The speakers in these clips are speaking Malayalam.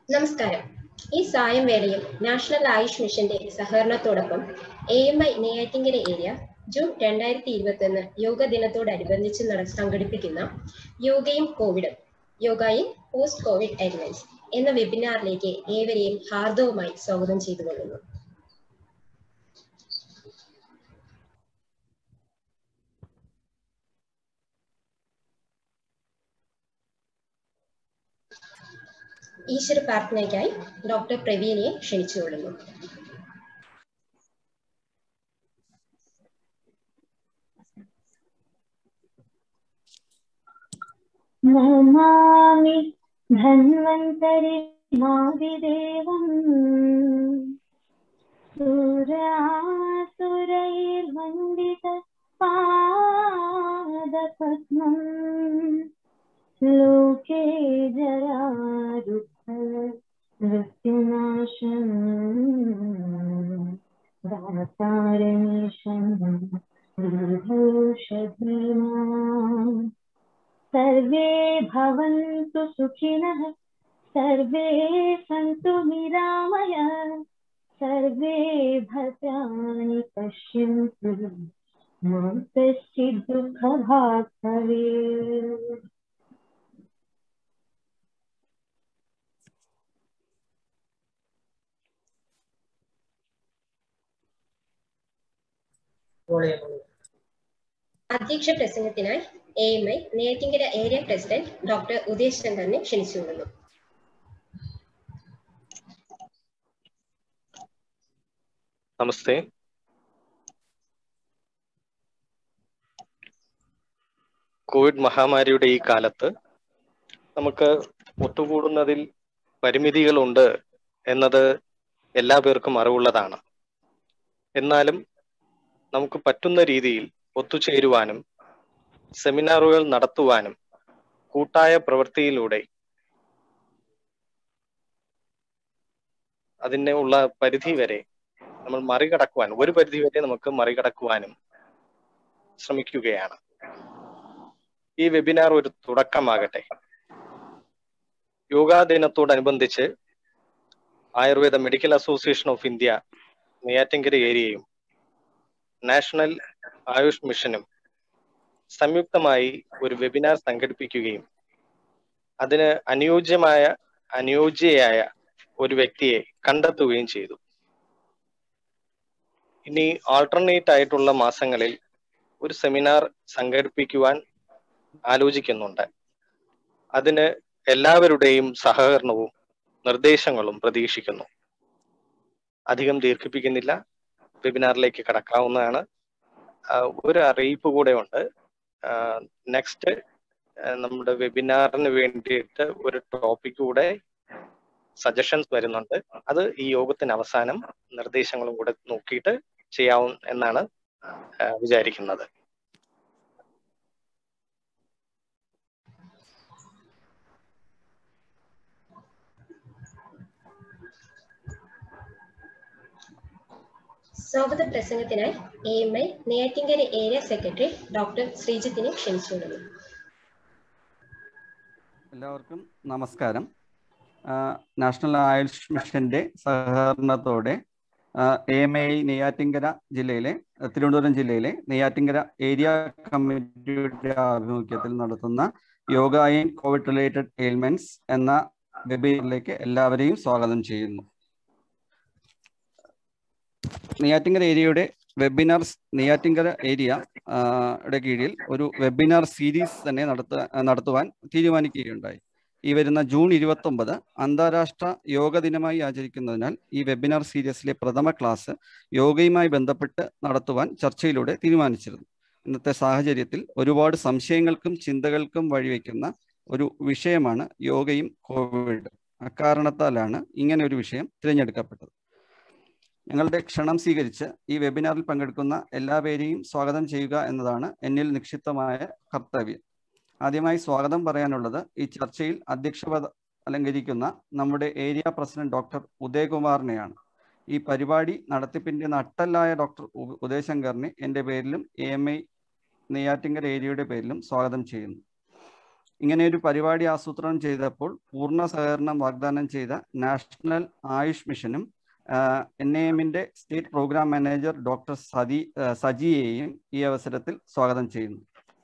നമസ്കാരം ഈ സായം വേളയിൽ നാഷണൽ ആയുഷ് മിഷന്റെ സഹകരണത്തോടൊപ്പം A M I Neyyattinkara area June രണ്ടായിരത്തി ഇരുപത്തി ഒന്ന് യോഗ ദിനത്തോടനുബന്ധിച്ച് നട സംഘടിപ്പിക്കുന്ന യോഗയും കോവിഡും യോഗയും പോസ്റ്റ് കോവിഡ് എയർലൈൻസ് എന്ന വെബിനാറിലേക്ക് ഏവരെയും ഹാർദവുമായി സ്വാഗതം ചെയ്തുകൊള്ളുന്നു ഈശ്വര പ്രാർത്ഥനയ്ക്കായി ഡോക്ടർ പ്രവീണിയെ ക്ഷണിച്ചുകൊള്ളുന്നു നമാമി ധന്വന്തരി മാവിദേവം സുരാസുരൈർവന്ദിത പാദപത്മം ലോകേ ജരാരുദ്ധ മൃത്യുനാശം ദാതാരമീശം വിഭൂഷധീമാ सर्वे भवन्तु सुखिनः सर्वे सन्तु निरामय सर्वे भद्राणि पश्यन्तु मा कश्चित् दुःखभाग् भवेत् അധ്യക്ഷ പ്രസംഗത്തിനായി A M I Neyyattinkara area president doctor Uday ശങ്കറിനെ ക്ഷണിച്ചുകൊള്ളുന്നു നമസ്തേ കോവിഡ് മഹാമാരിയുടെ ഈ കാലത്ത് നമുക്ക് ഒത്തുകൂടുന്നതിൽ പരിമിതികളുണ്ട് എന്നത് എല്ലാ പേർക്കും അറിവുള്ളതാണ് എന്നാലും നമുക്ക് പറ്റുന്ന രീതിയിൽ ഒത്തുചേരുവാനും സെമിനാറുകൾ നടത്തുവാനും കൂട്ടായ പ്രവൃത്തിയിലൂടെ അതിനെ ഉള്ള പരിധി വരെ നമ്മൾ മറികടക്കുവാൻ ഒരു പരിധി വരെ നമുക്ക് മറികടക്കുവാനും ശ്രമിക്കുകയാണ് ഈ വെബിനാർ ഒരു തുടക്കമാകട്ടെ യോഗാ ദിനത്തോടനുബന്ധിച്ച് Ayurveda medical association of India Neyyattinkara ഏരിയയും നാഷണൽ ആയുഷ് മിഷനും സംയുക്തമായി ഒരു വെബിനാർ സംഘടിപ്പിക്കുകയും അതിന് അനുയോജ്യമായ അനുയോജ്യയായ ഒരു വ്യക്തിയെ കണ്ടെത്തുകയും ചെയ്തു ഇനി ആൾട്ടർനേറ്റ് ആയിട്ടുള്ള മാസങ്ങളിൽ ഒരു സെമിനാർ സംഘടിപ്പിക്കുവാൻ ആലോചിക്കുന്നുണ്ട് അതിന് എല്ലാവരുടെയും സഹകരണവും നിർദ്ദേശങ്ങളും പ്രതീക്ഷിക്കുന്നു അധികം ദീർഘിപ്പിക്കുന്നില്ല വെബിനാറിലേക്ക് കടക്കാവുന്നതാണ് ഒരു അറിയിപ്പ് കൂടെ ഉണ്ട് നെക്സ്റ്റ് നമ്മുടെ വെബിനാറിന് വേണ്ടിയിട്ട് ഒരു ടോപ്പിക് കൂടെ സജഷൻസ് വരുന്നുണ്ട് അത് ഈ യോഗത്തിന് അവസാനം നിർദ്ദേശങ്ങളും കൂടെ നോക്കിയിട്ട് ചെയ്യാവും എന്നാണ് വിചാരിക്കുന്നത് സ്വാഗത പ്രസംഗത്തിനായി A M I Neyyattinkara area secretary doctor ശ്രീജിത്തിനെ ക്ഷണിച്ചുകൊള്ളുന്നു എല്ലാവർക്കും നമസ്കാരം നാഷണൽ ആയുഷ് മിഷന്റെ സഹകരണത്തോടെ എ എം ഐ നെയ്യാറ്റിങ്കര ജില്ലയിലെ തിരുവനന്തപുരം ജില്ലയിലെ നെയ്യാറ്റിങ്കര ഏരിയ കമ്മിറ്റിയുടെ ആഭിമുഖ്യത്തിൽ നടത്തുന്ന yoga in covid related ailments എന്ന വെബിനാറിലേക്ക് എല്ലാവരെയും സ്വാഗതം ചെയ്യുന്നു നെയ്യാറ്റിങ്കര ഏരിയയുടെ വെബിനാർ നെയ്യാറ്റിങ്കര ഏരിയ യുടെ കീഴിൽ ഒരു വെബിനാർ സീരീസ് തന്നെ നടത്ത നടത്തുവാൻ തീരുമാനിക്കുകയുണ്ടായി ഈ വരുന്ന ജൂൺ ഇരുപത്തി ഒമ്പത് അന്താരാഷ്ട്ര യോഗ ദിനമായി ആചരിക്കുന്നതിനാൽ ഈ വെബിനാർ സീരീസിലെ പ്രഥമ ക്ലാസ് യോഗയുമായി ബന്ധപ്പെട്ട് നടത്തുവാൻ ചർച്ചയിലൂടെ തീരുമാനിച്ചിരുന്നു ഇന്നത്തെ സാഹചര്യത്തിൽ ഒരുപാട് സംശയങ്ങൾക്കും ചിന്തകൾക്കും വഴിവെക്കുന്ന ഒരു വിഷയമാണ് യോഗയും കോവിഡ് അക്കാരണത്താലാണ് ഇങ്ങനെ ഒരു വിഷയം തിരഞ്ഞെടുക്കപ്പെട്ടത് ഞങ്ങളുടെ ക്ഷണം സ്വീകരിച്ച് ഈ വെബിനാറിൽ പങ്കെടുക്കുന്ന എല്ലാ പേരെയും സ്വാഗതം ചെയ്യുക എന്നതാണ് എന്നിൽ നിക്ഷിപ്തമായ കർത്തവ്യം ആദ്യമായി സ്വാഗതം പറയാനുള്ളത് ഈ ചർച്ചയിൽ അധ്യക്ഷപദ അലങ്കരിക്കുന്ന നമ്മുടെ ഏരിയ പ്രസിഡന്റ് ഡോക്ടർ ഉദയകുമാറിനെയാണ് ഈ പരിപാടി നടത്തിപ്പിന്റെ നട്ടല്ലായ ഡോക്ടർ ഉദയശങ്കറിനെ എൻ്റെ പേരിലും എ എം ഐ നെയ്യാറ്റിങ്കര ഏരിയയുടെ പേരിലും സ്വാഗതം ചെയ്യുന്നു ഇങ്ങനെ ഒരു പരിപാടി ആസൂത്രണം ചെയ്തപ്പോൾ പൂർണ്ണ സഹകരണം വാഗ്ദാനം ചെയ്ത നാഷണൽ ആയുഷ് മിഷനും എൻ എ എമ്മിന്റെ state program manager doctor Sathi സജിയെയും ഈ അവസരത്തിൽ സ്വാഗതം ചെയ്യുന്നു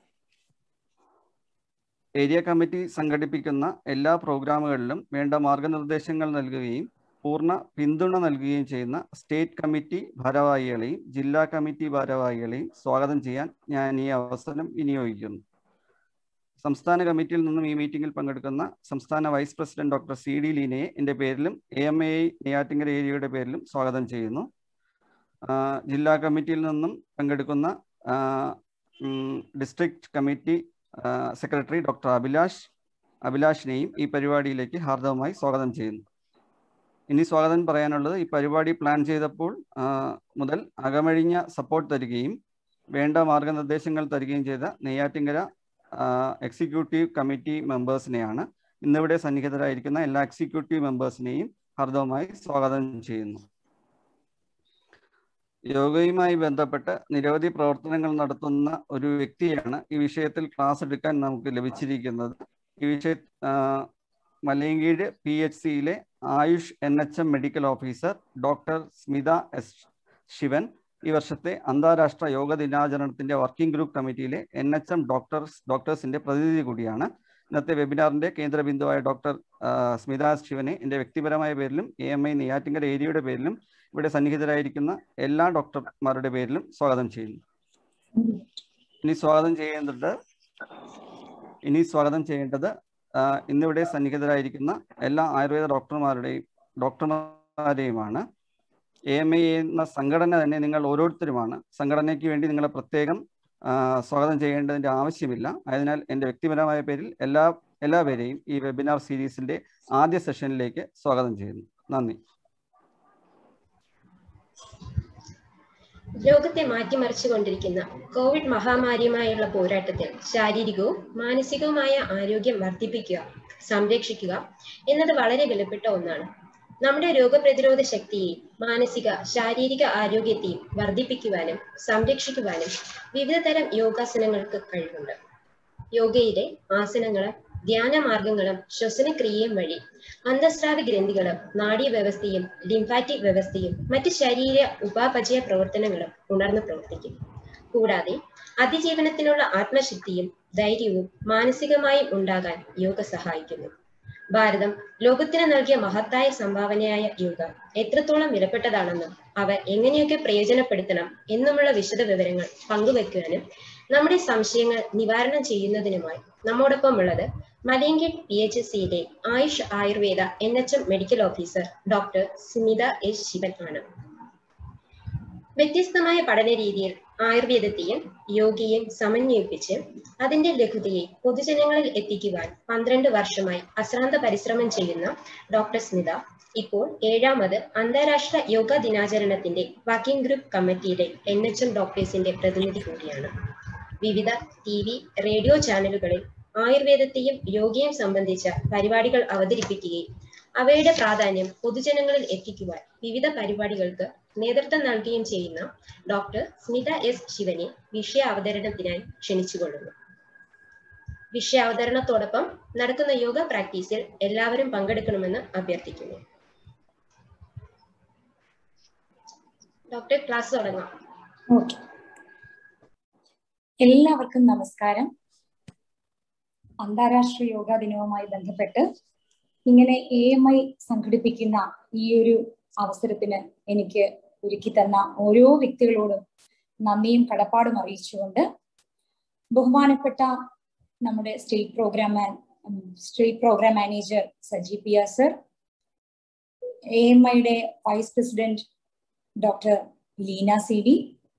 ഏരിയ കമ്മിറ്റി സംഘടിപ്പിക്കുന്ന എല്ലാ പ്രോഗ്രാമുകളിലും വേണ്ട മാർഗനിർദ്ദേശങ്ങൾ നൽകുകയും പൂർണ്ണ പിന്തുണ നൽകുകയും ചെയ്യുന്ന സ്റ്റേറ്റ് കമ്മിറ്റി ഭാരവാഹികളെയും ജില്ലാ കമ്മിറ്റി ഭാരവാഹികളെയും സ്വാഗതം ചെയ്യാൻ ഞാൻ ഈ അവസരം വിനിയോഗിക്കുന്നു സംസ്ഥാന കമ്മിറ്റിയിൽ നിന്നും ഈ മീറ്റിംഗിൽ പങ്കെടുക്കുന്ന സംസ്ഥാന vice president doctor C D ലീനയെ എൻ്റെ പേരിലും എ എം എ നെയ്യാറ്റിങ്കര ഏരിയയുടെ പേരിലും സ്വാഗതം ചെയ്യുന്നു ജില്ലാ കമ്മിറ്റിയിൽ നിന്നും പങ്കെടുക്കുന്ന district committee secretary doctor Abhilash അഭിലാഷിനെയും ഈ പരിപാടിയിലേക്ക് ഹാർദവമായി സ്വാഗതം ചെയ്യുന്നു ഇനി സ്വാഗതം പറയാനുള്ളത് ഈ പരിപാടി പ്ലാൻ ചെയ്തപ്പോൾ മുതൽ അകമഴിഞ്ഞ സപ്പോർട്ട് തരികയും വേണ്ട മാർഗനിർദ്ദേശങ്ങൾ തരികയും ചെയ്ത നെയ്യാറ്റിങ്കര എക്സിക്യൂട്ടീവ് കമ്മിറ്റി മെമ്പേഴ്സിനെയാണ് ഇന്നിവിടെ സന്നിഹിതരായിരിക്കുന്ന എല്ലാ എക്സിക്യൂട്ടീവ് മെമ്പേഴ്സിനെയും ഹാർദവമായി സ്വാഗതം ചെയ്യുന്നു യോഗയുമായി ബന്ധപ്പെട്ട് നിരവധി പ്രവർത്തനങ്ങൾ നടത്തുന്ന ഒരു വ്യക്തിയാണ് ഈ വിഷയത്തിൽ ക്ലാസ് എടുക്കാൻ നമുക്ക് ലഭിച്ചിരിക്കുന്നത് ഈ വിഷയ മലയങ്കീഴ് പി എച്ച് സിയിലെ Ayush N H M medical officer doctor Smitha S Sivan ഈ വർഷത്തെ അന്താരാഷ്ട്ര യോഗ ദിനാചരണത്തിന്റെ വർക്കിംഗ് ഗ്രൂപ്പ് കമ്മിറ്റിയിലെ എൻ എച്ച് എം ഡോക്ടേഴ്സ് ഡോക്ടേഴ്സിന്റെ പ്രതിനിധി കൂടിയാണ് ഇന്നത്തെ വെബിനാറിന്റെ കേന്ദ്ര ബിന്ദുവായ ഡോക്ടർ സ്മിത ശിവനെ എൻ്റെ വ്യക്തിപരമായ പേരിലും എ എം ഐ നെയ്യാറ്റിങ്കര ഏരിയയുടെ പേരിലും ഇവിടെ സന്നിഹിതരായിരിക്കുന്ന എല്ലാ ഡോക്ടർമാരുടെ പേരിലും സ്വാഗതം ചെയ്യുന്നു ഇനി സ്വാഗതം ചെയ്യേണ്ടത് ഇനി സ്വാഗതം ചെയ്യേണ്ടത് ഇന്നിവിടെ സന്നിഹിതരായിരിക്കുന്ന എല്ലാ ആയുർവേദ ഡോക്ടർമാരുടെയും ഡോക്ടർമാരെയുമാണ് എ എം ഐ എന്ന സംഘടന തന്നെ നിങ്ങൾ ഓരോരുത്തരുമാണ് സംഘടനയ്ക്ക് വേണ്ടി നിങ്ങളെ പ്രത്യേകം സ്വാഗതം ചെയ്യേണ്ടതിന്റെ ആവശ്യമില്ല അതിനാൽ എൻ്റെ വ്യക്തിപരമായ പേരിൽ എല്ലാ എല്ലാവരെയും ഈ വെബിനാർ സീരീസിന്റെ ആദ്യ സെഷനിലേക്ക് സ്വാഗതം ചെയ്യുന്നു നന്ദി ലോകത്തെ മാറ്റിമറിച്ചുകൊണ്ടിരിക്കുന്ന കോവിഡ് മഹാമാരിയുമായുള്ള പോരാട്ടത്തിൽ ശാരീരികവും മാനസികവുമായ ആരോഗ്യം വർദ്ധിപ്പിക്കുക സംരക്ഷിക്കുക എന്നത് വളരെ വിലപ്പെട്ട ഒന്നാണ് നമ്മുടെ രോഗപ്രതിരോധ ശക്തിയെയും മാനസിക ശാരീരിക ആരോഗ്യത്തെയും വർദ്ധിപ്പിക്കുവാനും സംരക്ഷിക്കുവാനും വിവിധ തരം യോഗാസനങ്ങൾക്ക് കഴിവുണ്ട് യോഗയിലെ ആസനങ്ങളും ധ്യാനമാർഗങ്ങളും ശ്വസനക്രിയയും വഴി അന്തസ്രാവ ഗ്രന്ഥികളും നാഡീവ്യവസ്ഥയും ലിംഫാറ്റിക് വ്യവസ്ഥയും മറ്റ് ശരീര ഉപാപചയ പ്രവർത്തനങ്ങളും ഉണർന്നു പ്രവർത്തിക്കും കൂടാതെ അതിജീവനത്തിനുള്ള ആത്മശക്തിയും ധൈര്യവും മാനസികമായും ഉണ്ടാകാൻ യോഗ സഹായിക്കുന്നു ഭാരതം ലോകത്തിന് നൽകിയ മഹത്തായ സംഭാവനയായ യോഗ എത്രത്തോളം വിലപ്പെട്ടതാണെന്നും അവ എങ്ങനെയൊക്കെ പ്രയോജനപ്പെടുത്തണം എന്നുമുള്ള വിശദ വിവരങ്ങൾ പങ്കുവെക്കുവാനും നമ്മുടെ സംശയങ്ങൾ നിവാരണം ചെയ്യുന്നതിനുമായി നമ്മോടൊപ്പം ഉള്ളത് മലയങ്കേട് പി എച്ച് എസ് സിയിലെ Ayush Ayurveda N H M medical officer doctor Smitha S Sivan ആണ് വ്യത്യസ്തമായ പഠന രീതിയിൽ ആയുർവേദത്തെയും യോഗയും സമന്വയിപ്പിച്ച് അതിന്റെ ലഘുതയെ പൊതുജനങ്ങളിൽ എത്തിക്കുവാൻ പന്ത്രണ്ട് വർഷമായി അശ്രാന്ത പരിശ്രമം ചെയ്യുന്ന ഡോക്ടർ സ്മിത ഇപ്പോൾ ഏഴാമത് അന്താരാഷ്ട്ര യോഗ ദിനാചരണത്തിന്റെ വർക്കിംഗ് ഗ്രൂപ്പ് കമ്മിറ്റിയുടെ എൻ എച്ച് എം ഡോക്ടേഴ്സിന്റെ പ്രതിനിധി കൂടിയാണ് വിവിധ ടി വി റേഡിയോ ചാനലുകളിൽ ആയുർവേദത്തെയും യോഗയും സംബന്ധിച്ച പരിപാടികൾ അവതരിപ്പിക്കുകയും അവയുടെ പ്രാധാന്യം പൊതുജനങ്ങളിൽ എത്തിക്കുവാൻ വിവിധ പരിപാടികൾക്ക് നേതൃത്വം നൽകുകയും ചെയ്യുന്ന ഡോക്ടർ സ്മിത എസ് ശിവനെ വിഷയ അവതരണത്തിനായി ക്ഷണിച്ചുകൊള്ളുന്നു വിഷയ അവതരണത്തോടൊപ്പം നടക്കുന്ന യോഗ പ്രാക്ടീസിൽ എല്ലാവരും പങ്കെടുക്കണമെന്ന് അഭ്യർത്ഥിക്കുന്നു ഡോക്ടർ ക്ലാസ് തുടങ്ങാം ഓക്കെ എല്ലാവർക്കും നമസ്കാരം അന്താരാഷ്ട്ര യോഗാ ദിനവുമായി ബന്ധപ്പെട്ട് ഇങ്ങനെ എ എം ഐ സംഘടിപ്പിക്കുന്ന ഈ ഒരു അവസരത്തിന് എനിക്ക് ഒരുക്കി തന്ന ഓരോ വ്യക്തികളോടും നന്ദിയും കടപ്പാടും അറിയിച്ചുകൊണ്ട് ബഹുമാനപ്പെട്ട നമ്മുടെ state program state program manager Saji P R sir A M ഐയുടെ vice president doctor Leena C D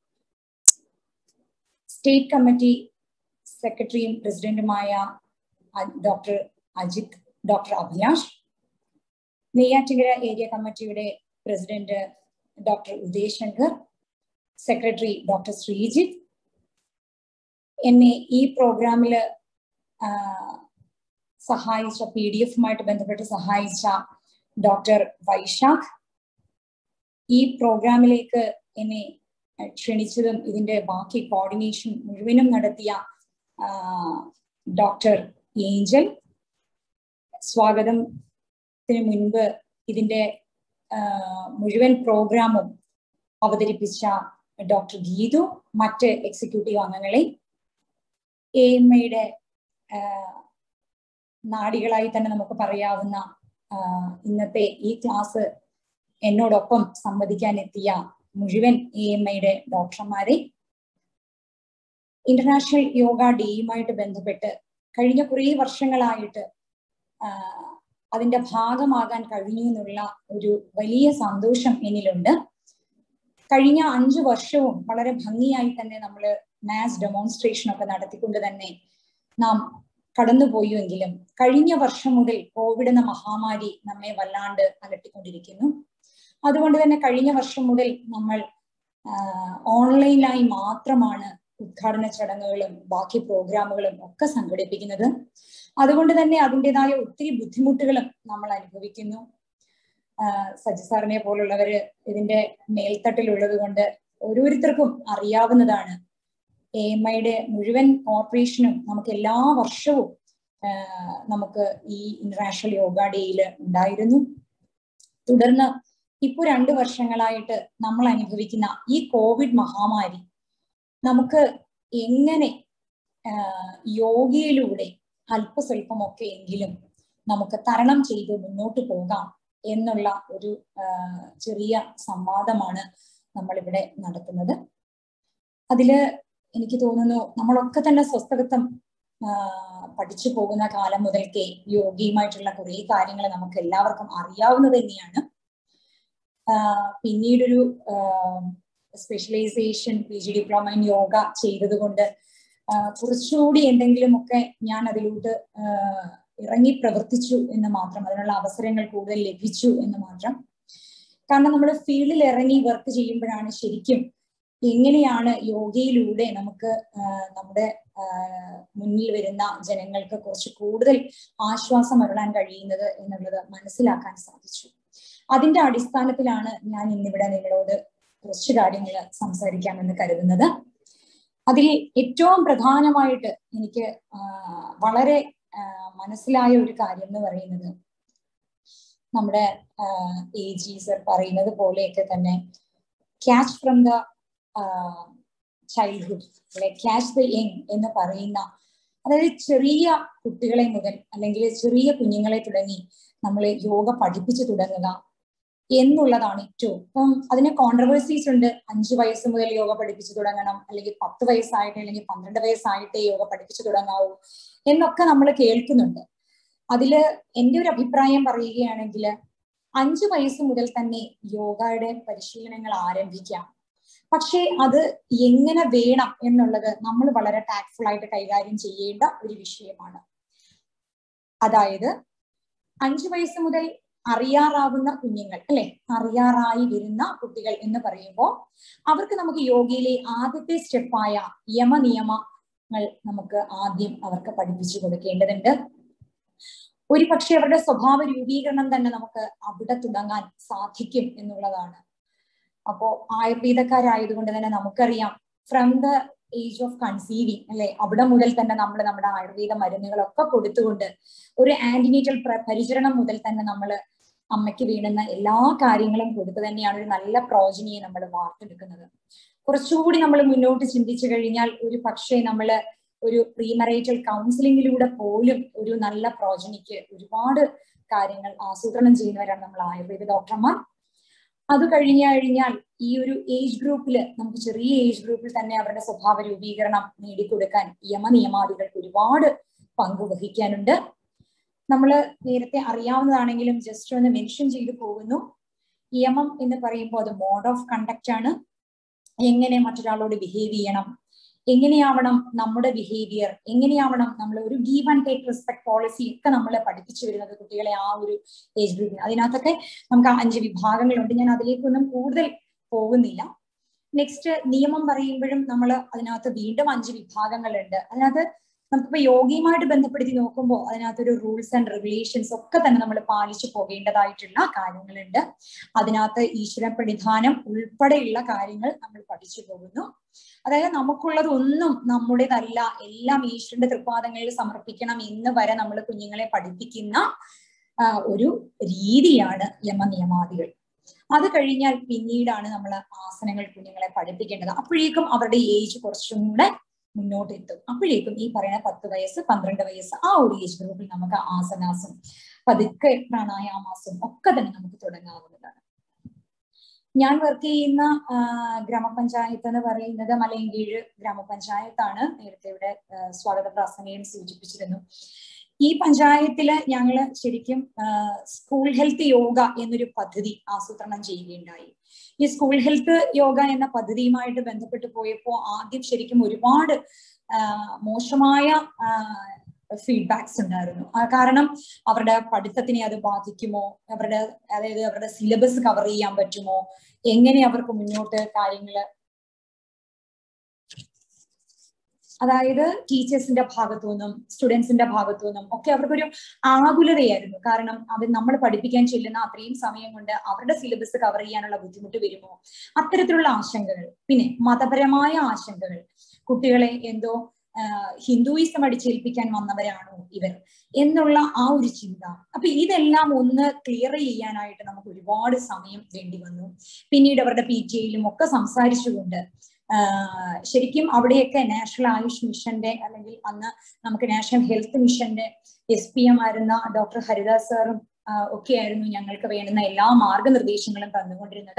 state committee സെക്രട്ടറിയും പ്രസിഡന്റുമായ doctor Ajith doctor Abhilash Neyyattinkara area കമ്മിറ്റിയുടെ president doctor Udayashankar secretary doctor Sreejith എന്നെ ഈ പ്രോഗ്രാമിൽ സഹായിച്ച പി ഡി എഫുമായിട്ട് ബന്ധപ്പെട്ട് സഹായിച്ച ഡോക്ടർ വൈശാഖ് ഈ പ്രോഗ്രാമിലേക്ക് എന്നെ ക്ഷണിച്ചതും ഇതിന്റെ ബാക്കി കോർഡിനേഷൻ മുഴുവനും നടത്തിയ ഡോക്ടർ ഏഞ്ചൽ സ്വാഗതത്തിന് മുൻപ് ഇതിന്റെ മുഴുവൻ പ്രോഗ്രാമും അവതരിപ്പിച്ച ഡോക്ടർ ഗീതു മറ്റ് എക്സിക്യൂട്ടീവ് അംഗങ്ങളെ എ എം ഐയുടെ നാടികളായി തന്നെ നമുക്ക് പറയാവുന്ന ഇന്നത്തെ ഈ ക്ലാസ് എന്നോടൊപ്പം സംവദിക്കാൻ എത്തിയ മുഴുവൻ എ എം ഐയുടെ ഡോക്ടർമാരെ ഇന്റർനാഷണൽ യോഗ ഡേയുമായിട്ട് ബന്ധപ്പെട്ട് കഴിഞ്ഞ കുറേ വർഷങ്ങളായിട്ട് അതിന്റെ ഭാഗമാകാൻ കഴിഞ്ഞു എന്നുള്ള ഒരു വലിയ സന്തോഷം എന്നിലുണ്ട് കഴിഞ്ഞ അഞ്ചു വർഷവും വളരെ ഭംഗിയായി തന്നെ നമ്മൾ മാസ് ഡെമോൺസ്ട്രേഷൻ ഒക്കെ നടത്തിക്കൊണ്ട് തന്നെ നാം കടന്നുപോയുവെങ്കിലും കഴിഞ്ഞ വർഷം മുതൽ കോവിഡ് എന്ന മഹാമാരി നമ്മെ വല്ലാണ്ട് അലട്ടിക്കൊണ്ടിരിക്കുന്നു അതുകൊണ്ട് തന്നെ കഴിഞ്ഞ വർഷം മുതൽ നമ്മൾ ഓൺലൈനായി മാത്രമാണ് ഉദ്ഘാടന ചടങ്ങുകളും ബാക്കി പ്രോഗ്രാമുകളും ഒക്കെ സംഘടിപ്പിക്കുന്നത് അതുകൊണ്ട് തന്നെ അതിൻ്റെതായ ഒത്തിരി ബുദ്ധിമുട്ടുകളും നമ്മൾ അനുഭവിക്കുന്നു സജി സാറിനെ പോലുള്ളവര് ഇതിന്റെ മേൽത്തട്ടിലുള്ളത് കൊണ്ട് ഓരോരുത്തർക്കും അറിയാവുന്നതാണ് എ എം ഐയുടെ മുഴുവൻ കോർപ്പറേഷനും നമുക്ക് എല്ലാ വർഷവും നമുക്ക് ഈ ഇന്റർനാഷണൽ യോഗ ഡേയിൽ ഉണ്ടായിരുന്നു തുടർന്ന് ഇപ്പൊ രണ്ടു വർഷങ്ങളായിട്ട് നമ്മൾ അനുഭവിക്കുന്ന ഈ കോവിഡ് മഹാമാരി നമുക്ക് എങ്ങനെ യോഗയിലൂടെ അല്പസ്വല്പമൊക്കെ എങ്കിലും നമുക്ക് തരണം ചെയ്ത് മുന്നോട്ട് പോകാം എന്നുള്ള ഒരു ചെറിയ സംവാദമാണ് നമ്മളിവിടെ നടത്തുന്നത് അതില് എനിക്ക് തോന്നുന്നു നമ്മളൊക്കെ തന്നെ സ്വസ്ഥകത്വം പഠിച്ചു പോകുന്ന കാലം മുതൽക്കേ യോഗയുമായിട്ടുള്ള കുറേ കാര്യങ്ങൾ നമുക്ക് എല്ലാവർക്കും അറിയാവുന്നത് തന്നെയാണ് പിന്നീടൊരു specialisation P G diploma in yoga ചെയ്തത് കൊണ്ട് കുറച്ചുകൂടി എന്തെങ്കിലുമൊക്കെ ഞാൻ അതിലോട്ട് ഇറങ്ങി പ്രവർത്തിച്ചു എന്ന് മാത്രം അതിനുള്ള അവസരങ്ങൾ കൂടുതൽ ലഭിച്ചു എന്ന് മാത്രം കാരണം നമ്മൾ ഫീൽഡിൽ ഇറങ്ങി വർക്ക് ചെയ്യുമ്പോഴാണ് ശരിക്കും എങ്ങനെയാണ് യോഗയിലൂടെ നമുക്ക് നമ്മുടെ മുന്നിൽ വരുന്ന ജനങ്ങൾക്ക് കുറച്ച് കൂടുതൽ ആശ്വാസം അരുളാൻ കഴിയുന്നത് എന്നുള്ളത് മനസ്സിലാക്കാൻ സാധിച്ചു അതിന്റെ അടിസ്ഥാനത്തിലാണ് ഞാൻ ഇന്നിവിടെ നിങ്ങളോട് കുറച്ച് കാര്യങ്ങൾ സംസാരിക്കാമെന്ന് കരുതുന്നത് അതിൽ ഏറ്റവും പ്രധാനമായിട്ട് എനിക്ക് വളരെ മനസ്സിലായ ഒരു കാര്യം എന്ന് പറയുന്നത് നമ്മുടെ എ ജി സർ പറയുന്നത് പോലെയൊക്കെ തന്നെ ക്യാച്ച് ഫ്രം ദ ചൈൽഡ്ഹുഡ് അല്ലെ ക്യാച്ച് ദ യങ് എന്ന് പറയുന്ന അതായത് ചെറിയ കുട്ടികളെ മുതൽ അല്ലെങ്കിൽ ചെറിയ കുഞ്ഞുങ്ങളെ തുടങ്ങി നമ്മൾ യോഗ പഠിപ്പിച്ചു തുടങ്ങുക എന്നുള്ളതാണ് ഏറ്റവും ഇപ്പം അതിന് കോൺട്രവേഴ്സീസ് ഉണ്ട് അഞ്ചു വയസ്സ് മുതൽ യോഗ പഠിപ്പിച്ചു തുടങ്ങണം അല്ലെങ്കിൽ പത്ത് വയസ്സായിട്ട് അല്ലെങ്കിൽ പന്ത്രണ്ട് വയസ്സായിട്ടേ യോഗ പഠിപ്പിച്ചു തുടങ്ങാവൂ എന്നൊക്കെ നമ്മൾ കേൾക്കുന്നുണ്ട് അതില് എൻ്റെ ഒരു അഭിപ്രായം പറയുകയാണെങ്കിൽ അഞ്ചു വയസ്സ് മുതൽ തന്നെ യോഗയുടെ പരിശീലനങ്ങൾ ആരംഭിക്കാം പക്ഷേ അത് എങ്ങനെ വേണം എന്നുള്ളത് നമ്മൾ വളരെ ടാക്ട്ഫുൾ ആയിട്ട് കൈകാര്യം ചെയ്യേണ്ട ഒരു വിഷയമാണ് അതായത് അഞ്ചു വയസ്സ് മുതൽ അറിയാറാവുന്ന കുഞ്ഞുങ്ങൾ അല്ലെ അറിയാറായി വരുന്ന കുട്ടികൾ എന്ന് പറയുമ്പോൾ അവർക്ക് നമുക്ക് യോഗയിലെ ആദ്യത്തെ സ്റ്റെപ്പായ യമനിയമങ്ങൾ നമുക്ക് ആദ്യം അവർക്ക് പഠിപ്പിച്ചു കൊടുക്കേണ്ടതുണ്ട് ഒരു പക്ഷെ അവരുടെ സ്വഭാവ രൂപീകരണം തന്നെ നമുക്ക് അവിടെ തുടങ്ങാൻ സാധിക്കും എന്നുള്ളതാണ് അപ്പോ ആയുർവേദക്കാരായതുകൊണ്ട് തന്നെ നമുക്കറിയാം from the age of conceiving അല്ലെ അവിടെ മുതൽ തന്നെ നമ്മൾ നമ്മുടെ ആയുർവേദ മരുന്നുകളൊക്കെ കൊടുത്തുകൊണ്ട് ഒരു ആന്റിനേറ്റൽ പരിചരണം മുതൽ തന്നെ നമ്മൾ അമ്മയ്ക്ക് വീണുന്ന എല്ലാ കാര്യങ്ങളും കൊടുത്തു തന്നെയാണ് ഒരു നല്ല പ്രോജനിയെ നമ്മൾ വാർത്തെടുക്കുന്നത് കുറച്ചുകൂടി നമ്മൾ മുന്നോട്ട് ചിന്തിച്ചു കഴിഞ്ഞാൽ ഒരു പക്ഷേ നമ്മൾ ഒരു പ്രീമറേറ്റൽ കൗൺസിലിങ്ങിലൂടെ പോലും ഒരു നല്ല പ്രോജനിക്ക് ഒരുപാട് കാര്യങ്ങൾ ആസൂത്രണം ചെയ്യുന്നവരാണ് നമ്മൾ ആയുർവേദ ഡോക്ടർമാർ അത് കഴിഞ്ഞു കഴിഞ്ഞാൽ ഈ ഒരു ഏജ് ഗ്രൂപ്പിൽ നമുക്ക് ചെറിയ ഏജ് ഗ്രൂപ്പിൽ തന്നെ അവരുടെ സ്വഭാവ രൂപീകരണം നേടിക്കൊടുക്കാൻ യമനിയമാദികൾ ഒരുപാട് പങ്ക് വഹിക്കാനുണ്ട് നമ്മൾ നേരത്തെ അറിയാവുന്നതാണെങ്കിലും ജസ്റ്റ് ഒന്ന് മെൻഷൻ ചെയ്തു പോകുന്നു യമം എന്ന് പറയുമ്പോൾ അത് മോഡ് ഓഫ് കണ്ടക്റ്റ് ആണ് എങ്ങനെ മറ്റൊരാളോട് ബിഹേവ് ചെയ്യണം എങ്ങനെയാവണം നമ്മുടെ ബിഹേവിയർ എങ്ങനെയാവണം നമ്മൾ ഒരു give and take respect policy ഒക്കെ നമ്മൾ പഠിപ്പിച്ചു വരുന്നത് കുട്ടികളെ ആ ഒരു ഏജ് ഗ്രൂപ്പിൽ അതിനകത്തൊക്കെ നമുക്ക് അഞ്ച് വിഭാഗങ്ങളുണ്ട് ഞാൻ അതിലേക്കൊന്നും കൂടുതൽ പോകുന്നില്ല നെക്സ്റ്റ് നിയമം പറയുമ്പോഴും നമ്മൾ അതിനകത്ത് വീണ്ടും അഞ്ച് വിഭാഗങ്ങളുണ്ട് അതിനകത്ത് നമുക്കിപ്പോ യോഗയുമായിട്ട് ബന്ധപ്പെടുത്തി നോക്കുമ്പോൾ അതിനകത്തൊരു റൂൾസ് ആൻഡ് റെഗുലേഷൻസ് ഒക്കെ തന്നെ നമ്മൾ പാലിച്ചു പോകേണ്ടതായിട്ടുള്ള കാര്യങ്ങളുണ്ട് അതിനകത്ത് ഈശ്വര പ്രണിധാനം ഉൾപ്പെടെയുള്ള കാര്യങ്ങൾ നമ്മൾ പഠിച്ചു പോകുന്നു അതായത് നമുക്കുള്ളത് ഒന്നും നമ്മുടേതല്ല എല്ലാം ഈശ്വരന്റെ തൃപ്പാദങ്ങളിൽ സമർപ്പിക്കണം എന്ന് വരെ നമ്മൾ കുഞ്ഞുങ്ങളെ പഠിപ്പിക്കുന്ന ഒരു രീതിയാണ് യമനിയമാദികൾ അത് കഴിഞ്ഞാൽ പിന്നീടാണ് നമ്മൾ ആസനങ്ങൾ കുഞ്ഞുങ്ങളെ പഠിപ്പിക്കേണ്ടത് അപ്പോഴേക്കും അവരുടെ ഏജ് കുറച്ചും കൂടെ മുന്നോട്ട് എത്തും അപ്പോഴേക്കും ഈ പറയുന്ന പത്ത് വയസ്സ് പന്ത്രണ്ട് വയസ്സ് ആ ഒരു ഏജ് ഗ്രൂപ്പിൽ നമുക്ക് ആസനാസും പതുക്കെ പ്രാണായാമാസും ഒക്കെ തന്നെ നമുക്ക് തുടങ്ങാവുന്നതാണ് ഞാൻ വർക്ക് ചെയ്യുന്ന ഗ്രാമപഞ്ചായത്ത് എന്ന് പറയുന്നത് മലയങ്കീഴ് ഗ്രാമപഞ്ചായത്താണ് നേരത്തെ ഇവിടെ സ്വാഗത പ്രാസംഗികൻ സൂചിപ്പിച്ചിരുന്നു ഈ പഞ്ചായത്തില് ഞങ്ങൾ ശരിക്കും സ്കൂൾ ഹെൽത്ത് യോഗ എന്നൊരു പദ്ധതി ആസൂത്രണം ചെയ്യുകയുണ്ടായി ഈ സ്കൂൾ ഹെൽത്ത് യോഗ എന്ന പദ്ധതിയുമായിട്ട് ബന്ധപ്പെട്ട് പോയപ്പോൾ ആദ്യം ശരിക്കും ഒരുപാട് മോശമായ ഫീഡ്ബാക്സ് ഉണ്ടായിരുന്നു കാരണം അവരുടെ പഠിത്തത്തിനെ അത് ബാധിക്കുമോ അവരുടെ അതായത് അവരുടെ സിലബസ് കവർ ചെയ്യാൻ പറ്റുമോ എങ്ങനെ അവർക്ക് മുന്നോട്ട് കാര്യങ്ങൾ അതായത് ടീച്ചേഴ്സിന്റെ ഭാഗത്തു നിന്നും സ്റ്റുഡൻസിന്റെ ഭാഗത്തു നിന്നും ഒക്കെ അവർക്കൊരു ആകുലതയായിരുന്നു കാരണം അവർ നമ്മൾ പഠിപ്പിക്കാൻ ചെല്ലുന്ന അത്രയും സമയം കൊണ്ട് അവരുടെ സിലബസ് കവർ ചെയ്യാനുള്ള ബുദ്ധിമുട്ട് വരുമോ അത്തരത്തിലുള്ള ആശങ്കകൾ പിന്നെ മതപരമായ ആശങ്കകൾ കുട്ടികളെ എന്തോ ഹിന്ദുയിസം അടിച്ചേൽപ്പിക്കാൻ വന്നവരാണോ ഇവർ എന്നുള്ള ആ ഒരു ചിന്ത അപ്പൊ ഇതെല്ലാം ഒന്ന് ക്ലിയർ ചെയ്യാനായിട്ട് നമുക്ക് ഒരുപാട് സമയം വേണ്ടി വന്നു പിന്നീട് അവരുടെ പി ടി എയിലും ഒക്കെ സംസാരിച്ചുകൊണ്ട് ശരിക്കും അവിടെയൊക്കെ നാഷണൽ ആയുഷ് മിഷന്റെ അല്ലെങ്കിൽ അന്ന് നമുക്ക് നാഷണൽ ഹെൽത്ത് മിഷന്റെ എസ് പി എം ആയിരുന്ന ഡോക്ടർ ഹരിദാസ് സാറും ഒക്കെയായിരുന്നു ഞങ്ങൾക്ക് വേണ്ടുന്ന എല്ലാ മാർഗനിർദ്ദേശങ്ങളും തന്നുകൊണ്ടിരുന്നത്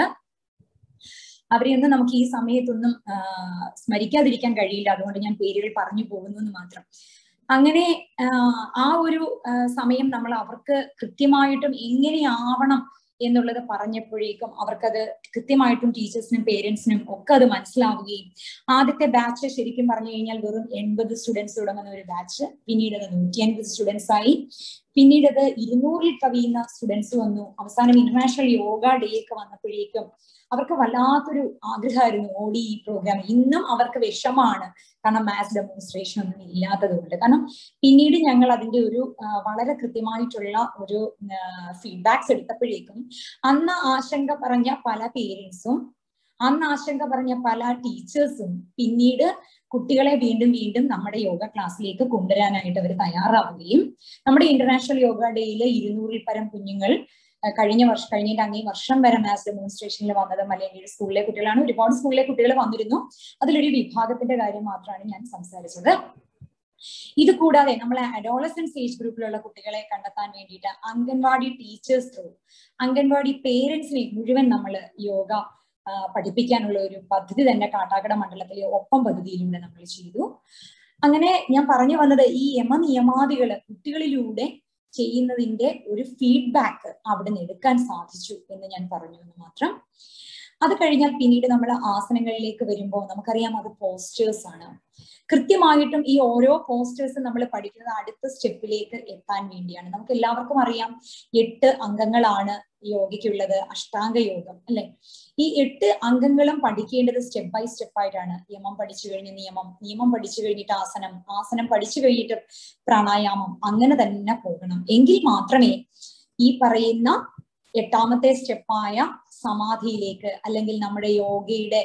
അവരെയൊന്നും നമുക്ക് ഈ സമയത്തൊന്നും സ്മരിക്കാതിരിക്കാൻ കഴിയില്ല അതുകൊണ്ട് ഞാൻ പേരുകൾ പറഞ്ഞു പോകുന്നു എന്ന് മാത്രം അങ്ങനെ ആ ഒരു സമയം നമ്മൾ അവർക്ക് കൃത്യമായിട്ടും എങ്ങനെയാവണം എന്നുള്ളത് പറഞ്ഞപ്പോഴേക്കും അവർക്കത് കൃത്യമായിട്ടും ടീച്ചേഴ്സിനും പേരൻസിനും ഒക്കെ അത് മനസ്സിലാവുകയും ആദ്യത്തെ ബാച്ച് ശരിക്കും പറഞ്ഞു കഴിഞ്ഞാൽ വെറും എൺപത് സ്റ്റുഡൻസ് തുടങ്ങുന്ന ഒരു ബാച്ച് പിന്നീട് അത് നൂറ്റി അൻപത് സ്റ്റുഡൻസ് ആയി പിന്നീട് അത് ഇരുന്നൂറിൽ കവിയുന്ന സ്റ്റുഡൻസ് വന്നു അവസാനം ഇന്റർനാഷണൽ യോഗ ഡേ ഒക്കെ വന്നപ്പോഴേക്കും അവർക്ക് വല്ലാത്തൊരു ആഗ്രഹമായിരുന്നു ഓടി ഈ പ്രോഗ്രാം ഇന്നും അവർക്ക് വിഷമാണ് കാരണം മാത്സ് ഡെമോൺസ്ട്രേഷൻ ഒന്നും ഇല്ലാത്തത് കൊണ്ട് കാരണം പിന്നീട് ഞങ്ങൾ അതിന്റെ ഒരു വളരെ കൃത്യമായിട്ടുള്ള ഒരു ഫീഡ്ബാക്സ് എടുത്തപ്പോഴേക്കും അന്ന് ആശങ്ക പറഞ്ഞ പല പേരൻസും അന്ന് ആശങ്ക പറഞ്ഞ പല ടീച്ചേഴ്സും പിന്നീട് കുട്ടികളെ വീണ്ടും വീണ്ടും നമ്മുടെ യോഗ ക്ലാസ്സിലേക്ക് കൊണ്ടുവരാനായിട്ട് അവർ തയ്യാറാവുകയും നമ്മുടെ ഇന്റർനാഷണൽ യോഗ ഡേയിൽ ഇരുന്നൂറിൽ പരം കുഞ്ഞുങ്ങൾ കഴിഞ്ഞ വർഷം കഴിഞ്ഞിട്ട് അങ്ങേ വർഷം വരെ മാത്സ് ഡെമോൺസ്ട്രേഷനിൽ വന്നത് മലയാളി സ്കൂളിലെ കുട്ടികളാണ് ഒരുപാട് സ്കൂളിലെ കുട്ടികൾ വന്നിരുന്നു അതിലൊരു വിഭാഗത്തിന്റെ കാര്യം മാത്രമാണ് ഞാൻ സംസാരിച്ചത് ഇത് കൂടാതെ നമ്മളെ അഡോളസൻസ് ഏജ് ഗ്രൂപ്പിലുള്ള കുട്ടികളെ കണ്ടെത്താൻ വേണ്ടിയിട്ട് അംഗൻവാടി ടീച്ചേഴ്സ് ത്രൂ അംഗൻവാടി പേരൻസിനെ മുഴുവൻ നമ്മൾ യോഗ പഠിപ്പിക്കാനുള്ള ഒരു പദ്ധതി തന്നെ കാട്ടാക്കട മണ്ഡലത്തിലെ ഒപ്പം പദ്ധതിയിലൂടെ നമ്മൾ ചെയ്തു അങ്ങനെ ഞാൻ പറഞ്ഞു വന്നത് ഈ യമ നിയമാദികള് കുട്ടികളിലൂടെ ചെയ്യുന്നതിന്റെ ഒരു ഫീഡ്ബാക്ക് അവിടെ നിന്ന് എടുക്കാൻ സാധിച്ചു എന്ന് ഞാൻ പറഞ്ഞു എന്ന് മാത്രം അത് കഴിഞ്ഞാൽ പിന്നീട് നമ്മൾ ആസനങ്ങളിലേക്ക് വരുമ്പോൾ നമുക്കറിയാം അത് പോസ്റ്റേഴ്സ് ആണ് കൃത്യമായിട്ടും ഈ ഓരോ പോസ്റ്റേഴ്സും നമ്മൾ പഠിക്കുന്നത് അടുത്ത സ്റ്റെപ്പിലേക്ക് എത്താൻ വേണ്ടിയാണ് നമുക്ക് എല്ലാവർക്കും അറിയാം എട്ട് അംഗങ്ങളാണ് യോഗയ്ക്കുള്ളത് അഷ്ടാംഗ യോഗം അല്ലെ ഈ എട്ട് അംഗങ്ങളും പഠിക്കേണ്ടത് സ്റ്റെപ്പ് ബൈ സ്റ്റെപ്പ് ആയിട്ടാണ് യമം പഠിച്ചു കഴിഞ്ഞ് നിയമം നിയമം പഠിച്ചു കഴിഞ്ഞിട്ട് ആസനം ആസനം പഠിച്ചു കഴിഞ്ഞിട്ട് പ്രാണായാമം അങ്ങനെ തന്നെ പോകണം എങ്കിൽ മാത്രമേ ഈ പറയുന്ന എട്ടാമത്തെ സ്റ്റെപ്പായ സമാധിയിലേക്ക് അല്ലെങ്കിൽ നമ്മുടെ യോഗയുടെ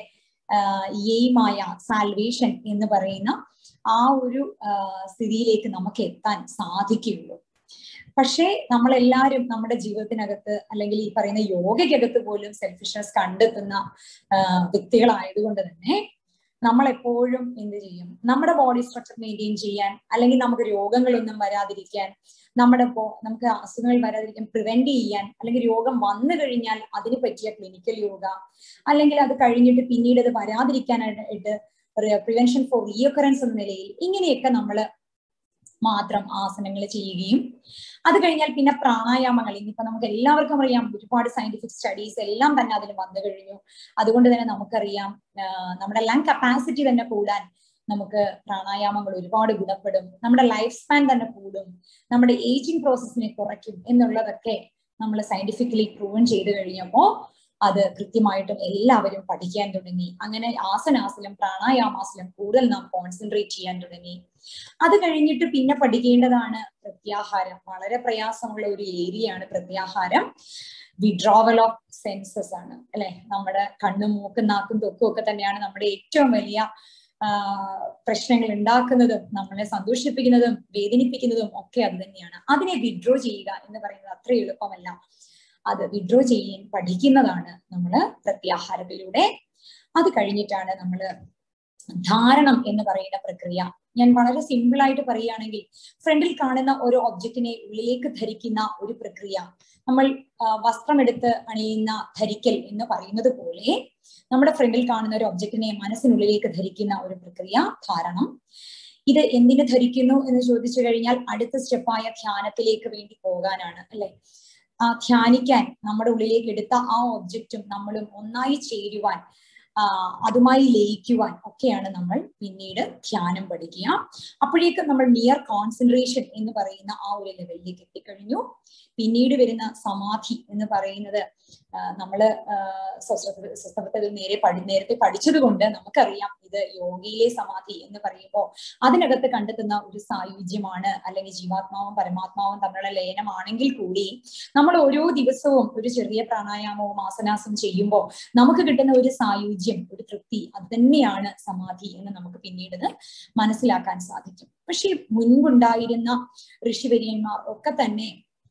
എയിമായ സാൽവേഷൻ എന്ന് പറയുന്ന ആ ഒരു സ്ഥിതിയിലേക്ക് നമുക്ക് എത്താൻ സാധിക്കുകയുള്ളൂ പക്ഷേ നമ്മളെല്ലാവരും നമ്മുടെ ജീവിതത്തിനകത്ത് അല്ലെങ്കിൽ ഈ പറയുന്ന യോഗയ്ക്കകത്ത് പോലും സെൽഫിഷ്നെസ് കണ്ടെത്തുന്ന വ്യക്തികളായതുകൊണ്ട് തന്നെ നമ്മൾ എപ്പോഴും എന്ത് ചെയ്യും നമ്മുടെ ബോഡി സ്ട്രക്ചർ മെയിൻറ്റെയിൻ ചെയ്യാൻ അല്ലെങ്കിൽ നമുക്ക് രോഗങ്ങളൊന്നും വരാതിരിക്കാൻ നമ്മുടെ നമുക്ക് അസുഖങ്ങൾ വരാതിരിക്കാൻ പ്രിവെന്റ് ചെയ്യാൻ അല്ലെങ്കിൽ രോഗം വന്നു കഴിഞ്ഞാൽ അതിന് പറ്റിയ ക്ലിനിക്കൽ യോഗ അല്ലെങ്കിൽ അത് കഴിഞ്ഞിട്ട് പിന്നീട് അത് വരാതിരിക്കാനായിട്ട് പ്രിവെൻഷൻ ഫോർ റീഒക്കറൻസ് എന്ന നിലയിൽ ഇങ്ങനെയൊക്കെ നമ്മൾ മാത്രം ആസനങ്ങൾ ചെയ്യുകയും അത് കഴിഞ്ഞാൽ പിന്നെ പ്രാണായാമങ്ങൾ ഇനിയിപ്പോ നമുക്ക് എല്ലാവർക്കും അറിയാം ഒരുപാട് സയന്റിഫിക് സ്റ്റഡീസ് എല്ലാം തന്നെ അതിൽ വന്നു കഴിഞ്ഞു അതുകൊണ്ട് തന്നെ നമുക്കറിയാം നമ്മുടെ ലങ് കപ്പാസിറ്റി തന്നെ കൂടാൻ നമുക്ക് പ്രാണായാമങ്ങൾ ഒരുപാട് ഗുണപ്പെടും നമ്മുടെ ലൈഫ് സ്പാൻ തന്നെ കൂടും നമ്മുടെ ഏജിങ് പ്രോസസ്സിനെ കുറയ്ക്കും എന്നുള്ളതൊക്കെ നമ്മൾ സയന്റിഫിക്കലി പ്രൂവൻ ചെയ്തു കഴിഞ്ഞപ്പോൾ അത് കൃത്യമായിട്ടും എല്ലാവരും പഠിക്കാൻ തുടങ്ങി അങ്ങനെ ആസനാസിലും പ്രാണായാമാസിലും കൂടുതൽ നാം കോൺസെൻട്രേറ്റ് ചെയ്യാൻ തുടങ്ങി അത് കഴിഞ്ഞിട്ട് പിന്നെ പഠിക്കേണ്ടതാണ് പ്രത്യാഹാരം വളരെ പ്രയാസമുള്ള ഒരു ഏരിയയാണ് പ്രത്യാഹാരം വിഡ്രോവൽ ഓഫ് സെൻസസ് ആണ് അല്ലെ നമ്മുടെ കണ്ണും മൂക്കും നാക്കും തൊക്കും ഒക്കെ തന്നെയാണ് നമ്മുടെ ഏറ്റവും വലിയ പ്രശ്നങ്ങൾ ഉണ്ടാക്കുന്നതും നമ്മളെ സന്തോഷിപ്പിക്കുന്നതും വേദനിപ്പിക്കുന്നതും ഒക്കെ അത് തന്നെയാണ് അതിനെ വിഡ്രോ ചെയ്യുക എന്ന് പറയുന്നത് അത്ര എളുപ്പമല്ല അത് വിഡ്രോ ചെയ്യാൻ പഠിക്കുന്നതാണ് നമ്മൾ പ്രത്യാഹാരത്തിലൂടെ അത് കഴിഞ്ഞിട്ടാണ് നമ്മൾ ധാരണം എന്ന് പറയുന്ന പ്രക്രിയ ഞാൻ വളരെ സിമ്പിൾ ആയിട്ട് പറയുകയാണെങ്കിൽ ഫ്രണ്ടിൽ കാണുന്ന ഒരു ഒബ്ജക്റ്റിനെ ഉള്ളിലേക്ക് ധരിക്കുന്ന ഒരു പ്രക്രിയ നമ്മൾ വസ്ത്രമെടുത്ത് അണിയുന്ന ധരിക്കൽ എന്ന് പറയുന്നത് പോലെ നമ്മുടെ ഫ്രണ്ടിൽ കാണുന്ന ഒരു ഒബ്ജക്റ്റിനെ മനസ്സിനുള്ളിലേക്ക് ധരിക്കുന്ന ഒരു പ്രക്രിയ ധാരണം ഇത് എന്തിനു ധരിക്കുന്നു എന്ന് ചോദിച്ചു കഴിഞ്ഞാൽ അടുത്ത സ്റ്റെപ്പായ ധ്യാനത്തിലേക്ക് വേണ്ടി പോകാനാണ് അല്ലെ ആ ധ്യാനിക്കാൻ നമ്മുടെ ഉള്ളിലേക്ക് എടുത്ത ആ ഒബ്ജക്റ്റും നമ്മളും ഒന്നായി ചേരുവാൻ ആ അതുമായി ലയിക്കുവാൻ ഒക്കെയാണ് നമ്മൾ പിന്നീട് ധ്യാനം പഠിക്കുക അപ്പോഴേക്കും നമ്മൾ നിയർ കോൺസെൻട്രേഷൻ എന്ന് പറയുന്ന ആ ഒരു ലെവലിലേക്ക് എത്തിക്കഴിഞ്ഞു പിന്നീട് വരുന്ന സമാധി എന്ന് പറയുന്നത് നമ്മള് സ്വസ്ഥത്തിൽ നേരെ പഠി നേരത്തെ പഠിച്ചത് കൊണ്ട് നമുക്കറിയാം ഇത് യോഗയിലെ സമാധി എന്ന് പറയുമ്പോൾ അതിനകത്ത് കണ്ടെത്തുന്ന ഒരു സായുജ്യമാണ് അല്ലെങ്കിൽ ജീവാത്മാവും പരമാത്മാവും തമ്മിലുള്ള ലയനമാണെങ്കിൽ കൂടി നമ്മൾ ഓരോ ദിവസവും ഒരു ചെറിയ പ്രാണായാമവും ആസനാസം ചെയ്യുമ്പോൾ നമുക്ക് കിട്ടുന്ന ഒരു സായുജ്യം ഒരു തൃപ്തി അത് തന്നെയാണ് സമാധി എന്ന് നമുക്ക് പിന്നീട് മനസ്സിലാക്കാൻ സാധിക്കും പക്ഷെ മുൻപുണ്ടായിരുന്ന ഋഷിവര്യന്മാർ ഒക്കെ തന്നെ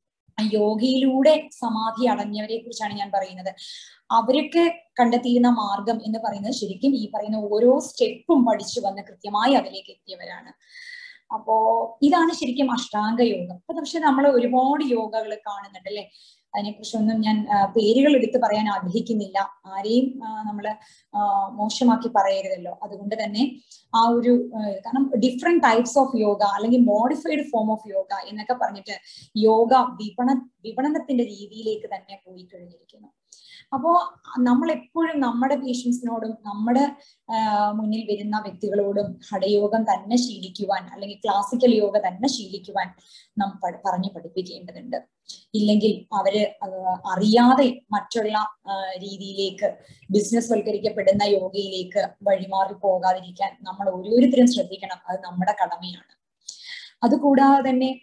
യോഗയിലൂടെ സമാധി അടഞ്ഞവരെ കുറിച്ചാണ് ഞാൻ പറയുന്നത് അവരൊക്കെ കണ്ടെത്തിയിരുന്ന മാർഗം എന്ന് പറയുന്നത് ശരിക്കും ഈ പറയുന്ന ഓരോ സ്റ്റെപ്പും പഠിച്ചു വന്ന് കൃത്യമായി അതിലേക്ക് എത്തിയവരാണ് അപ്പോ ഇതാണ് ശരിക്കും അഷ്ടാംഗ യോഗം അപ്പൊ പക്ഷെ നമ്മൾ ഒരുപാട് യോഗകൾ കാണുന്നുണ്ട് അല്ലെ അതിനെക്കുറിച്ചൊന്നും ഞാൻ പേരുകൾ എടുത്ത് പറയാൻ ആഗ്രഹിക്കുന്നില്ല ആരെയും നമ്മൾ മോശമാക്കി പറയരുതല്ലോ അതുകൊണ്ട് തന്നെ ആ ഒരു കാരണം ഡിഫറെന്റ് ടൈപ്സ് ഓഫ് യോഗ അല്ലെങ്കിൽ മോഡിഫൈഡ് ഫോം ഓഫ് യോഗ എന്നൊക്കെ പറഞ്ഞിട്ട് യോഗ വിപണ വിപണനത്തിന്റെ രീതിയിലേക്ക് തന്നെ പോയി കഴിഞ്ഞിരിക്കുന്നു അപ്പോ നമ്മൾ എപ്പോഴും നമ്മുടെ പേഷ്യൻസിനോടും നമ്മുടെ മുന്നിൽ വരുന്ന വ്യക്തികളോടും ഹഠയോഗം തന്നെ ശീലിക്കുവാൻ അല്ലെങ്കിൽ ക്ലാസിക്കൽ യോഗ തന്നെ ശീലിക്കുവാൻ നാം പറഞ്ഞു പഠിപ്പിക്കേണ്ടതുണ്ട് ഇല്ലെങ്കിൽ അവര് അറിയാതെ മറ്റുള്ള രീതിയിലേക്ക് ബിസിനസ് വൽക്കരിക്കപ്പെടുന്ന യോഗയിലേക്ക് വഴിമാറി പോകാതിരിക്കാൻ നമ്മൾ ഓരോരുത്തരും ശ്രദ്ധിക്കണം അത് നമ്മുടെ കടമയാണ് അതുകൂടാതെ തന്നെ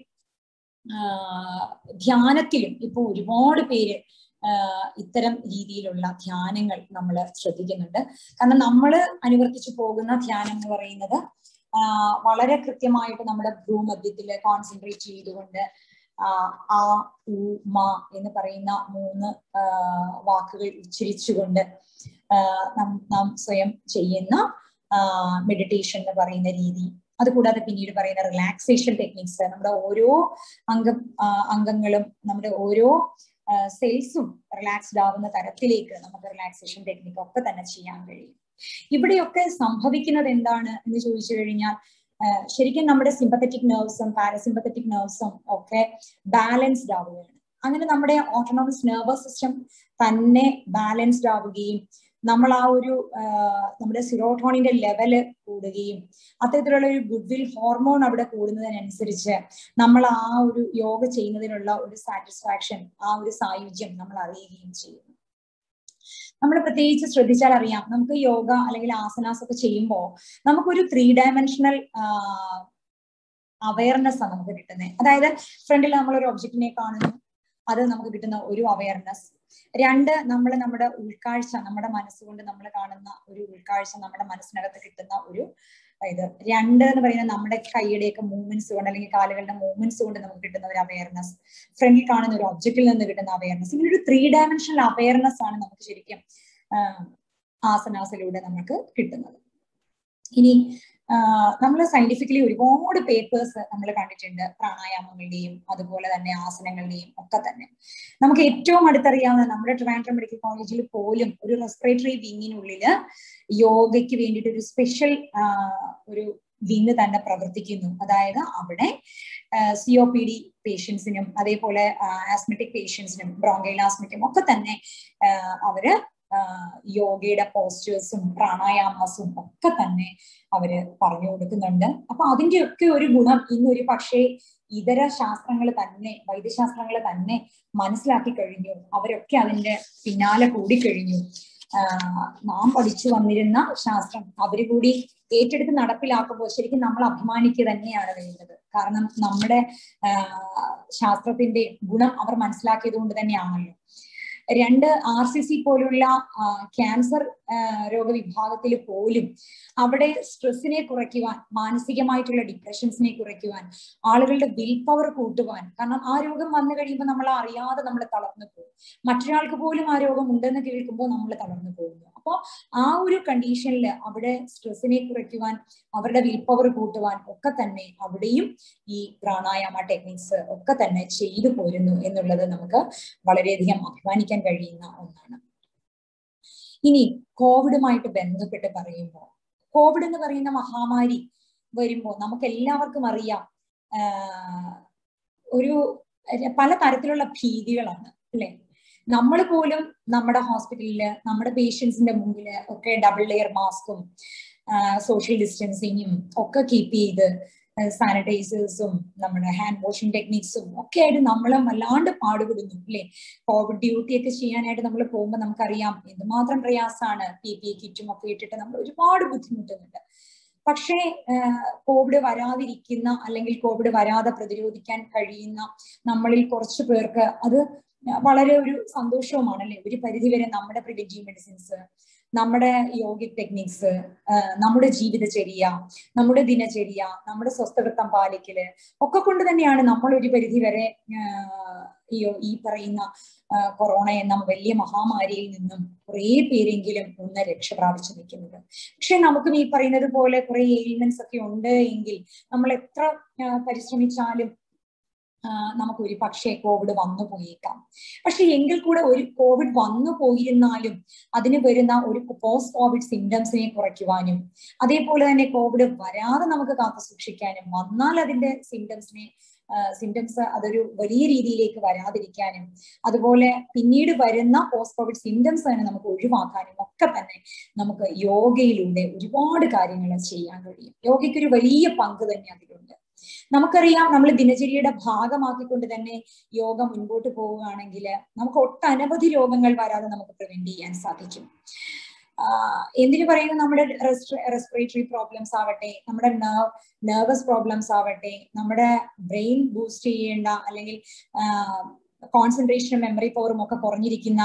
ധ്യാനത്തിലും ഇപ്പൊ ഒരുപാട് പേര് ഇത്തരം രീതിയിലുള്ള ധ്യാനങ്ങൾ നമ്മൾ ശ്രദ്ധിക്കുന്നുണ്ട് കാരണം നമ്മൾ അനുവർത്തിച്ചു പോകുന്ന ധ്യാനം എന്ന് പറയുന്നത് വളരെ കൃത്യമായിട്ട് നമ്മുടെ ഭ്രൂമധ്യത്തിൽ കോൺസെൻട്രേറ്റ് ചെയ്തുകൊണ്ട് ആ ഉ മ എന്ന് പറയുന്ന മൂന്ന് വാക്കുകൾ ഉച്ചരിച്ചുകൊണ്ട് നാം സ്വയം ചെയ്യുന്ന മെഡിറ്റേഷൻ എന്ന് പറയുന്ന രീതി അതുകൂടാതെ പിന്നീട് പറയുന്ന റിലാക്സേഷൻ ടെക്നിക്സ് നമ്മുടെ ഓരോ അംഗം അംഗങ്ങളും നമ്മുടെ ഓരോ സെൽസും റിലാക്സ്ഡ് ആവുന്ന തരത്തിലേക്ക് നമുക്ക് റിലാക്സേഷൻ ടെക്നിക്ക് ഒക്കെ തന്നെ ചെയ്യാൻ കഴിയും ഇവിടെയൊക്കെ സംഭവിക്കുന്നത് എന്താണ് എന്ന് ചോദിച്ചു കഴിഞ്ഞാൽ ശരിക്കും നമ്മുടെ സിമ്പത്തറ്റിക് നെർവ്സും പാരസിമ്പത്തറ്റിക് നെർവ്സും ഒക്കെ ബാലൻസ്ഡ് ആവുകയാണ് അങ്ങനെ നമ്മുടെ ഓട്ടോണമസ് നെർവസ് സിസ്റ്റം തന്നെ ബാലൻസ്ഡ് ആവുകയും നമ്മൾ ആ ഒരു നമ്മുടെ സിറോട്ടോണിന്റെ ലെവല് കൂടുകയും അത്തരത്തിലുള്ള ഒരു ഗുഡ് വിൽ ഹോർമോൺ അവിടെ കൂടുന്നതിനനുസരിച്ച് നമ്മൾ ആ ഒരു യോഗ ചെയ്യുന്നതിനുള്ള ഒരു സാറ്റിസ്ഫാക്ഷൻ ആ ഒരു സായുജ്യം നമ്മൾ അറിയുകയും ചെയ്യുന്നു നമ്മൾ പ്രത്യേകിച്ച് ശ്രദ്ധിച്ചാൽ അറിയാം നമുക്ക് യോഗ അല്ലെങ്കിൽ ആസനാസ് ഒക്കെ ചെയ്യുമ്പോൾ നമുക്കൊരു ത്രീ ഡയമെൻഷണൽ അവയർനെസ് ആണ് നമുക്ക് കിട്ടുന്നത് അതായത് ഫ്രണ്ടിൽ നമ്മൾ ഒരു ഒബ്ജക്റ്റിനെ കാണുന്നു അത് നമുക്ക് കിട്ടുന്ന ഒരു അവയർനെസ് രണ്ട് നമ്മൾ നമ്മുടെ ഉൾക്കാഴ്ച നമ്മുടെ മനസ്സുകൊണ്ട് നമ്മൾ കാണുന്ന ഒരു ഉൾക്കാഴ്ച നമ്മുടെ മനസ്സിനകത്ത് കിട്ടുന്ന ഒരു ഇത് രണ്ട് എന്ന് പറയുന്നത് നമ്മുടെ കൈയുടെയൊക്കെ മൂവ്മെന്റ്സ് കൊണ്ട് അല്ലെങ്കിൽ കാലുകളുടെ മൂവ്മെന്റ്സ് കൊണ്ട് നമുക്ക് കിട്ടുന്ന ഒരു അവയർനെസ് ഫ്രണ്ടിൽ കാണുന്ന ഒരു ഒബ്ജക്റ്റിൽ നിന്ന് കിട്ടുന്ന അവയർനെസ് ഇങ്ങനെ ഒരു ത്രീ ഡയമെൻഷണൽ അവയർനെസ് ആണ് നമുക്ക് ശരിക്കും ആസനാസിലൂടെ നമുക്ക് കിട്ടുന്നത് ഇനി നമ്മൾ സയന്റിഫിക്കലി ഒരുപാട് പേപ്പേഴ്സ് നമ്മൾ കണ്ടിട്ടുണ്ട് പ്രാണായാമങ്ങളുടെയും അതുപോലെ തന്നെ ആസനങ്ങളുടെയും ഒക്കെ തന്നെ നമുക്ക് ഏറ്റവും അടുത്തറിയാവുന്ന നമ്മുടെ ട്രിവാൻഡ്രം മെഡിക്കൽ കോളേജിൽ പോലും ഒരു റെസ്പിറേറ്ററി വിങ്ങിനുള്ളില് യോഗയ്ക്ക് വേണ്ടിയിട്ട് ഒരു സ്പെഷ്യൽ ഒരു വിങ് തന്നെ പ്രവർത്തിക്കുന്നു അതായത് അവിടെ സി ഒ പി ഡി പേഷ്യൻസിനും അതേപോലെ ആസ്മറ്റിക് പേഷ്യൻസിനും ബ്രോങ്കൈൽ ആസ്മറ്റും ഒക്കെ തന്നെ അവര് യോഗയുടെ പോസ്റ്റേഴ്സും പ്രാണായാമസും ഒക്കെ തന്നെ അവര് പറഞ്ഞു കൊടുക്കുന്നുണ്ട് അപ്പൊ അതിന്റെയൊക്കെ ഒരു ഗുണം ഇന്നൊരു പക്ഷേ ഇതര ശാസ്ത്രങ്ങൾ തന്നെ വൈദ്യശാസ്ത്രങ്ങൾ തന്നെ മനസ്സിലാക്കി കഴിഞ്ഞു അവരൊക്കെ അതിന്റെ പിന്നാലെ കൂടിക്കഴിഞ്ഞു ആഹ് നാം പഠിച്ചു വന്നിരുന്ന ശാസ്ത്രം അവര് കൂടി ഏറ്റെടുത്ത് നടപ്പിലാക്കുമ്പോൾ ശരിക്കും നമ്മൾ അഭിമാനിക്കുക തന്നെയാണ് വേണ്ടത് കാരണം നമ്മുടെ ആഹ് ശാസ്ത്രത്തിന്റെ ഗുണം അവർ മാനസിലാക്കിയത് കൊണ്ട് തന്നെയാണല്ലോ രണ്ട് ആർ സി സി പോലുള്ള ക്യാൻസർ രോഗവിഭാഗത്തിൽ പോലും അവിടെ സ്ട്രെസ്സിനെ കുറയ്ക്കുവാൻ മാനസികമായിട്ടുള്ള ഡിപ്രഷൻസിനെ കുറയ്ക്കുവാൻ ആളുകളുടെ വിൽ പവർ കൂട്ടുവാൻ കാരണം ആ രോഗം വന്നു കഴിയുമ്പോൾ നമ്മൾ അറിയാതെ നമ്മൾ തളർന്നു പോകും മറ്റൊരാൾക്ക് പോലും ആ രോഗം ഉണ്ടെന്ന് കേൾക്കുമ്പോൾ നമ്മൾ തളർന്നു പോകുന്നു അപ്പോൾ ആ ഒരു കണ്ടീഷനിൽ അവിടെ സ്ട്രെസ്സിനെ കുറയ്ക്കുവാൻ അവരുടെ വിൽ പവർ കൂട്ടുവാൻ ഒക്കെ തന്നെ അവിടെയും ഈ പ്രാണായാമ ടെക്നിക്സ് ഒക്കെ തന്നെ ചെയ്തു പോരുന്നു എന്നുള്ളത് നമുക്ക് വളരെയധികം അഭിമാനിക്കാൻ കഴിയുന്ന ഒന്നാണ് ഇനി കോവിഡുമായിട്ട് ബന്ധപ്പെട്ട് പറയുമ്പോൾ കോവിഡ് എന്ന് പറയുന്ന മഹാമാരി വരുമ്പോൾ നമുക്ക് എല്ലാവർക്കും അറിയാം ഒരു പല തരത്തിലുള്ള ഭീതികളാണ് അല്ലെ നമ്മൾ പോലും നമ്മുടെ ഹോസ്പിറ്റലില് നമ്മുടെ പേഷ്യൻസിന്റെ മുമ്പിൽ ഒക്കെ ഡബിൾ ലെയർ മാസ്കും സോഷ്യൽ ഡിസ്റ്റൻസിങ്ങും ഒക്കെ കീപ്പ് ചെയ്ത് സാനിറ്റൈസേഴ്സും നമ്മുടെ ഹാൻഡ് വാഷിംഗ് ടെക്നിക്സും ഒക്കെ ആയിട്ട് നമ്മൾ വല്ലാണ്ട് പാടുപെടുന്നു അല്ലെ കോവിഡ് ഡ്യൂട്ടി ഒക്കെ ചെയ്യാനായിട്ട് നമ്മൾ പോകുമ്പോൾ നമുക്കറിയാം എന്തുമാത്രം പ്രയാസമാണ് പി പി കിറ്റും ഒക്കെ ഇട്ടിട്ട് നമ്മൾ ഒരുപാട് ബുദ്ധിമുട്ടുന്നുണ്ട് പക്ഷേ കോവിഡ് വരാതിരിക്കുന്ന അല്ലെങ്കിൽ കോവിഡ് വരാതെ പ്രതിരോധിക്കാൻ കഴിയുന്ന നമ്മളിൽ കുറച്ചു പേർക്ക് അത് വളരെ ഒരു സന്തോഷവുമാണ് അല്ലെ ഒരു പരിധിവരെ നമ്മുടെ പ്രിവെന്റീവ് മെഡിസിൻസ് നമ്മുടെ യോഗിക് ടെക്നിക്സ് നമ്മുടെ ജീവിതചര്യ നമ്മുടെ ദിനചര്യ നമ്മുടെ സ്വസ്ഥവൃത്തം പാലിക്കല് ഒക്കെ കൊണ്ട് തന്നെയാണ് നമ്മൾ ഒരു പരിധി വരെ ഈ പറയുന്ന കൊറോണ എന്ന വലിയ മഹാമാരിയിൽ നിന്നും കുറേ പേരെങ്കിലും ഒന്ന് രക്ഷ പ്രാപിച്ചു നിൽക്കുന്നത് പക്ഷെ നമുക്കും ഈ പറയുന്നത് പോലെ കുറെ എയിൽമെന്റ്സ് ഒക്കെ ഉണ്ട് എങ്കിൽ നമ്മൾ എത്ര പരിശ്രമിച്ചാലും നമുക്ക് ഒരു പക്ഷേ കോവിഡ് വന്നു പോയേക്കാം പക്ഷെ എങ്കിൽ കൂടെ ഒരു കോവിഡ് വന്നു പോയിരുന്നാലും അതിന് വരുന്ന ഒരു പോസ്റ്റ് കോവിഡ് സിംറ്റംസിനെ കുറയ്ക്കുവാനും അതേപോലെ തന്നെ കോവിഡ് വരാതെ നമുക്ക് കാത്തു സൂക്ഷിക്കാനും വന്നാൽ അതിന്റെ സിംറ്റംസിനെ സിംറ്റംസ് അതൊരു വലിയ രീതിയിലേക്ക് വരാതിരിക്കാനും അതുപോലെ പിന്നീട് വരുന്ന പോസ്റ്റ് കോവിഡ് സിംറ്റംസ് തന്നെ നമുക്ക് ഒഴിവാക്കാനും ഒക്കെ തന്നെ നമുക്ക് യോഗയിലൂടെ ഒരുപാട് കാര്യങ്ങൾ ചെയ്യാൻ കഴിയും യോഗയ്ക്ക് ഒരു വലിയ പങ്ക് തന്നെ അതിലുണ്ട് നമുക്കറിയാം നമ്മൾ ദിനചര്യയുടെ ഭാഗമാക്കിക്കൊണ്ട് തന്നെ യോഗ മുൻപോട്ട് പോവുകയാണെങ്കിൽ നമുക്ക് ഒട്ടനവധി രോഗങ്ങൾ വരാതെ നമുക്ക് പ്രിവെന്റ് ചെയ്യാൻ സാധിക്കും എന്തിനു പറയുന്നു നമ്മുടെ റെസ്പിറേറ്ററി പ്രോബ്ലംസ് ആവട്ടെ നമ്മുടെ നെർവ് നെർവസ് പ്രോബ്ലംസ് ആവട്ടെ നമ്മുടെ ബ്രെയിൻ ബൂസ്റ്റ് ചെയ്യേണ്ട അല്ലെങ്കിൽ കോൺസെൻട്രേഷനും മെമ്മറി പവറും ഒക്കെ കുറഞ്ഞിരിക്കുന്ന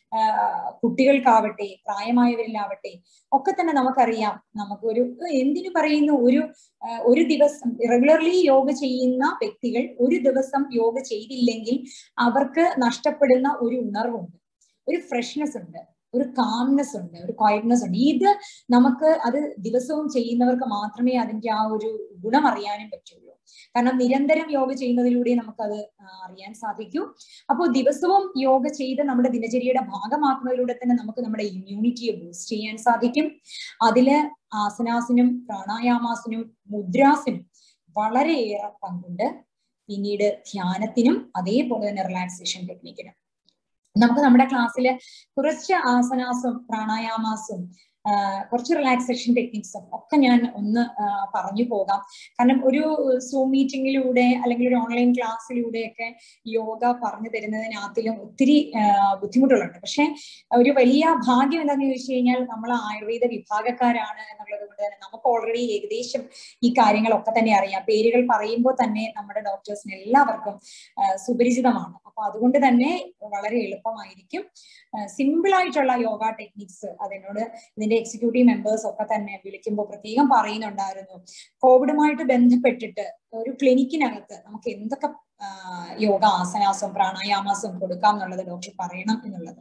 കുട്ടികൾക്കാവട്ടെ പ്രായമായവരിലാവട്ടെ ഒക്കെ തന്നെ നമുക്കറിയാം നമുക്കൊരു എന്തിനു പറയുന്നു ഒരു ഒരു ദിവസം റെഗുലർലി യോഗ ചെയ്യുന്ന വ്യക്തികൾ ഒരു ദിവസം യോഗ ചെയ്തില്ലെങ്കിൽ അവർക്ക് നഷ്ടപ്പെടുന്ന ഒരു ഉണർവുണ്ട് ഒരു ഫ്രഷ്നെസ് ഉണ്ട് ഒരു കാംനെസ് ഉണ്ട് ഒരു ക്വയറ്റ്നെസ് ഉണ്ട് ഇത് നമുക്ക് അത് ദിവസവും ചെയ്യുന്നവർക്ക് മാത്രമേ അതിന്റെ ആ ഒരു ഗുണം അറിയാനും പറ്റുള്ളൂ കാരണം നിരന്തരം യോഗ ചെയ്യുന്നതിലൂടെ നമുക്കത് അറിയാൻ സാധിക്കൂ അപ്പോൾ ദിവസവും യോഗ ചെയ്ത് നമ്മുടെ ദിനചര്യയുടെ ഭാഗമാക്കുന്നതിലൂടെ തന്നെ നമുക്ക് നമ്മുടെ ഇമ്മ്യൂണിറ്റിയെ ബൂസ്റ്റ് ചെയ്യാൻ സാധിക്കും അതില് ആസനാസിനും പ്രാണായാമാസിനും മുദ്രാസിനും വളരെയേറെ പങ്കുണ്ട് പിന്നീട് ധ്യാനത്തിനും അതേപോലെ തന്നെ റിലാക്സേഷൻ ടെക്നിക്കിനും നമുക്ക് നമ്മുടെ ക്ലാസ്സിൽ കുറച്ച് ആസനാസും പ്രാണായാമാസും കുറച്ച് റിലാക്സേഷൻ ടെക്നിക്സും ഒക്കെ ഞാൻ ഒന്ന് പറഞ്ഞു പോകാം കാരണം ഒരു സൂം മീറ്റിങ്ങിലൂടെ അല്ലെങ്കിൽ ഒരു ഓൺലൈൻ ക്ലാസ്സിലൂടെയൊക്കെ യോഗ പറഞ്ഞു തരുന്നതിനകത്തിലും ഒത്തിരി ബുദ്ധിമുട്ടുകളുണ്ട് പക്ഷെ ഒരു വലിയ ഭാഗ്യം എന്താണെന്ന് ചോദിച്ചു കഴിഞ്ഞാൽ നമ്മൾ ആയുർവേദ വിഭാഗക്കാരാണ് എന്നുള്ളത് കൊണ്ട് തന്നെ നമുക്ക് ഓൾറെഡി ഏകദേശം ഈ കാര്യങ്ങളൊക്കെ തന്നെ അറിയാം പേരുകൾ പറയുമ്പോൾ തന്നെ നമ്മുടെ ഡോക്ടേഴ്സിന് എല്ലാവർക്കും സുപരിചിതമാണ് അപ്പൊ അതുകൊണ്ട് തന്നെ വളരെ എളുപ്പമായിരിക്കും സിമ്പിൾ ആയിട്ടുള്ള യോഗ ടെക്നിക്സ് അതിനോട് ഇതിന്റെ എക്സിക്യൂട്ടീവ് മെമ്പേഴ്സ് ഒക്കെ തന്നെ വിളിക്കുമ്പോൾ പ്രത്യേകം പറയുന്നുണ്ടായിരുന്നു കോവിഡുമായിട്ട് ബന്ധപ്പെട്ടിട്ട് ഒരു ക്ലിനിക്കിനകത്ത് നമുക്ക് എന്തൊക്കെ യോഗ ആസനാസും പ്രാണായാമാസും കൊടുക്കാം എന്നുള്ളത് ഡോക്ടർ പറയണം എന്നുള്ളത്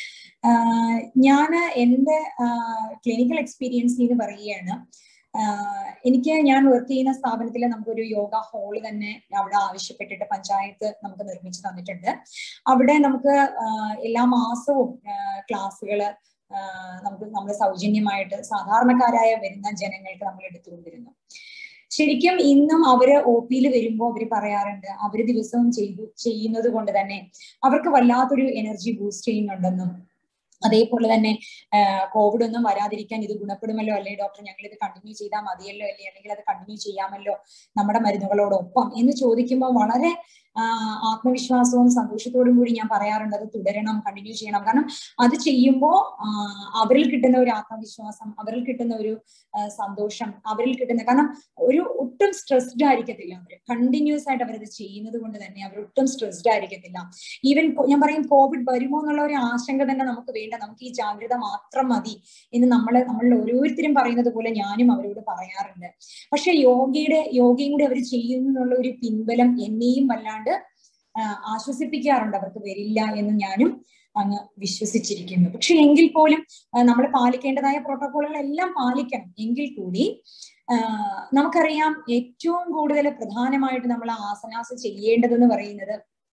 ഞാൻ എൻ്റെ ക്ലിനിക്കൽ എക്സ്പീരിയൻസ് എന്ന് പറയുകയാണ് എനിക്ക് ഞാൻ വർക്ക് ചെയ്യുന്ന സ്ഥാപനത്തിൽ നമുക്കൊരു യോഗ ഹാള് തന്നെ അവിടെ ആവശ്യപ്പെട്ടിട്ട് പഞ്ചായത്ത് നമുക്ക് നിർമ്മിച്ചു തന്നിട്ടുണ്ട് അവിടെ നമുക്ക് എല്ലാ മാസവും ക്ലാസ്സുകൾ നമുക്ക് നമ്മൾ സൗജന്യമായിട്ട് സാധാരണക്കാരായ വരുന്ന ജനങ്ങൾക്ക് നമ്മൾ എടുത്തുകൊണ്ടിരുന്നു ശരിക്കും ഇന്നും അവര് ഒ പിയിൽ വരുമ്പോൾ അവര് പറയാറുണ്ട് അവര് ദിവസവും ചെയ്തു ചെയ്യുന്നത് കൊണ്ട് തന്നെ അവർക്ക് വല്ലാത്തൊരു എനർജി ബൂസ്റ്റ് ചെയ്യുന്നുണ്ടെന്നും അതേപോലെ തന്നെ കോവിഡ് ഒന്നും വരാതിരിക്കാൻ ഇത് ഗുണപ്പെടുമല്ലോ അല്ലെ ഡോക്ടർ ഞങ്ങൾ ഇത് കണ്ടിന്യൂ ചെയ്താൽ മതിയല്ലോ അല്ലേ അല്ലെങ്കിൽ അത് കണ്ടിന്യൂ ചെയ്യാമല്ലോ നമ്മുടെ മരുന്നുകളോടൊപ്പം എന്ന് ചോദിക്കുമ്പോൾ വളരെ ആത്മവിശ്വാസവും സന്തോഷത്തോടും കൂടി ഞാൻ പറയാറുണ്ട് അത് തുടരണം കണ്ടിന്യൂ ചെയ്യണം കാരണം അത് ചെയ്യുമ്പോൾ അവരിൽ കിട്ടുന്ന ഒരു ആത്മവിശ്വാസം അവരിൽ കിട്ടുന്ന ഒരു സന്തോഷം അവരിൽ കിട്ടുന്ന കാരണം ഒരു ഒട്ടും സ്ട്രെസ്ഡ് ആയിരിക്കത്തില്ല അവർ കണ്ടിന്യൂസ് ആയിട്ട് അവരത് ചെയ്യുന്നത് കൊണ്ട് തന്നെ അവർ ഒട്ടും സ്ട്രെസ്ഡ് ആയിരിക്കത്തില്ല ഈവൻ ഞാൻ പറയും കോവിഡ് വരുമോ എന്നുള്ള ഒരു ആശങ്ക തന്നെ നമുക്ക് വേണ്ട നമുക്ക് ഈ ജാഗ്രത മാത്രം മതി എന്ന് നമ്മൾ നമ്മളിൽ ഓരോരുത്തരും പറയുന്നത് പോലെ ഞാനും അവരോട് പറയാറുണ്ട് പക്ഷെ യോഗയുടെ യോഗയും കൂടി അവർ ചെയ്യുന്നുള്ള ഒരു പിൻബലം എന്നെയും വല്ലാണ്ട് ആശ്വസിപ്പിക്കാറുണ്ട് അവർക്ക് വരില്ല എന്ന് ഞാനും അങ്ങ് വിശ്വസിച്ചിരിക്കുന്നു പക്ഷെ എങ്കിൽ പോലും നമ്മൾ പാലിക്കേണ്ടതായ പ്രോട്ടോകോളുകളെല്ലാം പാലിക്കണം എങ്കിൽ കൂടി നമുക്കറിയാം ഏറ്റവും കൂടുതൽ പ്രധാനമായിട്ട് നമ്മൾ ആസനാസ് ചെയ്യേണ്ടതെന്ന് പറയുന്നത്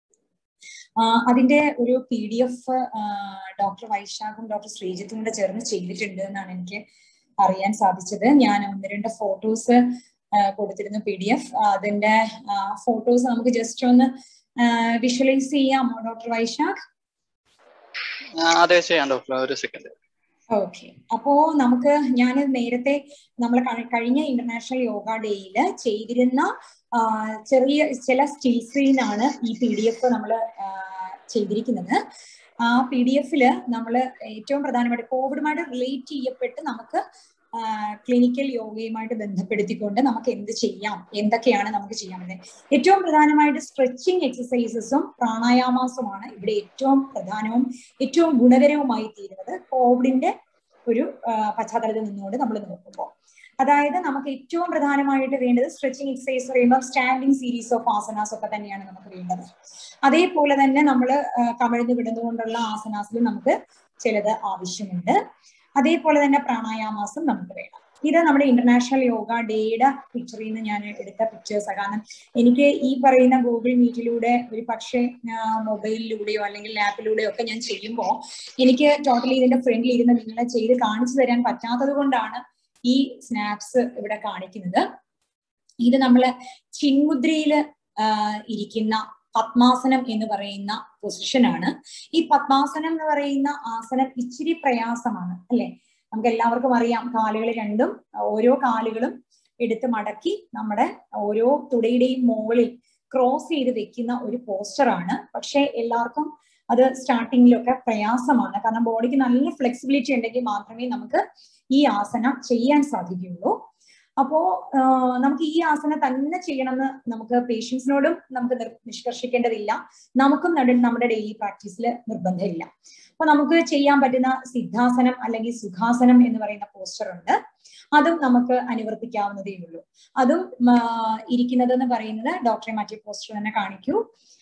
അതിന്റെ ഒരു പി ഡി എഫ് ഡോക്ടർ വൈശാഖും ഡോക്ടർ ശ്രീജിത്തും കൂടെ ചേർന്ന് ചെയ്തിട്ടുണ്ട് എന്നാണ് എനിക്ക് അറിയാൻ സാധിച്ചത് ഞാൻ ഒന്ന് രണ്ട് ഫോട്ടോസ് കൊടുത്തിരുന്നു പി ഡി എഫ് അതിന്റെ ഫോട്ടോസ് നമുക്ക് ജസ്റ്റ് ഒന്ന് വിഷ്വലൈസ് ചെയ്യാമോ ഡോക്ടർ വൈശാഖ് അതെ ചെയ്യാം ഡോക്ടർ ഒരു സെക്കൻഡ് ഓക്കെ അപ്പോ നമുക്ക് ഞാൻ നേരത്തെ നമ്മൾ കഴിഞ്ഞ ഇന്റർനാഷണൽ യോഗ ഡേയിൽ ചെയ്തിരുന്ന ചെറിയ ചില സ്റ്റിൽസിൽ നിന്നാണ് ഈ പി ഡി എഫ് നമ്മൾ ചെയ്തിരിക്കുന്നത് ആ പി ഡി എഫില് നമ്മൾ ഏറ്റവും പ്രധാനമായിട്ട് കോവിഡുമായിട്ട് റിലേറ്റ് ചെയ്യപ്പെട്ട് നമുക്ക് ക്ലിനിക്കൽ യോഗയുമായിട്ട് ബന്ധപ്പെടുത്തിക്കൊണ്ട് നമുക്ക് എന്ത് ചെയ്യാം എന്തൊക്കെയാണ് നമുക്ക് ചെയ്യാൻ പറ്റുന്നത് ഏറ്റവും പ്രധാനമായിട്ട് സ്ട്രെച്ചിങ് എക്സസൈസസും പ്രാണായാമാസുമാണ് ഇവിടെ ഏറ്റവും പ്രധാനവും ഏറ്റവും ഗുണകരവുമായി തീരുന്നത് കോവിഡിന്റെ ഒരു പശ്ചാത്തലത്തിൽ നിന്നുകൊണ്ട് നമ്മൾ നോക്കുമ്പോൾ അതായത് നമുക്ക് ഏറ്റവും പ്രധാനമായിട്ട് വേണ്ടത് സ്ട്രെച്ചിങ് എക്സസൈസ് പറയുമ്പോൾ സ്റ്റാൻഡിങ് സീരീസ് ഓഫ് ആസനാസ് ഒക്കെ തന്നെയാണ് നമുക്ക് വേണ്ടത് അതേപോലെ തന്നെ നമ്മൾ കമിഴ്ന്ന് കിടന്നുകൊണ്ടുള്ള ആസനാസിലും നമുക്ക് ചിലത് ആവശ്യമുണ്ട് അതേപോലെ തന്നെ പ്രാണായാമാസം നമുക്ക് വേണം ഇത് നമ്മുടെ ഇന്റർനാഷണൽ യോഗ ഡേയുടെ പിക്ചറിൽ നിന്ന് ഞാൻ എടുത്ത പിക്ചേഴ്സ് കാരണം എനിക്ക് ഈ പറയുന്ന ഗൂഗിൾ മീറ്റിലൂടെ ഒരു പക്ഷേ മൊബൈലിലൂടെയോ അല്ലെങ്കിൽ ലാപ്പിലൂടെയോ ഒക്കെ ഞാൻ ചെയ്യുമ്പോൾ എനിക്ക് ടോട്ടലി ഇതിന്റെ ഫ്രണ്ടിൽ ഇരുന്ന് നിങ്ങളെ ചെയ്ത് കാണിച്ചു തരാൻ പറ്റാത്തത് കൊണ്ടാണ് ഈ സ്നാപ്സ് ഇവിടെ കാണിക്കുന്നത് ഇത് നമ്മൾ ചിന്മുദ്രയിൽ ഇരിക്കുന്ന പത്മാസനം എന്ന് പറയുന്ന പൊസിഷനാണ് ഈ പത്മാസനം എന്ന് പറയുന്ന ആസനം ഇച്ചിരി പ്രയാസമാണ് അല്ലെ നമുക്ക് എല്ലാവർക്കും അറിയാം കാലുകൾ രണ്ടും ഓരോ കാലുകളും എടുത്ത് മടക്കി നമ്മുടെ ഓരോ തുടയുടെയും മുകളിൽ ക്രോസ് ചെയ്ത് വെക്കുന്ന ഒരു പോസ്റ്ററാണ് പക്ഷെ എല്ലാവർക്കും അത് സ്റ്റാർട്ടിങ്ങിലൊക്കെ പ്രയാസമാണ് കാരണം ബോഡിക്ക് നല്ല ഫ്ലെക്സിബിലിറ്റി ഉണ്ടെങ്കിൽ മാത്രമേ നമുക്ക് ഈ ആസനം ചെയ്യാൻ സാധിക്കുകയുള്ളൂ അപ്പോ നമുക്ക് ഈ ആസനം തന്നെ ചെയ്യണമെന്ന് നമുക്ക് പേഷ്യൻസിനോടും നമുക്ക് നിഷ്കർഷിക്കേണ്ടതില്ല നമുക്കും നമ്മുടെ ഡെയിലി പ്രാക്ടീസിൽ നിർബന്ധമില്ല അപ്പൊ നമുക്ക് ചെയ്യാൻ പറ്റുന്ന സിദ്ധാസനം അല്ലെങ്കിൽ സുഖാസനം എന്ന് പറയുന്ന പോസ്റ്റർ ഉണ്ട് അതും നമുക്ക് അനുവർത്തിക്കാവുന്നതേ ഉള്ളൂ അതും ഇരിക്കുന്നത് എന്ന് പറയുന്നത് ഡോക്ടറെ മറ്റേ പോസ്റ്റർ തന്നെ കാണിക്കൂ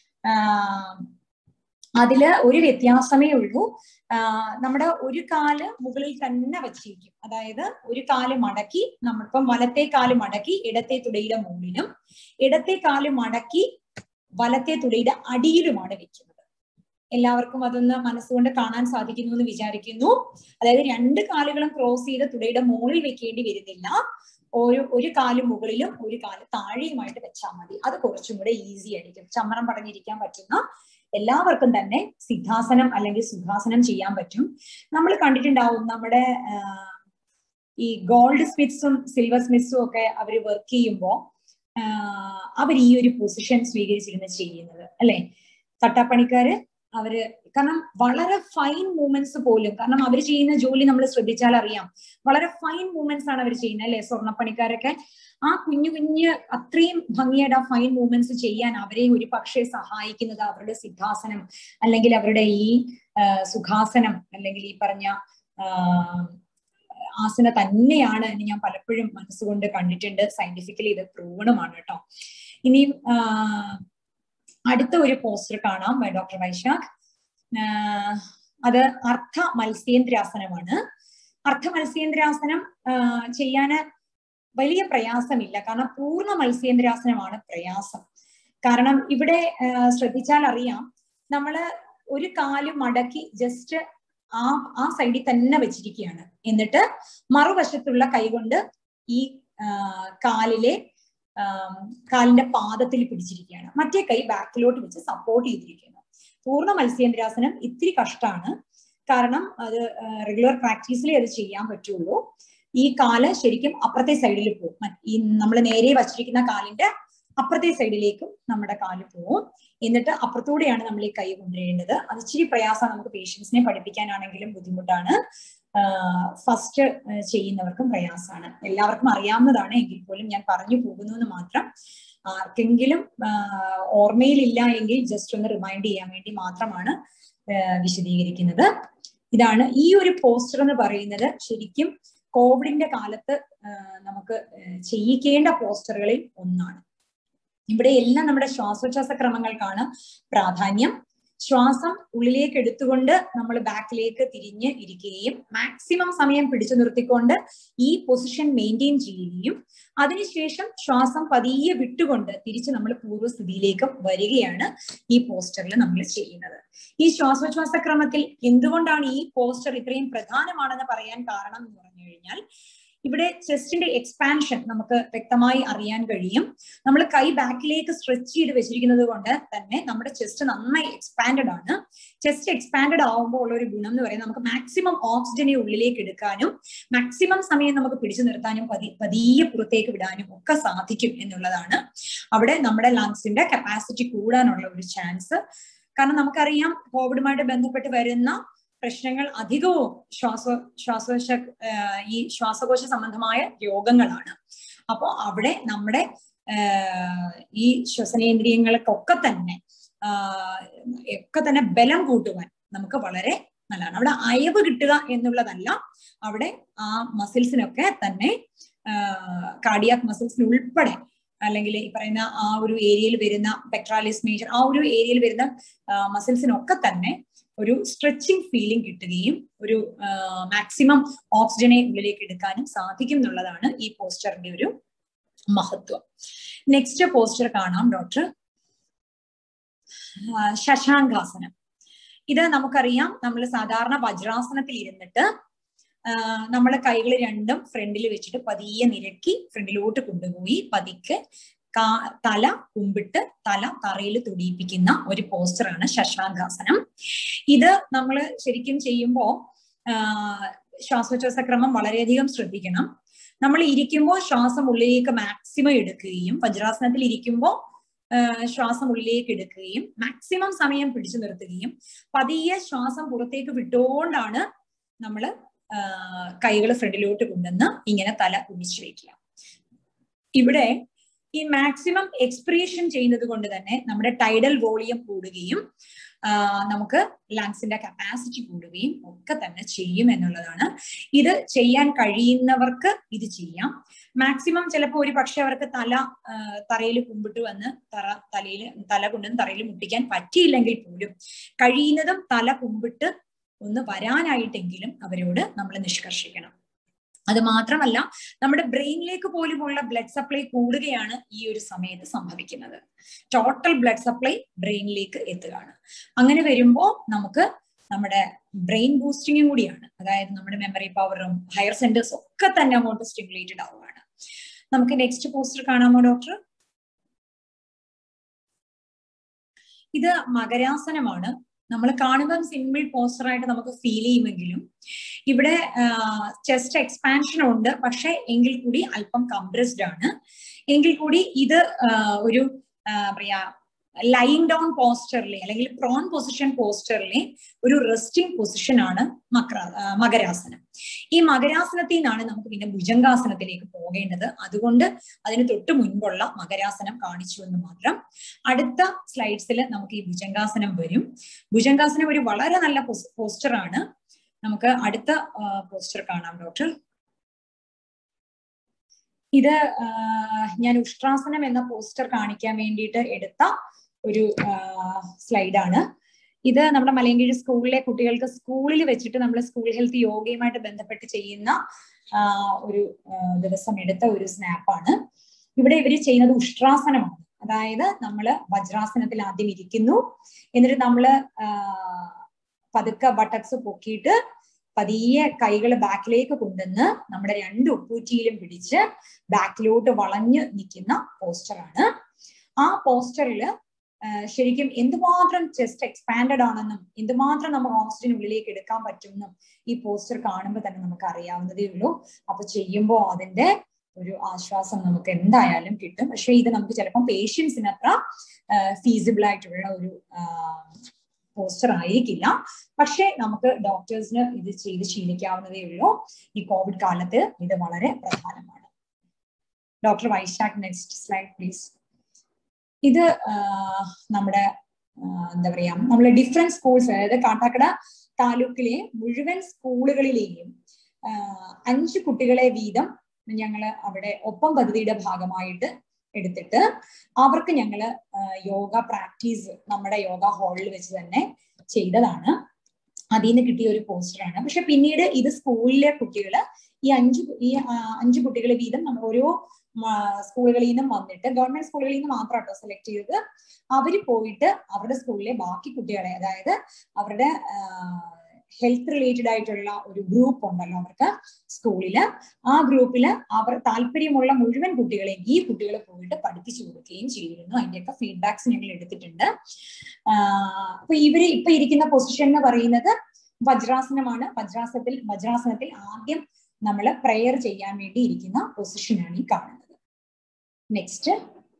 അതില് ഒരു വ്യത്യാസമേ ഉള്ളൂ നമ്മുടെ ഒരു കാല് മുകളിൽ തന്നെ വച്ചിരിക്കും അതായത് ഒരു കാല് മടക്കി നമ്മളിപ്പം വലത്തെ കാല് മടക്കി ഇടത്തെ തുടയുടെ മുകളിലും ഇടത്തെ കാല് മടക്കി വലത്തെ തുടയുടെ അടിയിലുമാണ് വെക്കുന്നത് എല്ലാവർക്കും അതൊന്ന് മനസ്സുകൊണ്ട് കാണാൻ സാധിക്കുന്നു എന്ന് വിചാരിക്കുന്നു അതായത് രണ്ട് കാലുകളും ക്രോസ് ചെയ്ത് തുടയുടെ മുകളിൽ വെക്കേണ്ടി വരുന്നില്ല ഒരു ഒരു കാല് മുകളിലും ഒരു കാല് താഴെയുമായിട്ട് വെച്ചാൽ മതി അത് കുറച്ചും കൂടെ ഈസി ആയിരിക്കും ചമ്മണം പടഞ്ഞിരിക്കാൻ പറ്റുന്ന എല്ലാവർക്കും തന്നെ സിദ്ധാസനം അല്ലെങ്കിൽ സുഖാസനം ചെയ്യാൻ പറ്റും നമ്മൾ കണ്ടിട്ടുണ്ടാവും നമ്മുടെ ഈ ഗോൾഡ് സ്മിത്സും സിൽവർ സ്മിത്സും ഒക്കെ അവർ വർക്ക് ചെയ്യുമ്പോൾ അവർ ഈ ഒരു പൊസിഷൻ സ്വീകരിച്ചിരുന്ന് ചെയ്യുന്നത് അല്ലെ തട്ടാപ്പണിക്കാര് അവര് കാരണം വളരെ ഫൈൻ മൂവ്മെന്റ്സ് പോലും കാരണം അവർ ചെയ്യുന്ന ജോലി നമ്മൾ ശ്രദ്ധിച്ചാൽ അറിയാം വളരെ ഫൈൻ മൂവ്മെന്റ്സ് ആണ് അവർ ചെയ്യുന്നത് അല്ലെ സ്വർണ്ണപ്പണിക്കാരൊക്കെ ആ കുഞ്ഞു കുഞ്ഞ് അത്രയും ഭംഗിയായിട്ട് ആ ഫൈൻ മൂവ്മെന്റ്സ് ചെയ്യാൻ അവരെ ഒരു പക്ഷേ സഹായിക്കുന്നത് അവരുടെ സിദ്ധാസനം അല്ലെങ്കിൽ അവരുടെ ഈ സുഖാസനം അല്ലെങ്കിൽ ഈ പറഞ്ഞ ആസന തന്നെയാണ് എന്ന് ഞാൻ പലപ്പോഴും മനസ്സുകൊണ്ട് കണ്ടിട്ടുണ്ട് സയന്റിഫിക്കലി ഇത് പ്രൂവണുമാണ് കേട്ടോ ഇനിയും അടുത്ത ഒരു പോസ്റ്റർ കാണാം ഡോക്ടർ വൈശാഖ് അത് അർത്ഥ മത്സ്യേന്ദ്രാസനമാണ് അർത്ഥ മത്സ്യേന്ദ്രാസനം ചെയ്യാന് വലിയ പ്രയാസമില്ല കാരണം പൂർണ്ണ മത്സ്യേന്ദ്രാസനമാണ് പ്രയാസം കാരണം ഇവിടെ ശ്രദ്ധിച്ചാൽ അറിയാം നമ്മള് ഒരു കാല് മടക്കി ജസ്റ്റ് ആ ആ സൈഡിൽ തന്നെ വെച്ചിരിക്കുകയാണ് എന്നിട്ട് മറുവശത്തുള്ള കൈകൊണ്ട് ഈ കാലിലെ കാലിന്റെ പാദത്തിൽ പിടിച്ചിരിക്കുകയാണ് മറ്റേ കൈ ബാക്കിലോട്ട് വെച്ച് സപ്പോർട്ട് ചെയ്തിരിക്കുന്നു പൂർണ്ണ മത്സ്യേന്ദ്രാസനം ഇത്തിരി കഷ്ടമാണ് കാരണം അത് റെഗുലർ പ്രാക്ടീസിലേ അത് ചെയ്യാൻ പറ്റുള്ളൂ ഈ കാല് ശരിക്കും അപ്പുറത്തെ സൈഡിൽ പോകും ഈ നമ്മൾ നേരെ വച്ചിരിക്കുന്ന കാലിന്റെ അപ്പുറത്തെ സൈഡിലേക്കും നമ്മുടെ കാല് പോവും എന്നിട്ട് അപ്പുറത്തൂടെയാണ് നമ്മൾ ഈ കൈ കൊണ്ടുവരേണ്ടത് അത് ഇച്ചിരി പ്രയാസം നമുക്ക് പേഷ്യൻസിനെ പഠിപ്പിക്കാനാണെങ്കിലും ബുദ്ധിമുട്ടാണ് ഫസ്റ്റ് ചെയ്യുന്നവർക്കും പ്രയാസമാണ് എല്ലാവർക്കും അറിയാവുന്നതാണ് എങ്കിൽ പോലും ഞാൻ പറഞ്ഞു പോകുന്നു എന്ന് മാത്രം ആർക്കെങ്കിലും ഓർമ്മയിലില്ല എങ്കിൽ ജസ്റ്റ് ഒന്ന് റിമൈൻഡ് ചെയ്യാൻ വേണ്ടി മാത്രമാണ് വിശദീകരിക്കുന്നത് ഇതാണ് ഈ ഒരു പോസ്റ്റർ എന്ന് പറയുന്നത് ശരിക്കും കോവിഡിന്റെ കാലത്ത് നമുക്ക് ചെയ്യിക്കേണ്ട പോസ്റ്ററുകളിൽ ഒന്നാണ് ഇവിടെ എല്ലാം നമ്മുടെ ശ്വാസോച്ഛ്വാസ ക്രമങ്ങൾക്കാണ് പ്രാധാന്യം ശ്വാസം ഉള്ളിലേക്ക് എടുത്തുകൊണ്ട് നമ്മൾ ബാക്കിലേക്ക് തിരിഞ്ഞ് ഇരിക്കുകയും മാക്സിമം സമയം പിടിച്ചു നിർത്തിക്കൊണ്ട് ഈ പൊസിഷൻ മെയിൻറ്റെയിൻ ചെയ്യുകയും അതിനുശേഷം ശ്വാസം പതിയെ വിട്ടുകൊണ്ട് തിരിച്ച് നമ്മൾ പൂർവ്വസ്ഥിതിയിലേക്ക് വരികയാണ് ഈ പോസ്റ്ററിൽ നമ്മൾ ചെയ്യുന്നത് ഈ ശ്വാസോച്ഛ്വാസ ക്രമത്തിൽ എന്തുകൊണ്ടാണ് ഈ പോസ്റ്റർ ഇത്രയും പ്രധാനമാണെന്ന് പറയാൻ കാരണം എന്ന് പറഞ്ഞു കഴിഞ്ഞാൽ ഇവിടെ ചെസ്റ്റിന്റെ എക്സ്പാൻഷൻ നമുക്ക് വ്യക്തമായി അറിയാൻ കഴിയും നമ്മൾ കൈ ബാക്കിലേക്ക് സ്ട്രെച്ച് ചെയ്ത് വെച്ചിരിക്കുന്നത് കൊണ്ട് തന്നെ നമ്മുടെ ചെസ്റ്റ് നന്നായി എക്സ്പാൻഡഡ് ആണ് ചെസ്റ്റ് എക്സ്പാൻഡഡ് ആവുമ്പോൾ ഉള്ള ഒരു ഗുണം എന്ന് പറയുന്നത് നമുക്ക് മാക്സിമം ഓക്സിജനെ ഉള്ളിലേക്ക് എടുക്കാനും മാക്സിമം സമയം നമുക്ക് പിടിച്ചു നിർത്താനും പതി പതിയെ പുറത്തേക്ക് വിടാനും ഒക്കെ സാധിക്കും എന്നുള്ളതാണ് അവിടെ നമ്മുടെ ലങ്സിന്റെ കപ്പാസിറ്റി കൂടാനുള്ള ഒരു ചാൻസ് കാരണം നമുക്കറിയാം കോവിഡുമായിട്ട് ബന്ധപ്പെട്ട് വരുന്ന പ്രശ്നങ്ങൾ അധികവും ശ്വാസ ശ്വാസകോശ ഈ ശ്വാസകോശ സംബന്ധമായ രോഗങ്ങളാണ് അപ്പോൾ അവിടെ നമ്മുടെ ഈ ശ്വസനേന്ദ്രിയങ്ങൾക്കൊക്കെ തന്നെ ഒക്കെ തന്നെ ബലം കൂട്ടുവാൻ നമുക്ക് വളരെ നല്ലതാണ് അവിടെ അയവ് കിട്ടുക എന്നുള്ളതല്ല അവിടെ ആ മസിൽസിനൊക്കെ തന്നെ കാർഡിയാക് മസിൽസിന് ഉൾപ്പെടെ അല്ലെങ്കിൽ ഈ പറയുന്ന ആ ഒരു ഏരിയയിൽ വരുന്ന പെക്ട്രാലിസ് മേജർ ആ ഒരു ഏരിയയിൽ വരുന്ന മസിൽസിനൊക്കെ തന്നെ ഒരു സ്ട്രെച്ചിങ് ഫീലിംഗ് കിട്ടുകയും ഒരു മാക്സിമം ഓക്സിജനെ ഉള്ളിലേക്ക് എടുക്കാനും സാധിക്കും എന്നുള്ളതാണ് ഈ പോസ്റ്ററിന്റെ ഒരു മഹത്വം നെക്സ്റ്റ് പോസ്റ്റർ കാണാം ഡോക്ടർ ശശാങ്കാസനം ഇത് നമുക്കറിയാം നമ്മൾ സാധാരണ വജ്രാസനത്തിൽ ഇരുന്നിട്ട് നമ്മളെ കൈകൾ രണ്ടും ഫ്രണ്ടിൽ വെച്ചിട്ട് പതിയെ നിരക്കി ഫ്രണ്ടിലോട്ട് കൊണ്ടുപോയി പതിക്കെ കാ തല കുമ്പിട്ട് തല തറയിൽ തുടിയിപ്പിക്കുന്ന ഒരു പോസ്റ്ററാണ് ശശാങ്കാസനം ഇത് നമ്മൾ ശരിക്കും ചെയ്യുമ്പോൾ ശ്വാസോച്ഛ്വാസ ക്രമം വളരെയധികം ശ്രദ്ധിക്കണം നമ്മൾ ഇരിക്കുമ്പോൾ ശ്വാസം ഉള്ളിലേക്ക് മാക്സിമം എടുക്കുകയും വജ്രാസനത്തിൽ ഇരിക്കുമ്പോൾ ശ്വാസം ഉള്ളിലേക്ക് എടുക്കുകയും മാക്സിമം സമയം പിടിച്ചു നിർത്തുകയും പതിയെ ശ്വാസം പുറത്തേക്ക് വിട്ടുകൊണ്ടാണ് നമ്മൾ കൈകൾ ഫ്രണ്ടിലോട്ട് കൊണ്ടുവന്ന് ഇങ്ങനെ തല കുനിച്ചു വയ്ക്കുക ഇവിടെ ഈ മാക്സിമം എക്സ്പ്രേഷൻ ചെയ്യുന്നത് കൊണ്ട് തന്നെ നമ്മുടെ ടൈഡൽ വോളിയം കൂടുകയും നമുക്ക് ലങ്സിന്റെ കപ്പാസിറ്റി കൂടുകയും ഒക്കെ തന്നെ ചെയ്യും എന്നുള്ളതാണ് ഇത് ചെയ്യാൻ കഴിയുന്നവർക്ക് ഇത് ചെയ്യാം മാക്സിമം ചിലപ്പോൾ ഒരു പക്ഷെ അവർക്ക് തല തറയിൽ കുമ്പിട്ട് വന്ന് തറ തലയിൽ തല കൊണ്ടുവന്ന് തറയിൽ മുട്ടിക്കാൻ പറ്റിയില്ലെങ്കിൽ പോലും കഴിയുന്നതും തല കുമ്പിട്ട് ഒന്ന് വരാനായിട്ടെങ്കിലും അവരോട് നമ്മൾ നിഷ്കർഷിക്കണം അത് മാത്രമല്ല നമ്മുടെ ബ്രെയിനിലേക്ക് പോലുമുള്ള ബ്ലഡ് സപ്ലൈ കൂടുകയാണ് ഈ ഒരു സമയത്ത് സംഭവിക്കുന്നത് ടോട്ടൽ ബ്ലഡ് സപ്ലൈ ബ്രെയിനിലേക്ക് എത്തുകയാണ് അങ്ങനെ വരുമ്പോൾ നമുക്ക് നമ്മുടെ ബ്രെയിൻ ബൂസ്റ്റിങ്ങും കൂടിയാണ് അതായത് നമ്മുടെ മെമ്മറി പവറും ഹയർ സെന്റേഴ്സ് ഒക്കെ തന്നെ അങ്ങോട്ട് സ്റ്റിമുലേറ്റഡ് ആവുകയാണ് നമുക്ക് നെക്സ്റ്റ് പോസ്റ്റർ കാണാമോ ഡോക്ടർ ഇത് മകരാസനമാണ് നമ്മൾ കാണുമ്പോൾ സിമ്പിൾ പോസ്റ്റർ ആയിട്ട് നമുക്ക് ഫീൽ ചെയ്യുമെങ്കിലും ഇവിടെ ചെസ്റ്റ് എക്സ്പാൻഷൻ ഉണ്ട് പക്ഷെ എങ്കിൽ കൂടി അല്പം കംപ്രസ്ഡ് ആണ് എങ്കിൽ കൂടി ഇത് ഒരു പറയാ ലൈങ് ഡൗൺ പോസ്റ്ററിലെ അല്ലെങ്കിൽ പ്രോൺ പൊസിഷൻ പോസ്റ്ററിലെ ഒരു റെസ്റ്റിംഗ് പൊസിഷൻ ആണ് മക്ര മകരാസനം ഈ മകരാസനത്തിൽ നിന്നാണ് നമുക്ക് പിന്നെ ഭുജംഗാസനത്തിലേക്ക് പോകേണ്ടത് അതുകൊണ്ട് അതിന് തൊട്ട് മുൻപുള്ള മകരാസനം കാണിച്ചു എന്ന് മാത്രം അടുത്ത സ്ലൈഡ്സിൽ നമുക്ക് ഈ ഭുജംഗാസനം വരും ഭുജംഗാസനം ഒരു വളരെ നല്ല പോസ്റ്റർ ആണ് നമുക്ക് അടുത്ത പോസ്റ്റർ കാണാം ഡോക്ടർ ഇത് ഞാൻ ഉഷ്ട്രാസനം എന്ന പോസ്റ്റർ കാണിക്കാൻ വേണ്ടിയിട്ട് എടുത്ത ഒരു സ്ലൈഡാണ് ഇത് നമ്മുടെ മലയങ്കീഴ് സ്കൂളിലെ കുട്ടികൾക്ക് സ്കൂളിൽ വെച്ചിട്ട് നമ്മൾ സ്കൂൾ ഹെൽത്ത് യോഗയുമായിട്ട് ബന്ധപ്പെട്ട് ചെയ്യുന്ന ഒരു ദിവസം എടുത്ത ഒരു സ്നാപ്പാണ് ഇവിടെ ഇവർ ചെയ്യുന്നത് ഉഷ്ട്രാസനമാണ് അതായത് നമ്മൾ വജ്രാസനത്തിൽ ആദ്യം ഇരിക്കുന്നു എന്നിട്ട് നമ്മൾ പതുക്കെ ബട്ടക്സ് പൊക്കിയിട്ട് പതിയെ കൈകൾ ബാക്കിലേക്ക് കൊണ്ടുവന്ന് നമ്മുടെ രണ്ട് ഉപ്പൂറ്റിയിലും പിടിച്ച് ബാക്കിലോട്ട് വളഞ്ഞു നിൽക്കുന്ന പോസ്റ്ററാണ് ആ പോസ്റ്ററിൽ ശരിക്കും എന്തുമാത്രം ചെസ്റ്റ് എക്സ്പാൻഡഡ് ആണെന്നും എന്തുമാത്രം നമുക്ക് ഓക്സിജൻ ഉള്ളിലേക്ക് എടുക്കാൻ പറ്റുമെന്നും ഈ പോസ്റ്റർ കാണുമ്പോൾ തന്നെ നമുക്ക് അറിയാവുന്നതേ ഉള്ളൂ അപ്പൊ ചെയ്യുമ്പോൾ അതിന്റെ ഒരു ആശ്വാസം നമുക്ക് എന്തായാലും കിട്ടും പക്ഷെ ഇത് നമുക്ക് ചിലപ്പോൾ പേഷ്യൻസിന് അത്ര ഫീസിബിൾ ആയിട്ടുള്ള ഒരു പോസ്റ്റർ ആയിരിക്കില്ല പക്ഷെ നമുക്ക് ഡോക്ടേഴ്സിന് ഇത് ചെയ്ത് ശീലിക്കാവുന്നതേ ഉള്ളൂ ഈ കോവിഡ് കാലത്ത് ഇത് വളരെ പ്രധാനമാണ് doctor Vaishakh next slide please ഇത് നമ്മുടെ എന്താ പറയാ നമ്മളെ ഡിഫറെന്റ് സ്കൂൾസ് അതായത് കാട്ടാക്കട താലൂക്കിലെ മുഴുവൻ സ്കൂളുകളിലെയും അഞ്ച് കുട്ടികളെ വീതം ഞങ്ങൾ അവിടെ ഒപ്പം പദ്ധതിയുടെ ഭാഗമായിട്ട് എടുത്തിട്ട് അവർക്ക് ഞങ്ങൾ യോഗ പ്രാക്ടീസ് നമ്മുടെ യോഗ ഹാളിൽ വെച്ച് തന്നെ ചെയ്തതാണ് അതിൽ നിന്ന് കിട്ടിയ ഒരു പോസ്റ്ററാണ് പക്ഷെ പിന്നീട് ഇത് സ്കൂളിലെ കുട്ടികൾ ഈ അഞ്ച് ഈ അഞ്ച് കുട്ടികളെ വീതം നമ്മൾ ഓരോ സ്കൂളുകളിൽ നിന്നും വന്നിട്ട് ഗവൺമെന്റ് സ്കൂളുകളിൽ നിന്ന് മാത്രം കേട്ടോ സെലക്ട് ചെയ്തത് അവർ പോയിട്ട് അവരുടെ സ്കൂളിലെ ബാക്കി കുട്ടികളെ അതായത് അവരുടെ ഹെൽത്ത് റിലേറ്റഡ് ആയിട്ടുള്ള ഒരു ഗ്രൂപ്പ് ഉണ്ടല്ലോ അവർക്ക് സ്കൂളില് ആ ഗ്രൂപ്പില് അവർ താല്പര്യമുള്ള മുഴുവൻ കുട്ടികളെയും ഈ കുട്ടികളെ പോയിട്ട് പഠിപ്പിച്ചു കൊടുക്കുകയും ചെയ്തിരുന്നു അതിന്റെയൊക്കെ ഫീഡ്ബാക്സ് ഞങ്ങൾ എടുത്തിട്ടുണ്ട് അപ്പൊ ഇവര് ഇപ്പൊ ഇരിക്കുന്ന പൊസിഷൻ എന്ന് പറയുന്നത് വജ്രാസനമാണ് വജ്രാസനത്തിൽ വജ്രാസനത്തിൽ ആദ്യം നമ്മൾ പ്രെയർ ചെയ്യാൻ വേണ്ടി ഇരിക്കുന്ന പൊസിഷനാണ് ഈ കാണുന്നത് നെക്സ്റ്റ്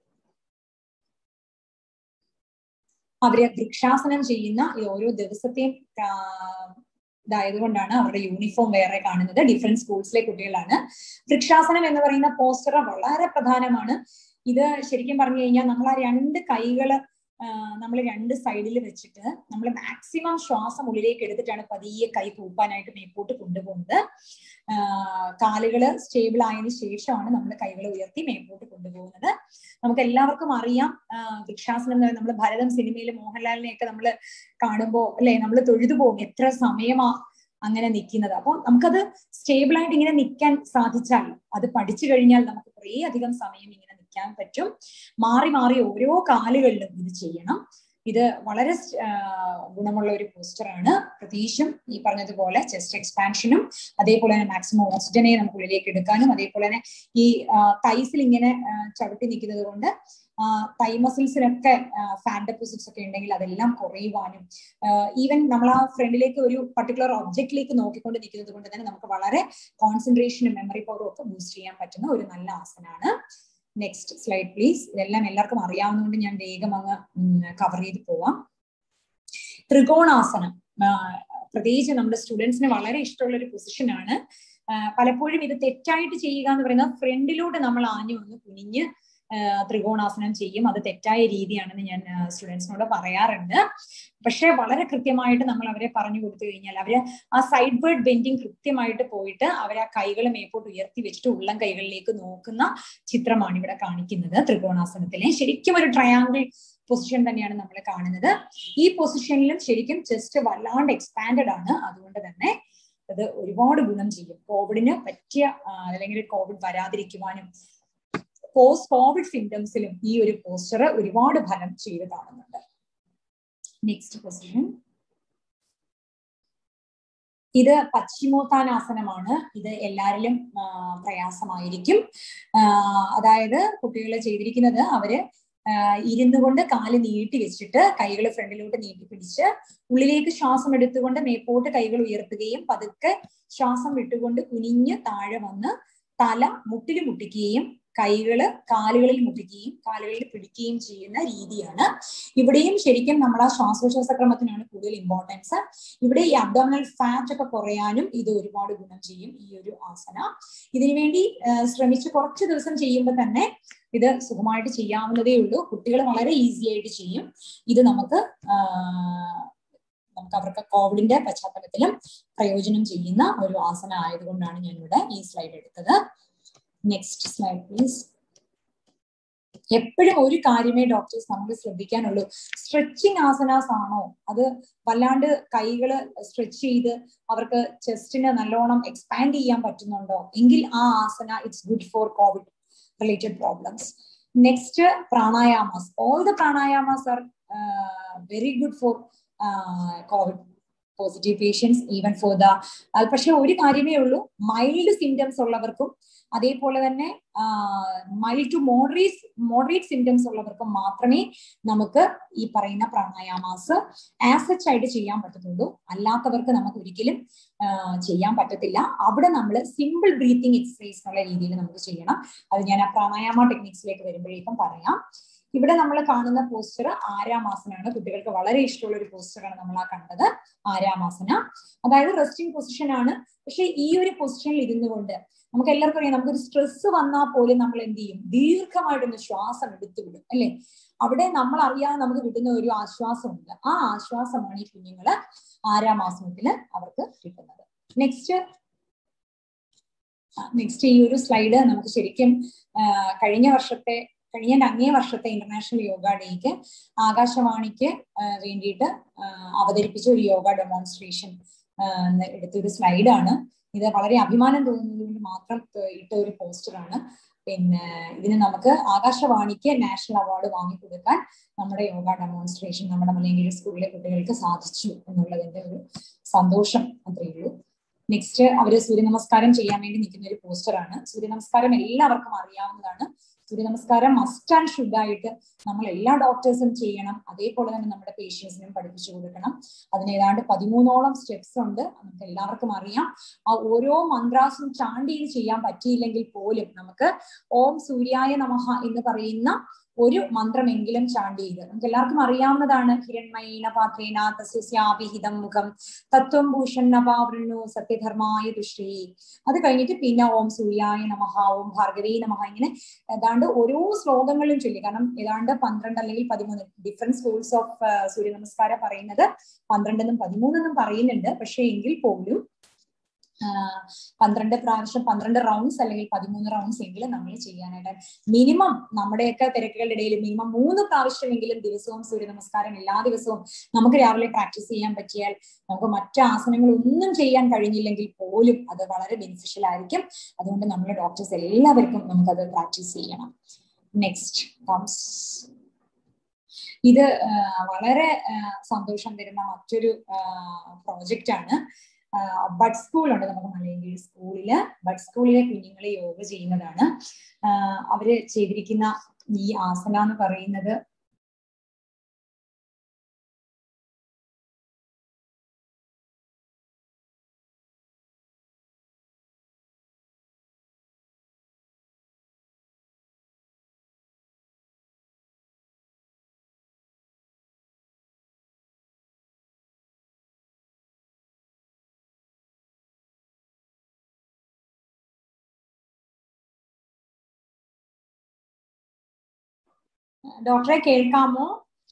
അവര് വൃക്ഷാസനം ചെയ്യുന്ന ഈ ഓരോ ദിവസത്തെയും ഇതായതുകൊണ്ടാണ് അവരുടെ യൂണിഫോം വേറെ കാണുന്നത് ഡിഫറെന്റ് സ്കൂൾസിലെ കുട്ടികളാണ് വൃക്ഷാസനം എന്ന് പറയുന്ന പോസ്റ്റർ വളരെ പ്രധാനമാണ് ഇത് ശരിക്കും പറഞ്ഞു കഴിഞ്ഞാൽ നമ്മൾ ആ രണ്ട് കൈകള് നമ്മൾ രണ്ട് സൈഡിൽ വെച്ചിട്ട് നമ്മൾ മാക്സിമം ശ്വാസം ഉള്ളിലേക്ക് എടുത്തിട്ടാണ് പതിയെ കൈ കൂപ്പാനായിട്ട് മേപ്പോട്ട് കൊണ്ടുപോകുന്നത് കാലുകൾ സ്റ്റേബിൾ ആയതിനു ശേഷമാണ് നമ്മൾ കൈകൾ ഉയർത്തി മേപ്പോട്ട് കൊണ്ടുപോകുന്നത് നമുക്ക് എല്ലാവർക്കും അറിയാം വൃക്ഷാസനം എന്ന് നമ്മൾ ഭരതം സിനിമയിൽ മോഹൻലാലിനെയൊക്കെ നമ്മൾ കാണുമ്പോൾ അല്ലെ നമ്മൾ തൊഴുതു പോകും എത്ര സമയമാ അങ്ങനെ നിൽക്കുന്നത് അപ്പോൾ നമുക്കത് സ്റ്റേബിൾ ആയിട്ട് ഇങ്ങനെ നിൽക്കാൻ സാധിച്ചാൽ അത് പഠിച്ചു കഴിഞ്ഞാൽ നമുക്ക് കുറേ അധികം സമയം ഇങ്ങനെ നിൽക്കാൻ പറ്റും മാറി മാറി ഓരോ കാലുകളിലും ഇത് ചെയ്യണം ഇത് വളരെ ഗുണമുള്ള ഒരു പോസ്റ്ററാണ് പ്രതീക്ഷും ഈ പറഞ്ഞതുപോലെ ചെസ്റ്റ് എക്സ്പാൻഷനും അതേപോലെ തന്നെ മാക്സിമം ഓക്സിജനെ നമുക്ക് ഉള്ളിലേക്ക് എടുക്കാനും അതേപോലെ തന്നെ ഈ തൈസിൽ ഇങ്ങനെ ചവിട്ടി നിൽക്കുന്നത് കൊണ്ട് തൈ മസിൽസിനൊക്കെ ഫാറ്റ് ഡെപ്പോസിറ്റ്സ് ഒക്കെ ഉണ്ടെങ്കിൽ അതെല്ലാം കുറയുവാനും ഈവൻ നമ്മൾ ആ ഫ്രണ്ടിലേക്ക് ഒരു പർട്ടിക്കുലർ ഒബ്ജക്റ്റിലേക്ക് നോക്കിക്കൊണ്ട് നിൽക്കുന്നത് കൊണ്ട് തന്നെ നമുക്ക് വളരെ കോൺസെൻട്രേഷനും മെമ്മറി പവറും ഒക്കെ ബൂസ്റ്റ് ചെയ്യാൻ പറ്റുന്ന ഒരു നല്ല ആസനാണ് നെക്സ്റ്റ് സ്ലൈഡ് പ്ലീസ് ഇതെല്ലാം എല്ലാവർക്കും അറിയാവുന്നതുകൊണ്ട് ഞാൻ വേഗം അങ്ങ് കവർ ചെയ്ത് പോവാം ത്രികോണാസനം പ്രത്യേകിച്ച് നമ്മുടെ സ്റ്റുഡൻസിന് വളരെ ഇഷ്ടമുള്ള ഒരു പൊസിഷനാണ് പലപ്പോഴും ഇത് തെറ്റായിട്ട് ചെയ്യുക എന്ന് പറയുന്നത് ഫ്രണ്ടിലൂടെ നമ്മൾ ആഞ്ഞു വന്ന് കുനിഞ്ഞ് ത്രികോണാസനം ചെയ്യും അത് തെറ്റായ രീതിയാണെന്ന് ഞാൻ സ്റ്റുഡൻസിനോട് പറയാറുണ്ട് പക്ഷെ വളരെ കൃത്യമായിട്ട് നമ്മൾ അവരെ പറഞ്ഞു കൊടുത്തു കഴിഞ്ഞാൽ അവര് ആ സൈഡ് വേർഡ് ബെൻഡിങ് കൃത്യമായിട്ട് പോയിട്ട് അവർ ആ കൈകൾ മേപ്പോട്ട് ഉയർത്തി വെച്ചിട്ട് ഉള്ളം കൈകളിലേക്ക് നോക്കുന്ന ചിത്രമാണ് ഇവിടെ കാണിക്കുന്നത് ത്രികോണാസനത്തിലെ ശരിക്കും ഒരു ട്രയാങ്കിൾ പൊസിഷൻ തന്നെയാണ് നമ്മൾ കാണുന്നത് ഈ പൊസിഷനിലും ശരിക്കും ചെസ്റ്റ് വല്ലാണ്ട് എക്സ്പാൻഡഡ് ആണ് അതുകൊണ്ട് തന്നെ അത് ഒരുപാട് ഗുണം ചെയ്യും കോവിഡിന് പറ്റിയ അല്ലെങ്കിൽ കോവിഡ് വരാതിരിക്കുവാനും പോസ്റ്റ് കോവിഡ് സിംറ്റംസിലും ഈ ഒരു പോസ്റ്റർ ഒരുപാട് ഫലം ചെയ്ത് കാണുന്നുണ്ട് നെക്സ്റ്റ് പൊസിഷൻ ഇത് പശ്ചിമോത്താനാസനമാണ് ഇത് എല്ലാരിലും പ്രയാസമായിരിക്കും അതായത് കുട്ടികൾ ചെയ്തിരിക്കുന്നത് അവര് ഇരുന്നു കൊണ്ട് കാല് നീട്ടി വെച്ചിട്ട് കൈകൾ ഫ്രണ്ടിലോട്ട് നീട്ടി പിടിച്ച് ഉള്ളിലേക്ക് ശ്വാസം എടുത്തുകൊണ്ട് മേപ്പോട്ട് കൈകൾ ഉയർത്തുകയും പതുക്കെ ശ്വാസം വിട്ടുകൊണ്ട് കുനിഞ്ഞ് താഴെ വന്ന് തല മുട്ടിൽ മുട്ടിക്കുകയും കൈകള് കാലുകളിൽ മുട്ടിക്കുകയും കാലുകളിൽ പിടിക്കുകയും ചെയ്യുന്ന രീതിയാണ് ഇവിടെയും ശരിക്കും നമ്മൾ ആ ശ്വാസോച്ഛ്വാസ ക്രമത്തിനാണ് കൂടുതൽ ഇമ്പോർട്ടൻസ് ഇവിടെ ഈ അബ്ഡോമിനൽ ഫാറ്റ് ഒക്കെ കുറയാനും ഇത് ഒരുപാട് ഗുണം ചെയ്യും ഈ ഒരു ആസന ഇതിനുവേണ്ടി ശ്രമിച്ച് കുറച്ച് ദിവസം ചെയ്യുമ്പോൾ തന്നെ ഇത് സുഖമായിട്ട് ചെയ്യാവുന്നതേ ഉള്ളൂ കുട്ടികൾ വളരെ ഈസി ആയിട്ട് ചെയ്യും ഇത് നമുക്ക് നമുക്ക് അവർക്ക് കോവിഡിന്റെ പശ്ചാത്തലത്തിലും പ്രയോജനം ചെയ്യുന്ന ഒരു ആസന ആയതുകൊണ്ടാണ് ഞാൻ ഇവിടെ ഈ സ്ലൈഡ് എടുത്തത് നെക്സ്റ്റ് സ്ലൈഡ് പ്ലീസ് എപ്പോഴും ഒരു കാര്യമേ ഡോക്ടേഴ്സ് നമുക്ക് ശ്രദ്ധിക്കാനുള്ളൂ സ്ട്രെച്ചിങ് ആസനാസ് ആണോ അത് വല്ലാണ്ട് കൈകള് സ്ട്രെച്ച് ചെയ്ത് അവർക്ക് ചെസ്റ്റിന് നല്ലോണം എക്സ്പാൻഡ് ചെയ്യാൻ പറ്റുന്നുണ്ടോ എങ്കിൽ ആ asana it's good for covid related problems next pranayamas all the pranayamas are very good for covid positive patients even for the പക്ഷെ ഒരു കാര്യമേ ഉള്ളൂ മൈൽഡ് സിംറ്റംസ് ഉള്ളവർക്കും അതേപോലെ തന്നെ mild to moderate moderate symptoms ഉള്ളവർക്കും മാത്രമേ നമുക്ക് ഈ പറയുന്ന പ്രാണായാമാസ് ആസച്ച് ആയിട്ട് ചെയ്യാൻ പറ്റത്തുള്ളൂ അല്ലാത്തവർക്ക് നമുക്ക് ഒരിക്കലും ചെയ്യാൻ പറ്റത്തില്ല അവിടെ നമ്മൾ സിമ്പിൾ ബ്രീത്തിങ് എക്സസൈസ് എന്നുള്ള രീതിയിൽ നമുക്ക് ചെയ്യണം അത് ഞാൻ ആ പ്രാണായാമ ടെക്നിക്സിലേക്ക് വരുമ്പോഴേക്കും പറയാം ഇവിടെ നമ്മൾ കാണുന്ന പോസ്റ്റർ ആരാമാസനാണ് കുട്ടികൾക്ക് വളരെ ഇഷ്ടമുള്ള ഒരു പോസ്റ്ററാണ് നമ്മൾ ആ കണ്ടത് ആരാമാസന അതായത് റെസ്റ്റിംഗ് പൊസിഷൻ ആണ് പക്ഷെ ഈ ഒരു പൊസിഷനിൽ ഇരുന്നു കൊണ്ട് നമുക്ക് എല്ലാവർക്കും അറിയാം നമുക്കൊരു സ്ട്രെസ് വന്നാൽ പോലും നമ്മൾ എന്ത് ചെയ്യും ദീർഘമായിട്ടൊന്ന് ശ്വാസം എടുത്തു വിടും അല്ലെ അവിടെ നമ്മൾ അറിയാതെ നമുക്ക് കിട്ടുന്ന ഒരു ആശ്വാസമുണ്ട് ആ ആശ്വാസമാണ് ഈ കുഞ്ഞുങ്ങള് ആരാമാസനത്തില് അവർക്ക് കിട്ടുന്നത് നെക്സ്റ്റ് നെക്സ്റ്റ് ഈ ഒരു സ്ലൈഡ് നമുക്ക് ശരിക്കും കഴിഞ്ഞ വർഷത്തെ കഴിഞ്ഞ അങ്ങേ വർഷത്തെ ഇന്റർനാഷണൽ യോഗ ഡേക്ക് ആകാശവാണിക്ക് വേണ്ടിയിട്ട് അവതരിപ്പിച്ച ഒരു യോഗ ഡെമോൺസ്ട്രേഷൻ എടുത്തൊരു സ്ലൈഡാണ് ഇത് വളരെ അഭിമാനം തോന്നുന്നതുകൊണ്ട് മാത്രം ഇട്ട ഒരു പോസ്റ്ററാണ് പിന്നെ ഇതിന് നമുക്ക് ആകാശവാണിക്ക് നാഷണൽ അവാർഡ് വാങ്ങിക്കൊടുക്കാൻ നമ്മുടെ യോഗ ഡെമോൺസ്ട്രേഷൻ നമ്മുടെ മലയങ്കിഴി സ്കൂളിലെ കുട്ടികൾക്ക് സാധിച്ചു എന്നുള്ളതിന്റെ ഒരു സന്തോഷം അത്രയേ ഉള്ളൂ നെക്സ്റ്റ് അവര് സൂര്യ നമസ്കാരം ചെയ്യാൻ വേണ്ടി നിൽക്കുന്ന ഒരു പോസ്റ്ററാണ് സൂര്യ നമസ്കാരം എല്ലാവർക്കും അറിയാവുന്നതാണ് സൂര്യ നമസ്കാരം മസ്റ്റ് ആൻഡ് ഷുഡ് ആയിട്ട് നമ്മൾ എല്ലാ ഡോക്ടേഴ്സും ചെയ്യണം അതേപോലെ തന്നെ നമ്മുടെ പേഷ്യൻസിനും പഠിപ്പിച്ചു കൊടുക്കണം അതിന് ഏതാണ്ട് പതിമൂന്നോളം സ്റ്റെപ്സ് ഉണ്ട് നമുക്ക് എല്ലാവർക്കും അറിയാം ആ ഓരോ മന്ത്രാസും ചാണ്ടിയിൽ ചെയ്യാൻ പറ്റിയില്ലെങ്കിൽ പോലും നമുക്ക് ഓം സൂര്യായ നമഃ എന്ന് പറയുന്ന ഒരു മന്ത്രമെങ്കിലും ചാണ്ടി ചെയ്ത് നമുക്ക് എല്ലാവർക്കും അറിയാവുന്നതാണ് ഹിരൺമയേന പാത്രേന തസ്യാഭിഹിതം മുഖം തത്വം ഭൂഷൺ നപാവൃണു സത്യധർമായ ദുഷ്ടി അത് കഴിഞ്ഞിട്ട് പിന്നെ ഓം സൂര്യായ നമഹ ഓം ഭാർഗവേ നമഹ ഇങ്ങനെ ഏതാണ്ട് ഓരോ ശ്ലോകങ്ങളും ചൊല്ലി കാരണം ഏതാണ്ട് പന്ത്രണ്ട് അല്ലെങ്കിൽ പതിമൂന്ന് ഡിഫറെന്റ് സ്കൂൾസ് ഓഫ് സൂര്യ നമസ്കാരം പറയുന്നത് പന്ത്രണ്ടെന്നും പതിമൂന്നെന്നും പറയുന്നുണ്ട് പക്ഷേ എങ്കിൽ പോലും പന്ത്രണ്ട് പ്രാവശ്യം പന്ത്രണ്ട് റൗണ്ട്സ് അല്ലെങ്കിൽ പതിമൂന്ന് റൗണ്ട്സ് എങ്കിലും നമ്മൾ ചെയ്യാനായിട്ട് മിനിമം നമ്മുടെയൊക്കെ തിരക്കുകളുടെ ഇടയിൽ മിനിമം മൂന്ന് പ്രാവശ്യമെങ്കിലും ദിവസവും സൂര്യ നമസ്കാരം എല്ലാ ദിവസവും നമുക്ക് രാവിലെ പ്രാക്ടീസ് ചെയ്യാൻ പറ്റിയാൽ നമുക്ക് മറ്റു ആസനങ്ങൾ ഒന്നും ചെയ്യാൻ കഴിഞ്ഞില്ലെങ്കിൽ പോലും അത് വളരെ ബെനിഫിഷ്യൽ ആയിരിക്കും അതുകൊണ്ട് നമ്മുടെ ഡോക്ടേഴ്സ് എല്ലാവർക്കും നമുക്കത് പ്രാക്ടീസ് ചെയ്യണം നെക്സ്റ്റ് കംസ് ഇത് വളരെ സന്തോഷം തരുന്ന മറ്റൊരു പ്രോജക്റ്റ് ആണ് ബഡ് സ്കൂൾ ഉണ്ട് നമുക്ക് മലയങ്കിഴി സ്കൂളില് ബഡ് സ്കൂളിലെ കുഞ്ഞുങ്ങളെ യോഗ ചെയ്യുന്നതാണ് അവര് ചെയ്തിരിക്കുന്ന ഈ ആസന എന്ന് പറയുന്നത് ഡോക്ടറെ കേൾക്കാമോ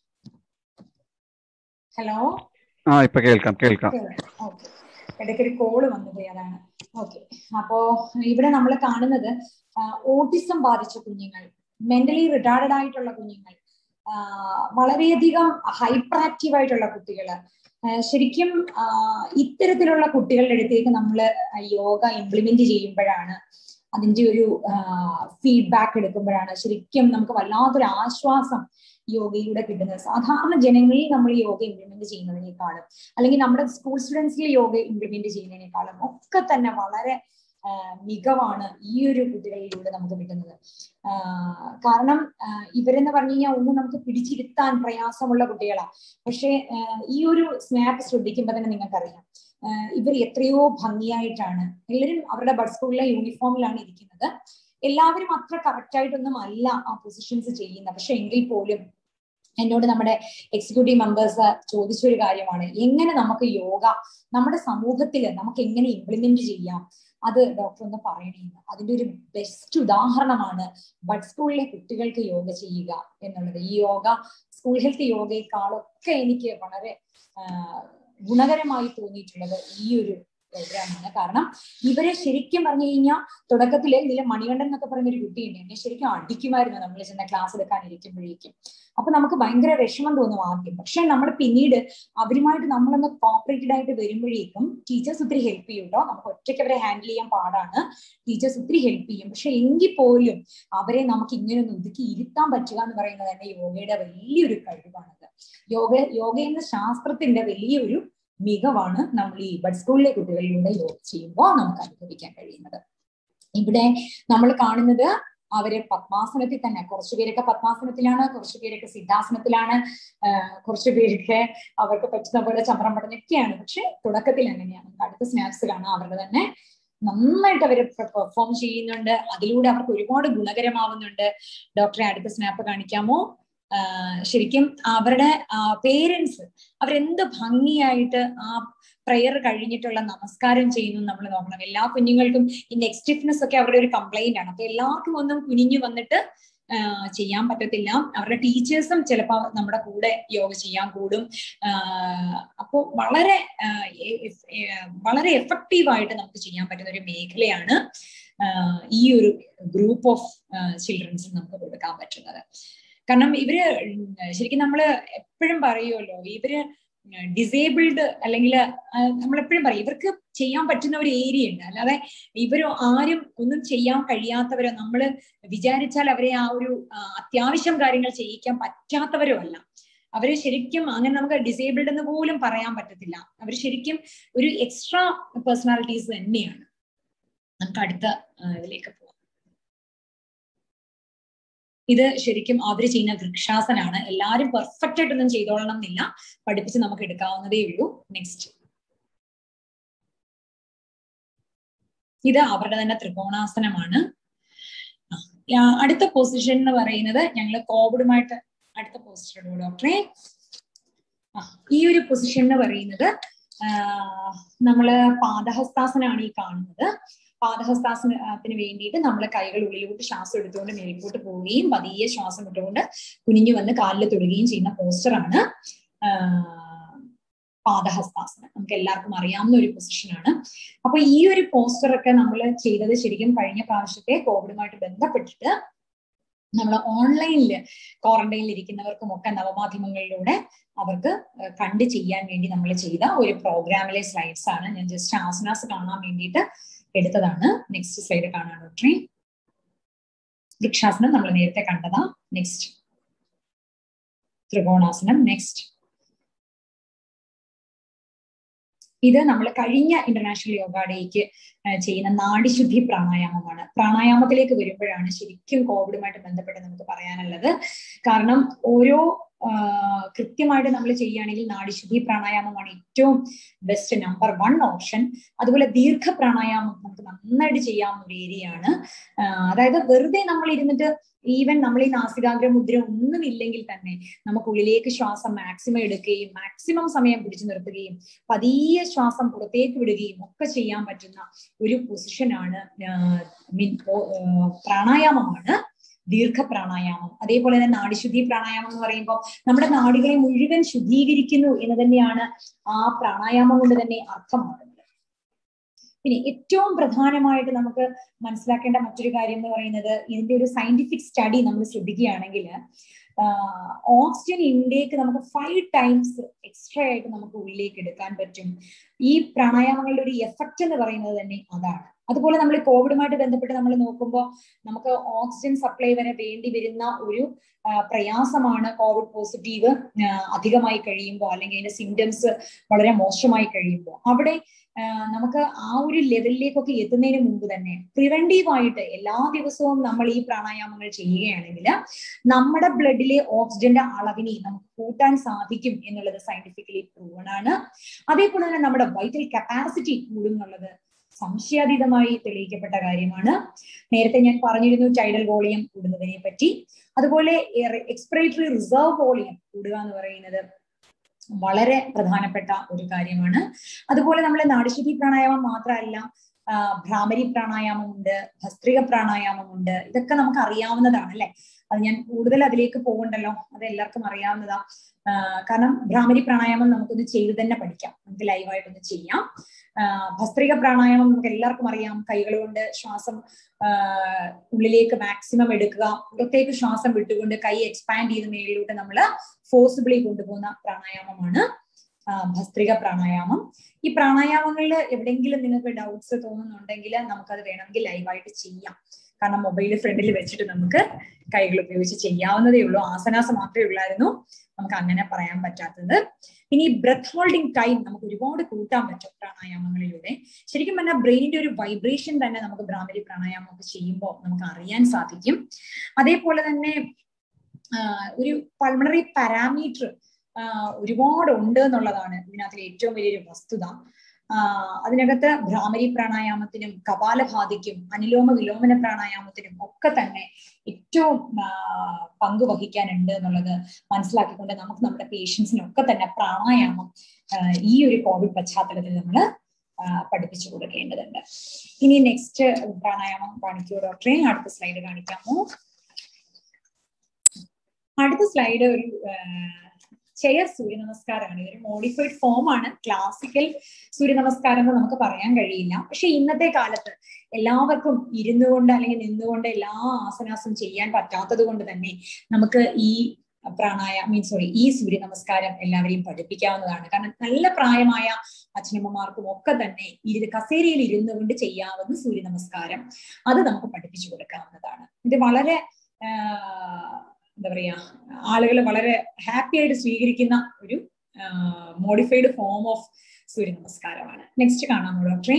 ഹലോ ആ ഇപ്പൊ കേൾക്കാം കേൾക്കാം ഓക്കെ ഇടയ്ക്കൊരു കോള് വന്നുപോയി അതാണ് ഓക്കെ അപ്പോ ഇവിടെ നമ്മൾ കാണുന്നത് ഓട്ടിസം ബാധിച്ച കുഞ്ഞുങ്ങൾ മെന്റലി റിട്ടാർഡഡ് ആയിട്ടുള്ള കുഞ്ഞുങ്ങൾ വളരെയധികം ഹൈപ്പർ ആക്റ്റീവ് ആയിട്ടുള്ള കുട്ടികള് ശരിക്കും ഇത്തരത്തിലുള്ള കുട്ടികളുടെ അടുത്തേക്ക് നമ്മൾ യോഗ ഇംപ്ലിമെന്റ് ചെയ്യുമ്പോഴാണ് അതിന്റെ ഒരു ഫീഡ്ബാക്ക് എടുക്കുമ്പോഴാണ് ശരിക്കും നമുക്ക് വല്ലാത്തൊരു ആശ്വാസം യോഗയിലൂടെ കിട്ടുന്നത് സാധാരണ ജനങ്ങളിൽ നമ്മൾ യോഗ ഇംപ്ലിമെന്റ് ചെയ്യുന്നതിനേക്കാളും അല്ലെങ്കിൽ നമ്മുടെ സ്കൂൾ സ്റ്റുഡൻസിൽ യോഗ ഇംപ്ലിമെന്റ് ചെയ്യുന്നതിനേക്കാളും ഒക്കെ തന്നെ വളരെ മികവാണ് ഈ ഒരു കുട്ടികളിലൂടെ നമുക്ക് കിട്ടുന്നത് കാരണം ഇവരെന്ന് പറഞ്ഞു കഴിഞ്ഞാൽ ഒന്നും നമുക്ക് പിടിച്ചിരുത്താൻ പ്രയാസമുള്ള കുട്ടികളാണ് പക്ഷെ ഈ ഒരു സ്നാപ്പ് ശ്രദ്ധിക്കുമ്പോൾ തന്നെ നിങ്ങൾക്കറിയാം ഇവർ എത്രയോ ഭംഗിയായിട്ടാണ് എല്ലാവരും അവരുടെ ബഡ് സ്കൂളിലെ യൂണിഫോമിലാണ് ഇരിക്കുന്നത് എല്ലാവരും അത്ര കറക്റ്റ് ആയിട്ടൊന്നും അല്ല ആ പൊസിഷൻസ് ചെയ്യുന്നത് പക്ഷെ എങ്കിൽ പോലും എന്നോട് നമ്മുടെ എക്സിക്യൂട്ടീവ് മെമ്പേഴ്സ് ചോദിച്ച ഒരു കാര്യമാണ് എങ്ങനെ നമുക്ക് യോഗ നമ്മുടെ സമൂഹത്തിൽ നമുക്ക് എങ്ങനെ ഇംപ്ലിമെന്റ് ചെയ്യാം അത് ഡോക്ടർ ഒന്ന് പറയണേന്ന് അതിന്റെ ഒരു ബെസ്റ്റ് ഉദാഹരണമാണ് ബഡ് സ്കൂളിലെ കുട്ടികൾക്ക് യോഗ ചെയ്യുക എന്നുള്ളത് ഈ യോഗ സ്കൂൾ ഹെൽത്ത് യോഗയെക്കാളൊക്കെ എനിക്ക് വളരെ ഗുണകരമായി തോന്നിയിട്ടുള്ളത് ഈ ഒരു പ്രോഗ്രാമാണ് കാരണം ഇവരെ ശരിക്കും പറഞ്ഞു കഴിഞ്ഞാൽ തുടക്കത്തില് ഇതിലെ മണികണ്ഠൻ എന്നൊക്കെ പറയുന്ന ഒരു കുട്ടിയുണ്ട് എന്നെ ശരിക്കും അടിക്കുമായിരുന്നു നമ്മൾ ചെന്ന ക്ലാസ് എടുക്കാൻ ഇരിക്കുമ്പോഴേക്കും അപ്പൊ നമുക്ക് ഭയങ്കര വിഷമം തോന്നും ആദ്യം പക്ഷെ നമ്മൾ പിന്നീട് അവരുമായിട്ട് നമ്മളൊന്ന് കോപ്പറേറ്റഡ് ആയിട്ട് വരുമ്പോഴേക്കും ടീച്ചേഴ്സ് ഒത്തിരി ഹെൽപ്പ് ചെയ്യും കേട്ടോ നമുക്ക് ഒറ്റയ്ക്ക് അവരെ ഹാൻഡിൽ ചെയ്യാൻ പാടാണ് ടീച്ചേഴ്സ് ഒത്തിരി ഹെൽപ്പ് ചെയ്യും പക്ഷെ എങ്കിൽ പോലും അവരെ നമുക്ക് ഇങ്ങനെ ഒന്ന് ഒതുക്കി ഇരുത്താൻ പറ്റുക എന്ന് പറയുന്നത് തന്നെ യോഗയുടെ വലിയൊരു കഴിവാണത് യോഗ യോഗ എന്ന ശാസ്ത്രത്തിന്റെ വലിയൊരു മികവാണ് നമ്മൾ ഈ ബഡ് സ്കൂളിലെ കുട്ടികളിലൂടെ യോഗ ചെയ്യുമ്പോൾ നമുക്ക് അനുഭവിക്കാൻ കഴിയുന്നത് ഇവിടെ നമ്മൾ കാണുന്നത് അവര് പത്മാസനത്തിൽ തന്നെ കുറച്ചു പേരൊക്കെ പത്മാസനത്തിലാണ് കുറച്ചു പേരൊക്കെ സിദ്ധാസനത്തിലാണ് കുറച്ചു പേരൊക്കെ അവർക്ക് പറ്റുന്ന പോലെ ചമ്രം പടഞ്ഞൊക്കെയാണ് പക്ഷെ തുടക്കത്തിൽ അങ്ങനെയാണ് നമുക്ക് അടുത്ത സ്നാപ്സ് കാണാം അവരുടെ തന്നെ നന്നായിട്ട് അവർ പെർഫോം ചെയ്യുന്നുണ്ട് അതിലൂടെ അവർക്ക് ഒരുപാട് ഗുണകരമാവുന്നുണ്ട് ഡോക്ടറെ അടുത്ത സ്നാപ്പ് കാണിക്കാമോ ശരിക്കും അവരുടെ പേരൻസ് അവരെന്ത് ഭംഗിയായിട്ട് ആ പ്രയർ കഴിഞ്ഞിട്ടുള്ള നമസ്കാരം ചെയ്യുന്നു നമ്മൾ നോക്കണം എല്ലാ കുഞ്ഞുങ്ങൾക്കും ഈ നെക്സ്റ്റ് സ്റ്റിഫ്നെസ് ഒക്കെ അവരുടെ ഒരു കംപ്ലൈന്റ് ആണ് അപ്പൊ എല്ലാവർക്കും ഒന്നും കുനിഞ്ഞു വന്നിട്ട് ചെയ്യാൻ പറ്റത്തില്ല അവരുടെ ടീച്ചേഴ്സും ചിലപ്പോൾ നമ്മുടെ കൂടെ യോഗ ചെയ്യാൻ കൂടും അപ്പോൾ വളരെ വളരെ എഫക്റ്റീവായിട്ട് നമുക്ക് ചെയ്യാൻ പറ്റുന്ന ഒരു മേഖലയാണ് ഈ ഒരു ഗ്രൂപ്പ് ഓഫ് ചിൽഡ്രൻസിന് നമുക്ക് കൊടുക്കാൻ പറ്റുന്നത് കാരണം ഇവര് ശരിക്കും നമ്മൾ എപ്പോഴും പറയുമല്ലോ ഇവര് ഡിസേബിൾഡ് അല്ലെങ്കിൽ നമ്മൾ എപ്പോഴും പറയും ഇവർക്ക് ചെയ്യാൻ പറ്റുന്ന ഒരു ഏരിയ ഉണ്ട് അല്ലാതെ ഇവരോ ആരും ഒന്നും ചെയ്യാൻ കഴിയാത്തവരോ നമ്മൾ വിചാരിച്ചാൽ അവരെ ആ ഒരു അത്യാവശ്യം കാര്യങ്ങൾ ചെയ്യിക്കാൻ പറ്റാത്തവരോ അല്ല അവര് ശരിക്കും അങ്ങനെ നമുക്ക് ഡിസേബിൾഡ് എന്ന് പോലും പറയാൻ പറ്റത്തില്ല അവർ ശരിക്കും ഒരു എക്സ്ട്രാ പേഴ്സണാലിറ്റീസ് തന്നെയാണ് നമുക്ക് അടുത്ത ഇതിലേക്ക് പോവാം ഇത് ശരിക്കും അവർ ചെയ്യുന്ന വൃക്ഷാസനാണ് എല്ലാവരും പെർഫെക്റ്റ് ആയിട്ടൊന്നും ചെയ്തോളണം എന്നില്ല പഠിപ്പിച്ച് നമുക്ക് എടുക്കാവുന്നതേ ഉള്ളൂ നെക്സ്റ്റ് ഇത് അവരുടെ തന്നെ ത്രികോണാസനമാണ് അടുത്ത പൊസിഷൻ എന്ന് പറയുന്നത് ഞങ്ങൾ കോവിഡുമായിട്ട് അടുത്ത പോസ്റ്റർ ഡോക്ടറെ ഈ ഒരു പൊസിഷൻ എന്ന് പറയുന്നത് നമ്മള് പാദഹസ്താസനാണ് ഈ കാണുന്നത് പാദഹസ്താസനത്തിന് വേണ്ടിയിട്ട് നമ്മൾ കൈകൾ ഉള്ളിലോട്ട് ശ്വാസം എടുത്തുകൊണ്ട് മേൽപോട്ട് പോവുകയും പതിയെ ശ്വാസം ഇട്ടുകൊണ്ട് കുനിഞ്ഞു വന്ന് കാലിൽ തൊടുകയും ചെയ്യുന്ന പോസ്റ്ററാണ് പാദഹസ്താസനം നമുക്ക് എല്ലാവർക്കും അറിയാവുന്ന ഒരു പൊസിഷനാണ് അപ്പൊ ഈ ഒരു പോസ്റ്റർ ഒക്കെ നമ്മൾ ചെയ്തത് ശരിക്കും കഴിഞ്ഞ പ്രാവശ്യത്തെ കോവിഡുമായിട്ട് ബന്ധപ്പെട്ടിട്ട് നമ്മൾ ഓൺലൈനിൽ ക്വാറന്റൈനിൽ ഇരിക്കുന്നവർക്കും ഒക്കെ നവമാധ്യമങ്ങളിലൂടെ അവർക്ക് കണ്ട് ചെയ്യാൻ വേണ്ടി നമ്മൾ ചെയ്ത ഒരു പ്രോഗ്രാമിലെ സ്ലൈഡ്സ് ആണ് ഞാൻ ജസ്റ്റ് ആസനാസ് കാണാൻ വേണ്ടിയിട്ട് എടുത്തതാണ് നെക്സ്റ്റ് സ്ലൈഡ് കാണാൻ ഡോക്ടറെ വൃക്ഷാസനം നമ്മൾ നേരത്തെ കണ്ടതാ നെക്സ്റ്റ് ത്രികോണാസനം നെക്സ്റ്റ് ഇത് നമ്മൾ കഴിഞ്ഞ ഇന്റർനാഷണൽ യോഗ ഡേക്ക് ചെയ്യുന്ന നാഡിശുദ്ധി പ്രാണായാമമാണ് പ്രാണായാമത്തിലേക്ക് വരുമ്പോഴാണ് ശരിക്കും കോവിഡുമായിട്ട് ബന്ധപ്പെട്ട് നമുക്ക് പറയാനുള്ളത് കാരണം ഓരോ കൃത്യമായിട്ട് നമ്മൾ ചെയ്യുകയാണെങ്കിൽ നാഡിശുദ്ധി പ്രാണായാമമാണ് ഏറ്റവും ബെസ്റ്റ് നമ്പർ വൺ ഓപ്ഷൻ അതുപോലെ ദീർഘ പ്രാണായാമം നമുക്ക് നന്നായിട്ട് ചെയ്യാവുന്ന ഒരു ഏരിയ ആണ് അതായത് വെറുതെ നമ്മൾ ഇരുന്നിട്ട് ഈവൻ നമ്മൾ ഈ നാസികാഗ്ര മുദ്ര ഒന്നും ഇല്ലെങ്കിൽ തന്നെ നമുക്ക് ഉള്ളിലേക്ക് ശ്വാസം മാക്സിമം എടുക്കുകയും മാക്സിമം സമയം പിടിച്ചു നിർത്തുകയും പതിയെ ശ്വാസം പുറത്തേക്ക് വിടുകയും ഒക്കെ ചെയ്യാൻ പറ്റുന്ന ഒരു പൊസിഷനാണ് മീൻ പ്രാണായാമമാണ് ദീർഘ പ്രാണായാമം അതേപോലെ തന്നെ നാഡിശുദ്ധി പ്രാണായാമം എന്ന് പറയുമ്പോൾ നമ്മുടെ നാടികളെ മുഴുവൻ ശുദ്ധീകരിക്കുന്നു എന്ന് തന്നെയാണ് ആ പ്രാണായാമം കൊണ്ട് തന്നെ അർത്ഥമാകുന്നത് പിന്നെ ഏറ്റവും പ്രധാനമായിട്ട് നമുക്ക് മനസ്സിലാക്കേണ്ട മറ്റൊരു കാര്യം എന്ന് പറയുന്നത് ഇതിന്റെ ഒരു സയന്റിഫിക് സ്റ്റഡി നമ്മൾ ശ്രദ്ധിക്കുകയാണെങ്കിൽ ഓക്സിജൻ ഇൻടേക്ക് നമുക്ക് ഫൈവ് ടൈംസ് എക്സ്ട്രാ ആയിട്ട് നമുക്ക് ഉള്ളിലേക്ക് എടുക്കാൻ പറ്റും ഈ പ്രാണായാമങ്ങളുടെ ഒരു എഫക്റ്റ് എന്ന് പറയുന്നത് തന്നെ അതാണ് അതുപോലെ നമ്മൾ കോവിഡുമായിട്ട് ബന്ധപ്പെട്ട് നമ്മൾ നോക്കുമ്പോൾ നമുക്ക് ഓക്സിജൻ സപ്ലൈ വരെ വേണ്ടി വരുന്ന ഒരു പ്രയാസമാണ് കോവിഡ് പോസിറ്റീവ് അധികമായി കഴിയുമ്പോൾ അല്ലെങ്കിൽ അതിന്റെ സിംറ്റംസ് വളരെ മോശമായി കഴിയുമ്പോൾ അവിടെ നമുക്ക് ആ ഒരു ലെവലിലേക്കൊക്കെ എത്തുന്നതിന് മുമ്പ് തന്നെ പ്രിവെന്റീവായിട്ട് എല്ലാ ദിവസവും നമ്മൾ ഈ പ്രാണായാമങ്ങൾ ചെയ്യുകയാണെങ്കിൽ നമ്മുടെ ബ്ലഡിലെ ഓക്സിജന്റെ അളവിനെ നമുക്ക് കൂട്ടാൻ സാധിക്കും എന്നുള്ളത് സയന്റിഫിക്കലി പ്രൂവൺ ആണ് അതേപോലെ തന്നെ നമ്മുടെ വൈറ്റൽ കപ്പാസിറ്റി കൂടുന്നുള്ളത് സംശയാതീതമായി തെളിയിക്കപ്പെട്ട കാര്യമാണ് നേരത്തെ ഞാൻ പറഞ്ഞിരുന്നു ടൈഡൽ വോളിയം കൂടുന്നതിനെ പറ്റി അതുപോലെ എക്സ്പിറേറ്ററി റിസർവ് വോളിയം കൂടുക എന്ന് പറയുന്നത് വളരെ പ്രധാനപ്പെട്ട ഒരു കാര്യമാണ് അതുപോലെ നമ്മൾ നാടിശുദ്ധി പ്രാണായാമം മാത്രമല്ല ഭ്രാമരി പ്രാണായാമമുണ്ട് ഭസ്ത്രിക പ്രാണായാമമുണ്ട് ഇതൊക്കെ നമുക്ക് അറിയാവുന്നതാണ് അല്ലെ അത് ഞാൻ കൂടുതൽ അതിലേക്ക് പോകണ്ടല്ലോ അത് എല്ലാവർക്കും അറിയാവുന്നതാ കാരണം ഭ്രാമരി പ്രാണായാമം നമുക്കൊന്ന് ചെയ്ത് തന്നെ പഠിക്കാം നമുക്ക് ലൈവായിട്ടൊന്ന് ചെയ്യാം ഭസ്ത്രിക പ്രാണായാമം നമുക്ക് എല്ലാവർക്കും അറിയാം കൈകൾ കൊണ്ട് ശ്വാസം ഉള്ളിലേക്ക് മാക്സിമം എടുക്കുക പുറത്തേക്ക് ശ്വാസം വിട്ടുകൊണ്ട് കൈ എക്സ്പാൻഡ് ചെയ്ത് മേളിലോട്ട് നമ്മൾ ഫോഴ്സിബിളി കൊണ്ടുപോകുന്ന പ്രാണായാമമാണ് ഭസ്ത്രിക പ്രാണായാമം ഈ പ്രാണായാമങ്ങളിൽ എവിടെയെങ്കിലും നിങ്ങൾക്ക് ഡൗട്ട്സ് തോന്നുന്നുണ്ടെങ്കിൽ നമുക്കത് വേണമെങ്കിൽ ലൈവായിട്ട് ചെയ്യാം കാരണം മൊബൈൽ ഫ്രണ്ടിൽ വെച്ചിട്ട് നമുക്ക് കൈകൾ ഉപയോഗിച്ച് ചെയ്യാവുന്നതേ ഉള്ളൂ ആസനാസ് മാത്രമേ ഉള്ളായിരുന്നു നമുക്ക് അങ്ങനെ പറയാൻ പറ്റാത്തത് ഇനി ബ്രത്ത് ഹോൾഡിംഗ് ടൈം നമുക്ക് ഒരുപാട് കൂട്ടാൻ പറ്റും പ്രാണായാമങ്ങളിലൂടെ ശരിക്കും പറഞ്ഞാൽ ബ്രെയിനിന്റെ ഒരു വൈബ്രേഷൻ തന്നെ നമുക്ക് ഭ്രാമരി പ്രാണായാമം ഒക്കെ ചെയ്യുമ്പോൾ നമുക്ക് അറിയാൻ സാധിക്കും അതേപോലെ തന്നെ ഒരു പൾമണറി പാരാമീറ്റർ ഒരുപാട് ഉണ്ട് എന്നുള്ളതാണ് ഇതിനകത്തിലെ ഏറ്റവും വലിയൊരു വസ്തുത അതിനകത്ത് ഭ്രാമരി പ്രാണായാമത്തിനും കപാലഭാതിക്കും അനുലോമ വിലോമന പ്രാണായാമത്തിനും ഒക്കെ തന്നെ ഏറ്റവും പങ്ക് വഹിക്കാനുണ്ട് എന്നുള്ളത് മനസ്സിലാക്കിക്കൊണ്ട് നമുക്ക് നമ്മുടെ പേഷ്യൻസിനൊക്കെ തന്നെ പ്രാണായാമം ഈ ഒരു കോവിഡ് പശ്ചാത്തലത്തിൽ നമ്മൾ പഠിപ്പിച്ചു കൊടുക്കേണ്ടതുണ്ട് ഇനി നെക്സ്റ്റ് പ്രാണായാമം കാണിക്കൂ ഡോക്ടറെ അടുത്ത സ്ലൈഡ് കാണിക്കാമോ അടുത്ത സ്ലൈഡ് ഒരു ചെയർ സൂര്യ നമസ്കാരമാണ് ഇതൊരു മോഡിഫൈഡ് ഫോം ആണ് ക്ലാസിക്കൽ സൂര്യ നമസ്കാരം എന്ന് നമുക്ക് പറയാൻ കഴിയില്ല പക്ഷെ ഇന്നത്തെ കാലത്ത് എല്ലാവർക്കും ഇരുന്നു കൊണ്ട് അല്ലെങ്കിൽ നിന്നുകൊണ്ട് എല്ലാ ആസനാസും ചെയ്യാൻ പറ്റാത്തത് കൊണ്ട് തന്നെ നമുക്ക് ഈ പ്രാണായ മീൻ സോറി ഈ സൂര്യ നമസ്കാരം എല്ലാവരെയും പഠിപ്പിക്കാവുന്നതാണ് കാരണം നല്ല പ്രായമായ അച്ഛനമ്മമാർക്കും ഒക്കെ തന്നെ ഇരു കസേരയിൽ ഇരുന്നു കൊണ്ട് ചെയ്യാവുന്ന സൂര്യ നമസ്കാരം അത് നമുക്ക് പഠിപ്പിച്ചു കൊടുക്കാവുന്നതാണ് ഇത് വളരെ എന്താ പറയാ ആളുകൾ വളരെ ഹാപ്പി ആയിട്ട് സ്വീകരിക്കുന്ന ഒരു മോഡിഫൈഡ് ഫോം ഓഫ് സൂര്യ നമസ്കാരമാണ് നെക്സ്റ്റ് കാണാമോ ഡോക്ടറെ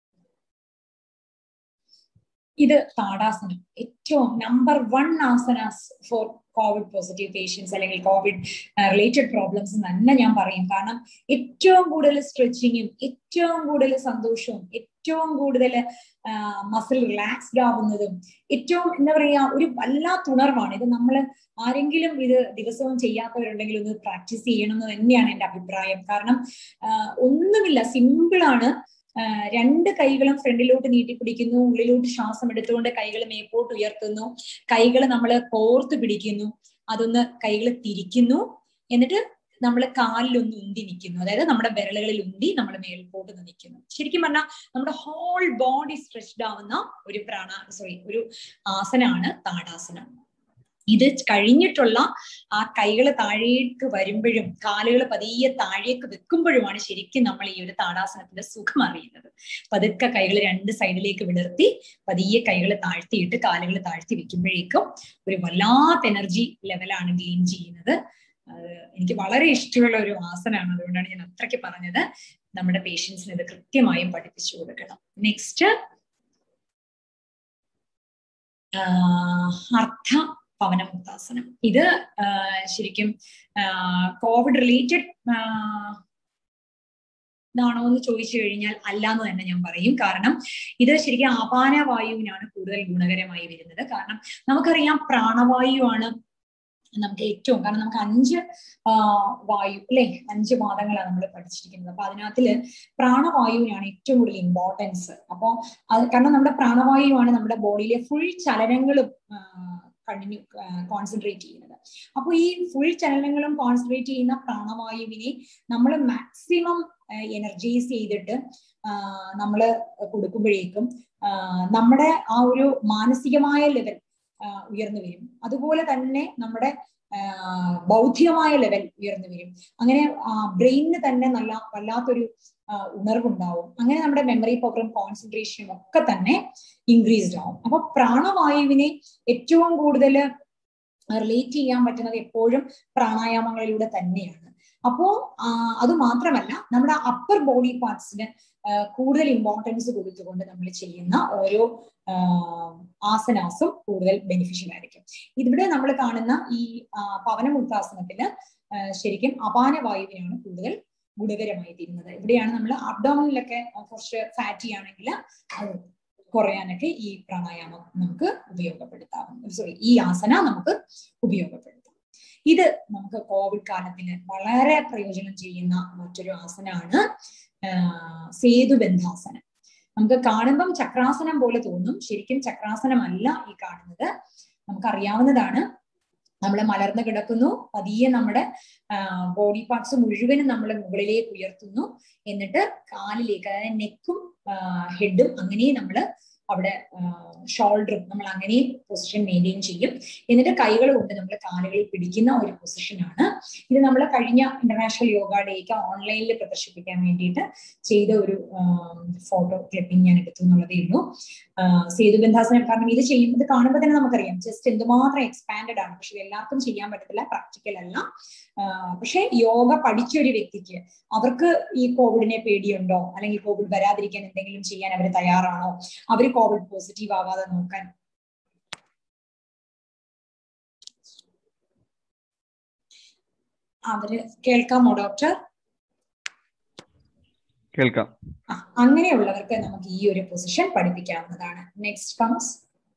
ഇത് താടാസനം ഏറ്റവും number one asanas for covid positive patients അല്ലെങ്കിൽ കോവിഡ് റിലേറ്റഡ് പ്രോബ്ലംസ് തന്നെ ഞാൻ പറയും കാരണം ഏറ്റവും കൂടുതൽ സ്ട്രെച്ചിങ്ങും ഏറ്റവും കൂടുതൽ സന്തോഷവും ഏറ്റവും കൂടുതൽ മസിൽ റിലാക്സ്ഡ് ആവുന്നതും ഏറ്റവും എന്താ പറയാ ഒരു വല്ലാത്ത ഉണർവാണ് ഇത് നമ്മൾ ആരെങ്കിലും ഇത് ദിവസവും ചെയ്യാത്തവരുണ്ടെങ്കിൽ ഒന്ന് പ്രാക്ടീസ് ചെയ്യണം എന്ന് തന്നെയാണ് എൻ്റെ അഭിപ്രായം കാരണം ഒന്നുമില്ല സിമ്പിളാണ് രണ്ട് കൈകളും ഫ്രണ്ടിലോട്ട് നീട്ടിപ്പിടിക്കുന്നു ഉള്ളിലോട്ട് ശ്വാസം എടുത്തുകൊണ്ട് കൈകൾ മേപ്പോട്ട് ഉയർത്തുന്നു കൈകൾ നമ്മൾ കോർത്ത് പിടിക്കുന്നു അതൊന്ന് കൈകൾ തിരിക്കുന്നു എന്നിട്ട് നമ്മൾ കാലിലൊന്ന് ഉന്തി നിൽക്കുന്നു അതായത് നമ്മുടെ വിരലുകളിൽ ഉന്തി നമ്മൾ മേൽപോട്ട് നിൽക്കുന്നു ശരിക്കും പറഞ്ഞാൽ നമ്മുടെ ഹോൾ ബോഡി സ്ട്രെച്ച്ഡ് ആവുന്ന ഒരു പ്രാണ സോറി ഒരു ആസനാണ് താടാസനം ഇത് കഴിഞ്ഞിട്ടുള്ള ആ കൈകൾ താഴേക്ക് വരുമ്പോഴും കാലുകൾ പതിയെ താഴേക്ക് വെക്കുമ്പോഴുമാണ് ശരിക്കും നമ്മൾ ഈ ഒരു താടാസനത്തിന്റെ സുഖം അറിയുന്നത് പതുക്കെ കൈകൾ രണ്ട് സൈഡിലേക്ക് വിടർത്തി പതിയെ കൈകൾ താഴ്ത്തിയിട്ട് കാലുകൾ താഴ്ത്തി വെക്കുമ്പോഴേക്കും ഒരു വല്ലാത്ത എനർജി ലെവലാണ് ഗെയിൻ ചെയ്യുന്നത് എനിക്ക് വളരെ ഇഷ്ടമുള്ള ഒരു ആസനമാണ് അതുകൊണ്ടാണ് ഞാൻ അത്രയ്ക്ക് പറഞ്ഞത് നമ്മുടെ പേഷ്യൻസിന് ഇത് കൃത്യമായും പഠിപ്പിച്ചു കൊടുക്കണം നെക്സ്റ്റ് അർത്ഥ പവനമുക്താസനം ഇത് ശരിക്കും കോവിഡ് റിലേറ്റഡ് ഇതാണോ എന്ന് ചോദിച്ചു കഴിഞ്ഞാൽ അല്ല എന്ന് തന്നെ ഞാൻ പറയും കാരണം ഇത് ശരിക്കും ആപാന വായുവിനാണ് കൂടുതൽ ഗുണകരമായി വരുന്നത് കാരണം നമുക്കറിയാം പ്രാണവായുവാണ് നമുക്ക് ഏറ്റവും കാരണം നമുക്ക് അഞ്ച് വായു അല്ലെ അഞ്ച് വാദങ്ങളാണ് നമ്മൾ പഠിച്ചിരിക്കുന്നത് അപ്പൊ അതിനകത്തില് പ്രാണവായുവിനാണ് ഏറ്റവും കൂടുതൽ ഇമ്പോർട്ടൻസ് അപ്പോൾ അത് കാരണം നമ്മുടെ പ്രാണവായുവാണ് നമ്മുടെ ബോഡിയിലെ ഫുൾ ചലനങ്ങളും കണ്ടിന്യൂ കോൺസെൻട്രേറ്റ് ചെയ്യുന്നത് അപ്പോൾ ഈ ഫുൾ ചലനങ്ങളും കോൺസെൻട്രേറ്റ് ചെയ്യുന്ന പ്രാണവായുവിനെ നമ്മൾ മാക്സിമം എനർജൈസ് ചെയ്തിട്ട് നമ്മൾ കൊടുക്കുമ്പോഴേക്കും നമ്മുടെ ആ ഒരു മാനസികമായ ലെവൽ ഉയർന്നു വരും അതുപോലെ തന്നെ നമ്മുടെ ബൗദ്ധികമായ ലെവൽ ഉയർന്നു വരും അങ്ങനെ ബ്രെയിനിന് തന്നെ നല്ല വല്ലാത്തൊരു ഉണർവുണ്ടാവും അങ്ങനെ നമ്മുടെ മെമ്മറി പവറും കോൺസെൻട്രേഷനും ഒക്കെ തന്നെ ഇൻക്രീസ്ഡ് ആവും അപ്പൊ പ്രാണവായുവിനെ ഏറ്റവും കൂടുതൽ റിലേറ്റ് ചെയ്യാൻ പറ്റുന്നത് എപ്പോഴും പ്രാണായാമങ്ങളിലൂടെ തന്നെയാണ് അപ്പോ അത് മാത്രമല്ല നമ്മുടെ അപ്പർ ബോഡി പാർട്സിന് കൂടുതൽ ഇമ്പോർട്ടൻസ് കൊടുത്തുകൊണ്ട് നമ്മൾ ചെയ്യുന്ന ഓരോ ആസനാസും കൂടുതൽ ബെനിഫിഷ്യൽ ആയിരിക്കും ഇവിടെ നമ്മൾ കാണുന്ന ഈ പവനമുക്താസനത്തിന് ശരിക്കും അപാന വായുവിനാണ് കൂടുതൽ ഗുണകരമായി തീരുന്നത് ഇവിടെയാണ് നമ്മൾ അബ്ഡോമിനിലൊക്കെ കുറച്ച് ഫാറ്റി ആണെങ്കിൽ അത് കുറയാനൊക്കെ ഈ പ്രാണായാമം നമുക്ക് ഉപയോഗപ്പെടുത്താം സോറി ഈ ആസന നമുക്ക് ഉപയോഗപ്പെടുത്താം ഇത് നമുക്ക് കോവിഡ് കാലത്തിന് വളരെ പ്രയോജനം ചെയ്യുന്ന മറ്റൊരു ആസനമാണ് സേതുബന്ധാസനം നമുക്ക് കാണുമ്പം ചക്രാസനം പോലെ തോന്നും ശരിക്കും ചക്രാസനമല്ല ഈ കാണുന്നത് നമുക്കറിയാവുന്നതാണ് നമ്മൾ മലർന്നു കിടക്കുന്നു പതിയെ നമ്മുടെ ബോഡി പാർട്സ് മുഴുവനും നമ്മൾ മുകളിലേക്ക് ഉയർത്തുന്നു എന്നിട്ട് കാലിലേക്ക് അതായത് നെക്കും ഹെഡും അങ്ങനെ നമ്മൾ അവിടെ ഷോൾഡറും നമ്മൾ അങ്ങനെ പൊസിഷൻ മെയിൻറ്റെയിൻ ചെയ്യും എന്നിട്ട് കൈകൾ കൊണ്ട് നമ്മൾ കാലുകളിൽ പിടിക്കുന്ന ഒരു പൊസിഷനാണ് ഇത് നമ്മൾ കഴിഞ്ഞ ഇന്റർനാഷണൽ യോഗ ഡേക്ക് ഓൺലൈനിൽ പ്രദർശിപ്പിക്കാൻ വേണ്ടിയിട്ട് ചെയ്ത ഒരു ഫോട്ടോ ക്ലിപ്പിംഗ് ഞാൻ എടുത്തു എന്നുള്ളതേ ഉള്ളൂ സേതുബന്ധാസനം കാരണം ഇത് ചെയ്യും ഇത് കാണുമ്പോൾ തന്നെ നമുക്കറിയാം ജസ്റ്റ് എന്തുമാത്രം എക്സ്പാൻഡഡ് ആണ് പക്ഷെ ഇത് എല്ലാവർക്കും ചെയ്യാൻ പറ്റത്തില്ല പ്രാക്ടിക്കൽ അല്ല പക്ഷെ യോഗ പഠിച്ച ഒരു വ്യക്തിക്ക് അവർക്ക് ഈ കോവിഡിനെ പേടിയുണ്ടോ അല്ലെങ്കിൽ കോവിഡ് വരാതിരിക്കാൻ എന്തെങ്കിലും ചെയ്യാൻ അവർ തയ്യാറാണോ അവർ കോവിഡ് പോസിറ്റീവ് ആവാതെ നോക്കാൻ അവര് കേൾക്കാമോ ഡോക്ടർ കേൾക്കാം അങ്ങനെയുള്ളവർക്ക് നമുക്ക് ഈ ഒരു പൊസിഷൻ പഠിപ്പിക്കാവുന്നതാണ് നെക്സ്റ്റ് കംസ്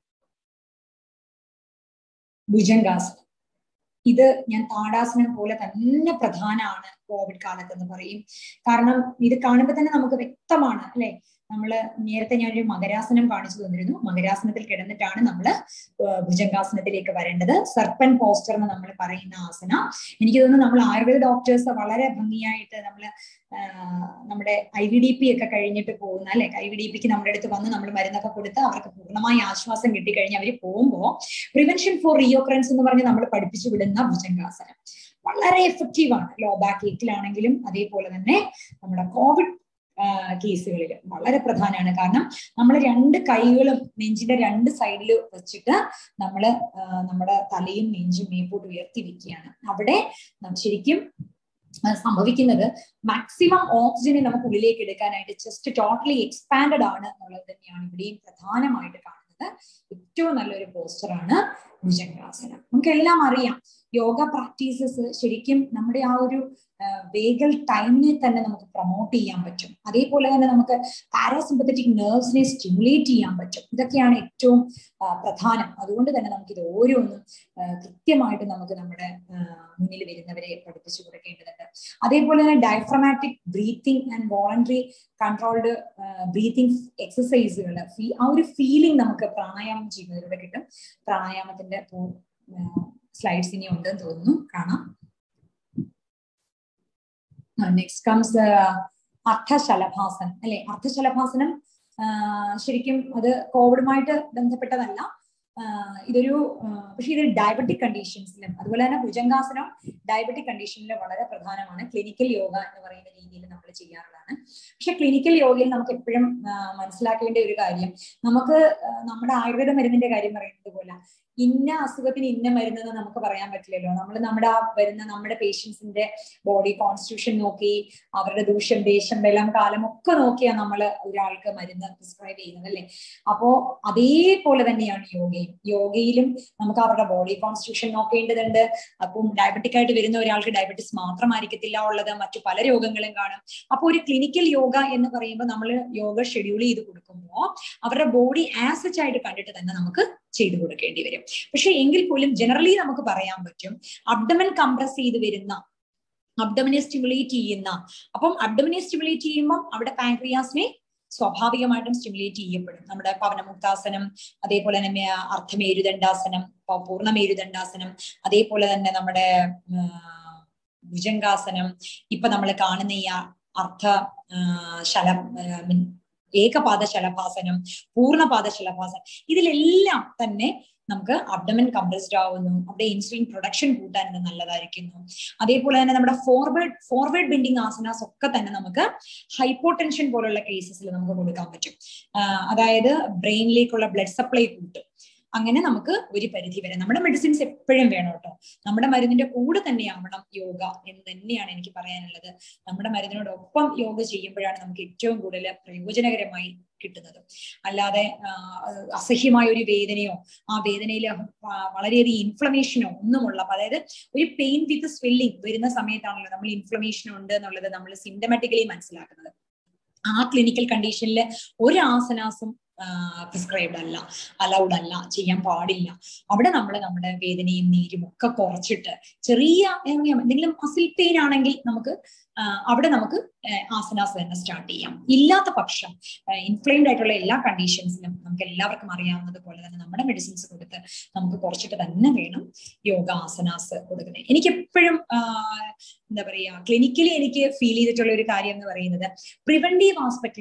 ഭുജംഗാസനം ഇത് ഞാൻ താടാസനം പോലെ തന്നെ പ്രധാനമാണ് കോവിഡ് കാലത്ത് എന്ന് പറയും കാരണം ഇത് കാണുമ്പോൾ തന്നെ നമുക്ക് വ്യക്തമാണ് അല്ലെ നമ്മൾ നേരത്തെ ഞാനൊരു മകരാസനം കാണിച്ചു തന്നിരുന്നു മകരാസനത്തിൽ കിടന്നിട്ടാണ് നമ്മൾ ഭുജംഗാസനത്തിലേക്ക് വരേണ്ടത് സർപ്പൻ പോസ്റ്റർ എന്ന് നമ്മൾ പറയുന്ന ആസന എനിക്ക് തോന്നുന്നു നമ്മൾ ആയുർവേദ ഡോക്ടേഴ്സ് വളരെ ഭംഗിയായിട്ട് നമ്മൾ നമ്മുടെ ഐ വി ഡി പി ഒക്കെ കഴിഞ്ഞിട്ട് പോകുന്ന അല്ലെ ഐ വി ഡി പിക്ക് നമ്മുടെ അടുത്ത് വന്ന് നമ്മൾ മരുന്നൊക്കെ കൊടുത്ത് അവർക്ക് പൂർണ്ണമായി ആശ്വാസം കിട്ടിക്കഴിഞ്ഞ് അവർ പോകുമ്പോൾ പ്രിവെൻഷൻ ഫോർ റിയോക്രൻസ് എന്ന് പറഞ്ഞ് നമ്മൾ പഠിപ്പിച്ചു വിടുന്ന ഭുജംഗാസനം വളരെ എഫക്റ്റീവ് ആണ് ലോ ബാക്ക് ഏക്കിലാണെങ്കിലും അതേപോലെ തന്നെ നമ്മുടെ കോവിഡ് കേസുകളിൽ വളരെ പ്രധാനമാണ് കാരണം നമ്മൾ രണ്ട് കൈകളും നെഞ്ചിന്റെ രണ്ട് സൈഡിൽ വെച്ചിട്ട് നമ്മൾ നമ്മുടെ തലയും നെഞ്ചും മേപ്പോട്ട് ഉയർത്തി വെക്കുകയാണ് അവിടെ ശരിക്കും സംഭവിക്കുന്നത് മാക്സിമം ഓക്സിജനെ നമുക്ക് ഉള്ളിലേക്ക് എടുക്കാനായിട്ട് ചെസ്റ്റ് ടോട്ടലി എക്സ്പാൻഡഡ് ആണ് എന്നുള്ളത് തന്നെയാണ് ഇവിടെയും പ്രധാനമായിട്ട് കാണുന്നത് ഏറ്റവും നല്ലൊരു പോസ്റ്ററാണ് ഭുജംഗാസനം നമുക്ക് എല്ലാം അറിയാം യോഗ പ്രാക്ടീസസ് ശരിക്കും നമ്മുടെ ആ ഒരു വേഗൽ ടൈമിനെ തന്നെ നമുക്ക് പ്രൊമോട്ട് ചെയ്യാൻ പറ്റും അതേപോലെ തന്നെ നമുക്ക് പാരാസിമ്പത്തറ്റിക് നെർവ്സിനെ സ്റ്റിമുലേറ്റ് ചെയ്യാൻ പറ്റും ഇതൊക്കെയാണ് ഏറ്റവും പ്രധാനം അതുകൊണ്ട് തന്നെ നമുക്ക് ഇത് ഓരോന്നും കൃത്യമായിട്ട് നമുക്ക് നമ്മുടെ മുന്നിൽ വരുന്നവരെ പഠിപ്പിച്ചു കൊടുക്കേണ്ടതുണ്ട് അതേപോലെ തന്നെ diaphragmatic breathing and voluntary controlled breathing എക്സസൈസുകൾ ആ ഒരു ഫീലിംഗ് നമുക്ക് പ്രാണായാമം ചെയ്യുന്നതിലൂടെ കിട്ടും പ്രാണായാമത്തിന്റെ സ്ലൈഡ്സ് ഇനി ഉണ്ടെന്ന് തോന്നുന്നു കാണാം നെക്സ്റ്റ് കംസ് അർത്ഥശലഭാസനം അല്ലെ അർത്ഥശലഭാസനം ശരിക്കും അത് കോവിഡുമായിട്ട് ബന്ധപ്പെട്ടതല്ല ഇതൊരു പക്ഷെ ഇത് ഡയബറ്റിക് കണ്ടീഷൻസിലും അതുപോലെ തന്നെ ഭുജംഗാസനം ഡയബറ്റിക് കണ്ടീഷനിലും വളരെ പ്രധാനമാണ് ക്ലിനിക്കൽ യോഗ എന്ന് പറയുന്ന രീതിയിൽ നമ്മൾ ചെയ്യാറുള്ളതാണ് പക്ഷെ ക്ലിനിക്കൽ യോഗയിൽ നമുക്ക് എപ്പോഴും മനസ്സിലാക്കേണ്ട ഒരു കാര്യം നമുക്ക് നമ്മുടെ ആയുർവേദ മരുന്നിന്റെ കാര്യം പറയുന്നത് പോലെ ഇന്ന അസുഖത്തിന് ഇന്ന മരുന്നെന്ന് നമുക്ക് പറയാൻ പറ്റില്ലല്ലോ നമ്മൾ നമ്മുടെ ആ വരുന്ന നമ്മുടെ പേഷ്യൻസിന്റെ ബോഡി കോൺസ്റ്റിറ്റ്യൂഷൻ നോക്കി അവരുടെ ദൂഷ്യം ദേശം വെള്ളം കാലം ഒക്കെ നോക്കിയാണ് നമ്മൾ ഒരാൾക്ക് മരുന്ന് പ്രിസ്ക്രൈബ് ചെയ്യുന്നത് അല്ലേ അപ്പോ അതേപോലെ തന്നെയാണ് യോഗയും യോഗയിലും നമുക്ക് അവരുടെ ബോഡി കോൺസ്റ്റിറ്റ്യൂഷൻ നോക്കേണ്ടതുണ്ട് അപ്പം ഡയബറ്റിക് ആയിട്ട് വരുന്ന ഒരാൾക്ക് ഡയബറ്റിസ് മാത്രമായിരിക്കത്തില്ല ഉള്ളത് മറ്റു പല രോഗങ്ങളും കാണും അപ്പോൾ ഒരു ക്ലിനിക്കൽ യോഗ എന്ന് പറയുമ്പോൾ നമ്മൾ യോഗ ഷെഡ്യൂൾ ചെയ്ത് കൊടുക്കുമ്പോൾ അവരുടെ ബോഡി ആസച്ച് ആയിട്ട് കണ്ടിട്ട് തന്നെ നമുക്ക് ചെയ്തു കൊടുക്കേണ്ടി വരും പക്ഷെ എങ്കിൽ പോലും ജനറലി നമുക്ക് പറയാൻ പറ്റും അബ്ഡമൻ കംപ്രസ് ചെയ്ത് വരുന്ന അബ്ഡമിനെ സ്റ്റിമുലേറ്റ് ചെയ്യുന്ന അപ്പം അബ്ഡമിനെ സ്റ്റിമുലേറ്റ് ചെയ്യുമ്പോൾ അവിടെ പാൻക്രിയാസിനെ സ്വാഭാവികമായിട്ടും സ്റ്റിമുലേറ്റ് ചെയ്യപ്പെടും നമ്മുടെ പവനമുക്താസനം അതേപോലെ തന്നെ അർത്ഥമേരുദണ്ഡാസനം പൂർണ്ണമേരുദണ്ഡാസനം അതേപോലെ തന്നെ നമ്മുടെ ഭുജംഗാസനം ഇപ്പൊ നമ്മൾ കാണുന്ന ഈ അർത്ഥ ശല ഏകപാദ ശലഭാസനം പൂർണ്ണപാദ ശലഭാസനം ഇതിലെല്ലാം തന്നെ നമുക്ക് അബ്ഡമൻ കംപ്രസ്ഡ് ആവുന്നു അവിടെ ഇൻസുലിൻ പ്രൊഡക്ഷൻ കൂട്ടാൻ ഇത് നല്ലതായിരിക്കുന്നു അതേപോലെ തന്നെ നമ്മുടെ ഫോർവേഡ് ഫോർവേഡ് ബെൻഡിങ് ആസനാസ് ഒക്കെ തന്നെ നമുക്ക് ഹൈപ്പോടെൻഷൻ പോലുള്ള കേസസിൽ നമുക്ക് കൊടുക്കാൻ പറ്റും അതായത് ബ്രെയിനിലേക്കുള്ള ബ്ലഡ് സപ്ലൈ കൂട്ടും അങ്ങനെ നമുക്ക് ഒരു പരിധി വരെ നമ്മുടെ മെഡിസിൻസ് എപ്പോഴും വേണം കേട്ടോ നമ്മുടെ മരുന്നിന്റെ കൂടെ തന്നെയാവണം യോഗ എന്ന് തന്നെയാണ് എനിക്ക് പറയാനുള്ളത് നമ്മുടെ മരുന്നിനോടൊപ്പം യോഗ ചെയ്യുമ്പോഴാണ് നമുക്ക് ഏറ്റവും കൂടുതൽ പ്രയോജനകരമായി കിട്ടുന്നത് അല്ലാതെ അസഹ്യമായ ഒരു വേദനയോ ആ വേദനയിൽ വളരെയധികം ഇൻഫ്ലമേഷനോ ഒന്നുമുള്ള അതായത് ഒരു പെയിൻ വിത്ത് സ്വെല്ലിംഗ് വരുന്ന സമയത്താണല്ലോ നമ്മൾ ഇൻഫ്ലമേഷൻ ഉണ്ട് എന്നുള്ളത് നമ്മൾ സിംറ്റമാറ്റിക്കലി മനസ്സിലാക്കുന്നത് ആ ക്ലിനിക്കൽ കണ്ടീഷനിൽ ഒരു ആസനാസും പ്രിസ്ക്രൈബ്ഡ് അല്ല അലൗഡ് അല്ല ചെയ്യാൻ പാടില്ല അവിടെ നമ്മൾ നമ്മുടെ വേദനയും നീരും ഒക്കെ കുറച്ചിട്ട് ചെറിയ എന്തെങ്കിലും മസിൽ പെയിൻ ആണെങ്കിൽ നമുക്ക് അവിടെ നമുക്ക് ആസനാസ് തന്നെ സ്റ്റാർട്ട് ചെയ്യാം ഇല്ലാത്ത പക്ഷം ഇൻഫ്ലെയിംഡ് ആയിട്ടുള്ള എല്ലാ കണ്ടീഷൻസിലും നമുക്ക് എല്ലാവർക്കും അറിയാവുന്നത് പോലെ തന്നെ നമ്മുടെ മെഡിസിൻസ് കൊടുത്ത് നമുക്ക് കുറച്ചിട്ട് തന്നെ വേണം യോഗ ആസനാസ് കൊടുക്കുന്നത് എനിക്ക് എപ്പോഴും എന്താ പറയാ ക്ലിനിക്കലി എനിക്ക് ഫീൽ ചെയ്തിട്ടുള്ള ഒരു കാര്യം എന്ന് പറയുന്നത് പ്രിവെന്റീവ് ആസ്പെക്റ്റിലും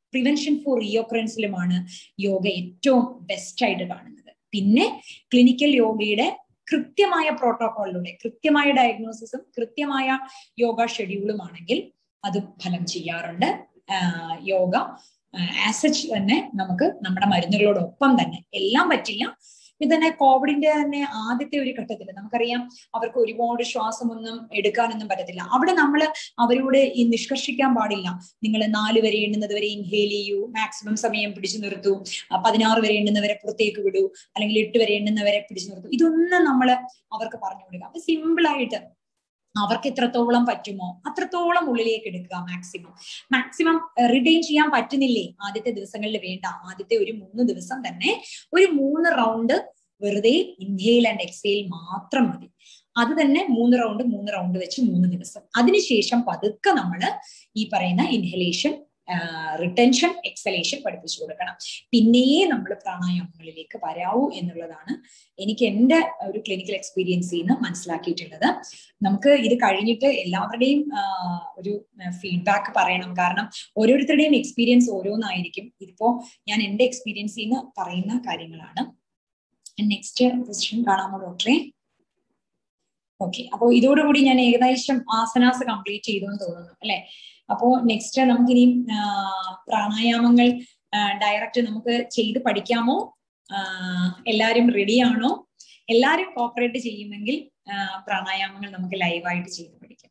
പ്രിവെൻഷൻ ഫോർ റീഓക്കറൻസിലുമാണ് യോഗ ഏറ്റവും ബെസ്റ്റ് ആയിട്ട് കാണുന്നത് പിന്നെ ക്ലിനിക്കൽ യോഗയുടെ കൃത്യമായ പ്രോട്ടോകോളിലൂടെ കൃത്യമായ ഡയഗ്നോസിസും കൃത്യമായ യോഗ ഷെഡ്യൂളും ആണെങ്കിൽ അത് ഫലം ചെയ്യാറുണ്ട് യോഗ ആസച്ച് തന്നെ നമുക്ക് നമ്മുടെ മരുന്നുകളോടൊപ്പം തന്നെ എല്ലാം പറ്റില്ല ഇത് തന്നെ കോവിഡിന്റെ തന്നെ ആദ്യത്തെ ഒരു ഘട്ടത്തിൽ നമുക്കറിയാം അവർക്ക് ഒരുപാട് ശ്വാസമൊന്നും എടുക്കാനൊന്നും പറ്റത്തില്ല അവിടെ നമ്മൾ അവരോട് ഈ നിഷ്കർഷിക്കാൻ പാടില്ല നിങ്ങൾ നാല് വരെ എണ്ണുന്നത് വരെ ഇൻഹേൽ ചെയ്യൂ മാക്സിമം സമയം പിടിച്ചു നിർത്തൂ പതിനാറ് വരെ എണ്ണുന്നവരെ പുറത്തേക്ക് വിടൂ അല്ലെങ്കിൽ എട്ട് വരെ എണ്ണുന്നവരെ പിടിച്ചു നിർത്തൂ ഇതൊന്നും നമ്മൾ അവർക്ക് പറഞ്ഞു കൊടുക്കുക അപ്പൊ സിമ്പിൾ ആയിട്ട് അവർക്ക് എത്രത്തോളം പറ്റുമോ അത്രത്തോളം ഉള്ളിലേക്ക് എടുക്കുക മാക്സിമം മാക്സിമം റിട്ടൈൻ ചെയ്യാൻ പറ്റുന്നില്ലേ ആദ്യത്തെ ദിവസങ്ങളിൽ വേണ്ട ആദ്യത്തെ ഒരു മൂന്ന് ദിവസം തന്നെ ഒരു മൂന്ന് റൗണ്ട് വെറുതെ ഇൻഹെയിൽ ആൻഡ് എക്സെയിൽ മാത്രം മതി അത് തന്നെ മൂന്ന് റൗണ്ട് മൂന്ന് റൗണ്ട് വെച്ച് മൂന്ന് ദിവസം അതിനുശേഷം പതുക്കെ നമ്മൾ ഈ പറയുന്ന ഇൻഹലേഷൻ റിട്ടൻഷൻ എക്സലേഷൻ പഠിപ്പിച്ചു കൊടുക്കണം പിന്നെയേ നമ്മൾ പ്രാണായാമങ്ങളിലേക്ക് വരാവൂ എന്നുള്ളതാണ് എനിക്ക് എൻ്റെ ഒരു ക്ലിനിക്കൽ എക്സ്പീരിയൻസിൽ നിന്ന് മനസ്സിലാക്കിയിട്ടുള്ളത് നമുക്ക് ഇത് കഴിഞ്ഞിട്ട് എല്ലാവരുടെയും ഒരു ഫീഡ്ബാക്ക് പറയണം കാരണം ഓരോരുത്തരുടെയും എക്സ്പീരിയൻസ് ഓരോന്നായിരിക്കും ഇതിപ്പോ ഞാൻ എൻ്റെ എക്സ്പീരിയൻസിൽ നിന്ന് പറയുന്ന കാര്യങ്ങളാണ് നെക്സ്റ്റ് ക്വസ്റ്റ്യൻ കാണാമോ ഡോക്ടറെ ഓക്കെ അപ്പോൾ ഇതോടുകൂടി ഞാൻ ഏകദേശം ആസനാസ് കംപ്ലീറ്റ് ചെയ്തു എന്ന് തോന്നുന്നു അല്ലെ അപ്പോ നെക്സ്റ്റ് നമുക്കിനി പ്രാണായാമങ്ങൾ ഡയറക്റ്റ് നമുക്ക് ചെയ്ത് പഠിക്കാമോ എല്ലാരും റെഡിയാണോ എല്ലാരും കോപ്പറേറ്റ് ചെയ്യുമെങ്കിൽ പ്രാണായാമങ്ങൾ നമുക്ക് ലൈവായിട്ട് ചെയ്ത് പഠിക്കാം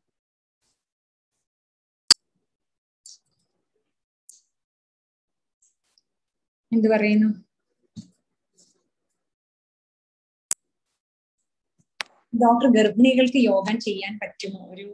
എന്ത് പറയുന്നു ഡോക്ടർ ഗർഭിണികൾക്ക് യോഗം ചെയ്യാൻ പറ്റുമോ ഒരു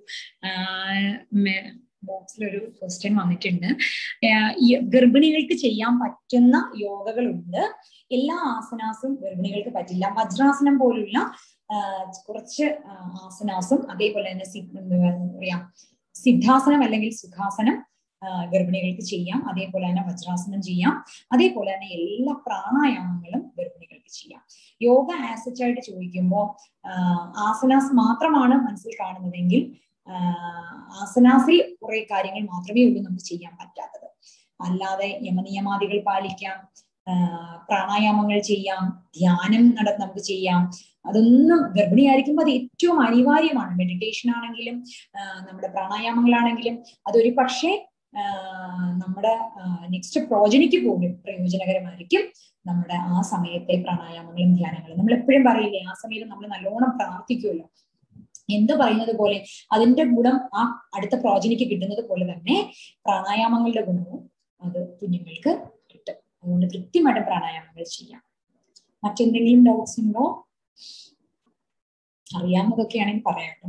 ബോക്സിൽ ഒരു ക്വസ്റ്റ്യൻ വന്നിട്ടുണ്ട് ഈ ഗർഭിണികൾക്ക് ചെയ്യാൻ പറ്റുന്ന യോഗകളുണ്ട് എല്ലാ ആസനാസും ഗർഭിണികൾക്ക് പറ്റില്ല വജ്രാസനം പോലുള്ള കുറച്ച് ആസനാസും അതേപോലെ തന്നെ എന്താ പറയാ സിദ്ധാസനം അല്ലെങ്കിൽ സുഖാസനം ഗർഭിണികൾക്ക് ചെയ്യാം അതേപോലെ തന്നെ വജ്രാസനം ചെയ്യാം അതേപോലെ തന്നെ എല്ലാ പ്രാണായാമങ്ങളും ഗർഭിണികൾക്ക് ചെയ്യാം യോഗ ആസച്ച് ആയിട്ട് ചോദിക്കുമ്പോൾ ആസനാസ് മാത്രമാണ് മനസ്സിൽ കാണുന്നതെങ്കിൽ ആസനാസിൽ കുറെ കാര്യങ്ങൾ മാത്രമേ ഉള്ളൂ നമുക്ക് ചെയ്യാൻ പറ്റാത്തത് അല്ലാതെ യമനിയമാദികൾ പാലിക്കാം പ്രാണായാമങ്ങൾ ചെയ്യാം ധ്യാനം നട നമുക്ക് ചെയ്യാം അതൊന്നും ഗർഭിണിയായിരിക്കുമ്പോൾ അത് ഏറ്റവും അനിവാര്യമാണ് മെഡിറ്റേഷൻ ആണെങ്കിലും നമ്മുടെ പ്രാണായാമങ്ങളാണെങ്കിലും അതൊരു പക്ഷേ നമ്മുടെ നെക്സ്റ്റ് പ്രോജനിക്ക് പോലും പ്രയോജനകരമായിരിക്കും നമ്മുടെ ആ സമയത്തെ പ്രാണായാമങ്ങളും ധ്യാനങ്ങളും നമ്മൾ എപ്പോഴും പറയില്ലേ ആ സമയത്ത് നമ്മൾ നല്ലോണം പ്രാർത്ഥിക്കുമല്ലോ എന്ത് പറയുന്നത് പോലെ അതിന്റെ ഗുണം ആ അടുത്ത പ്രോജനിക്ക് കിട്ടുന്നത് പോലെ തന്നെ പ്രാണായാമങ്ങളുടെ ഗുണവും അത് കുഞ്ഞുങ്ങൾക്ക് കിട്ടും അതുകൊണ്ട് കൃത്യമായിട്ട് പ്രാണായാമങ്ങൾ ചെയ്യാം മറ്റെന്തെങ്കിലും ഡൗട്ട്സ് ഉണ്ടോ അറിയാവുന്നതൊക്കെ ആണെങ്കിൽ പറയാട്ടോ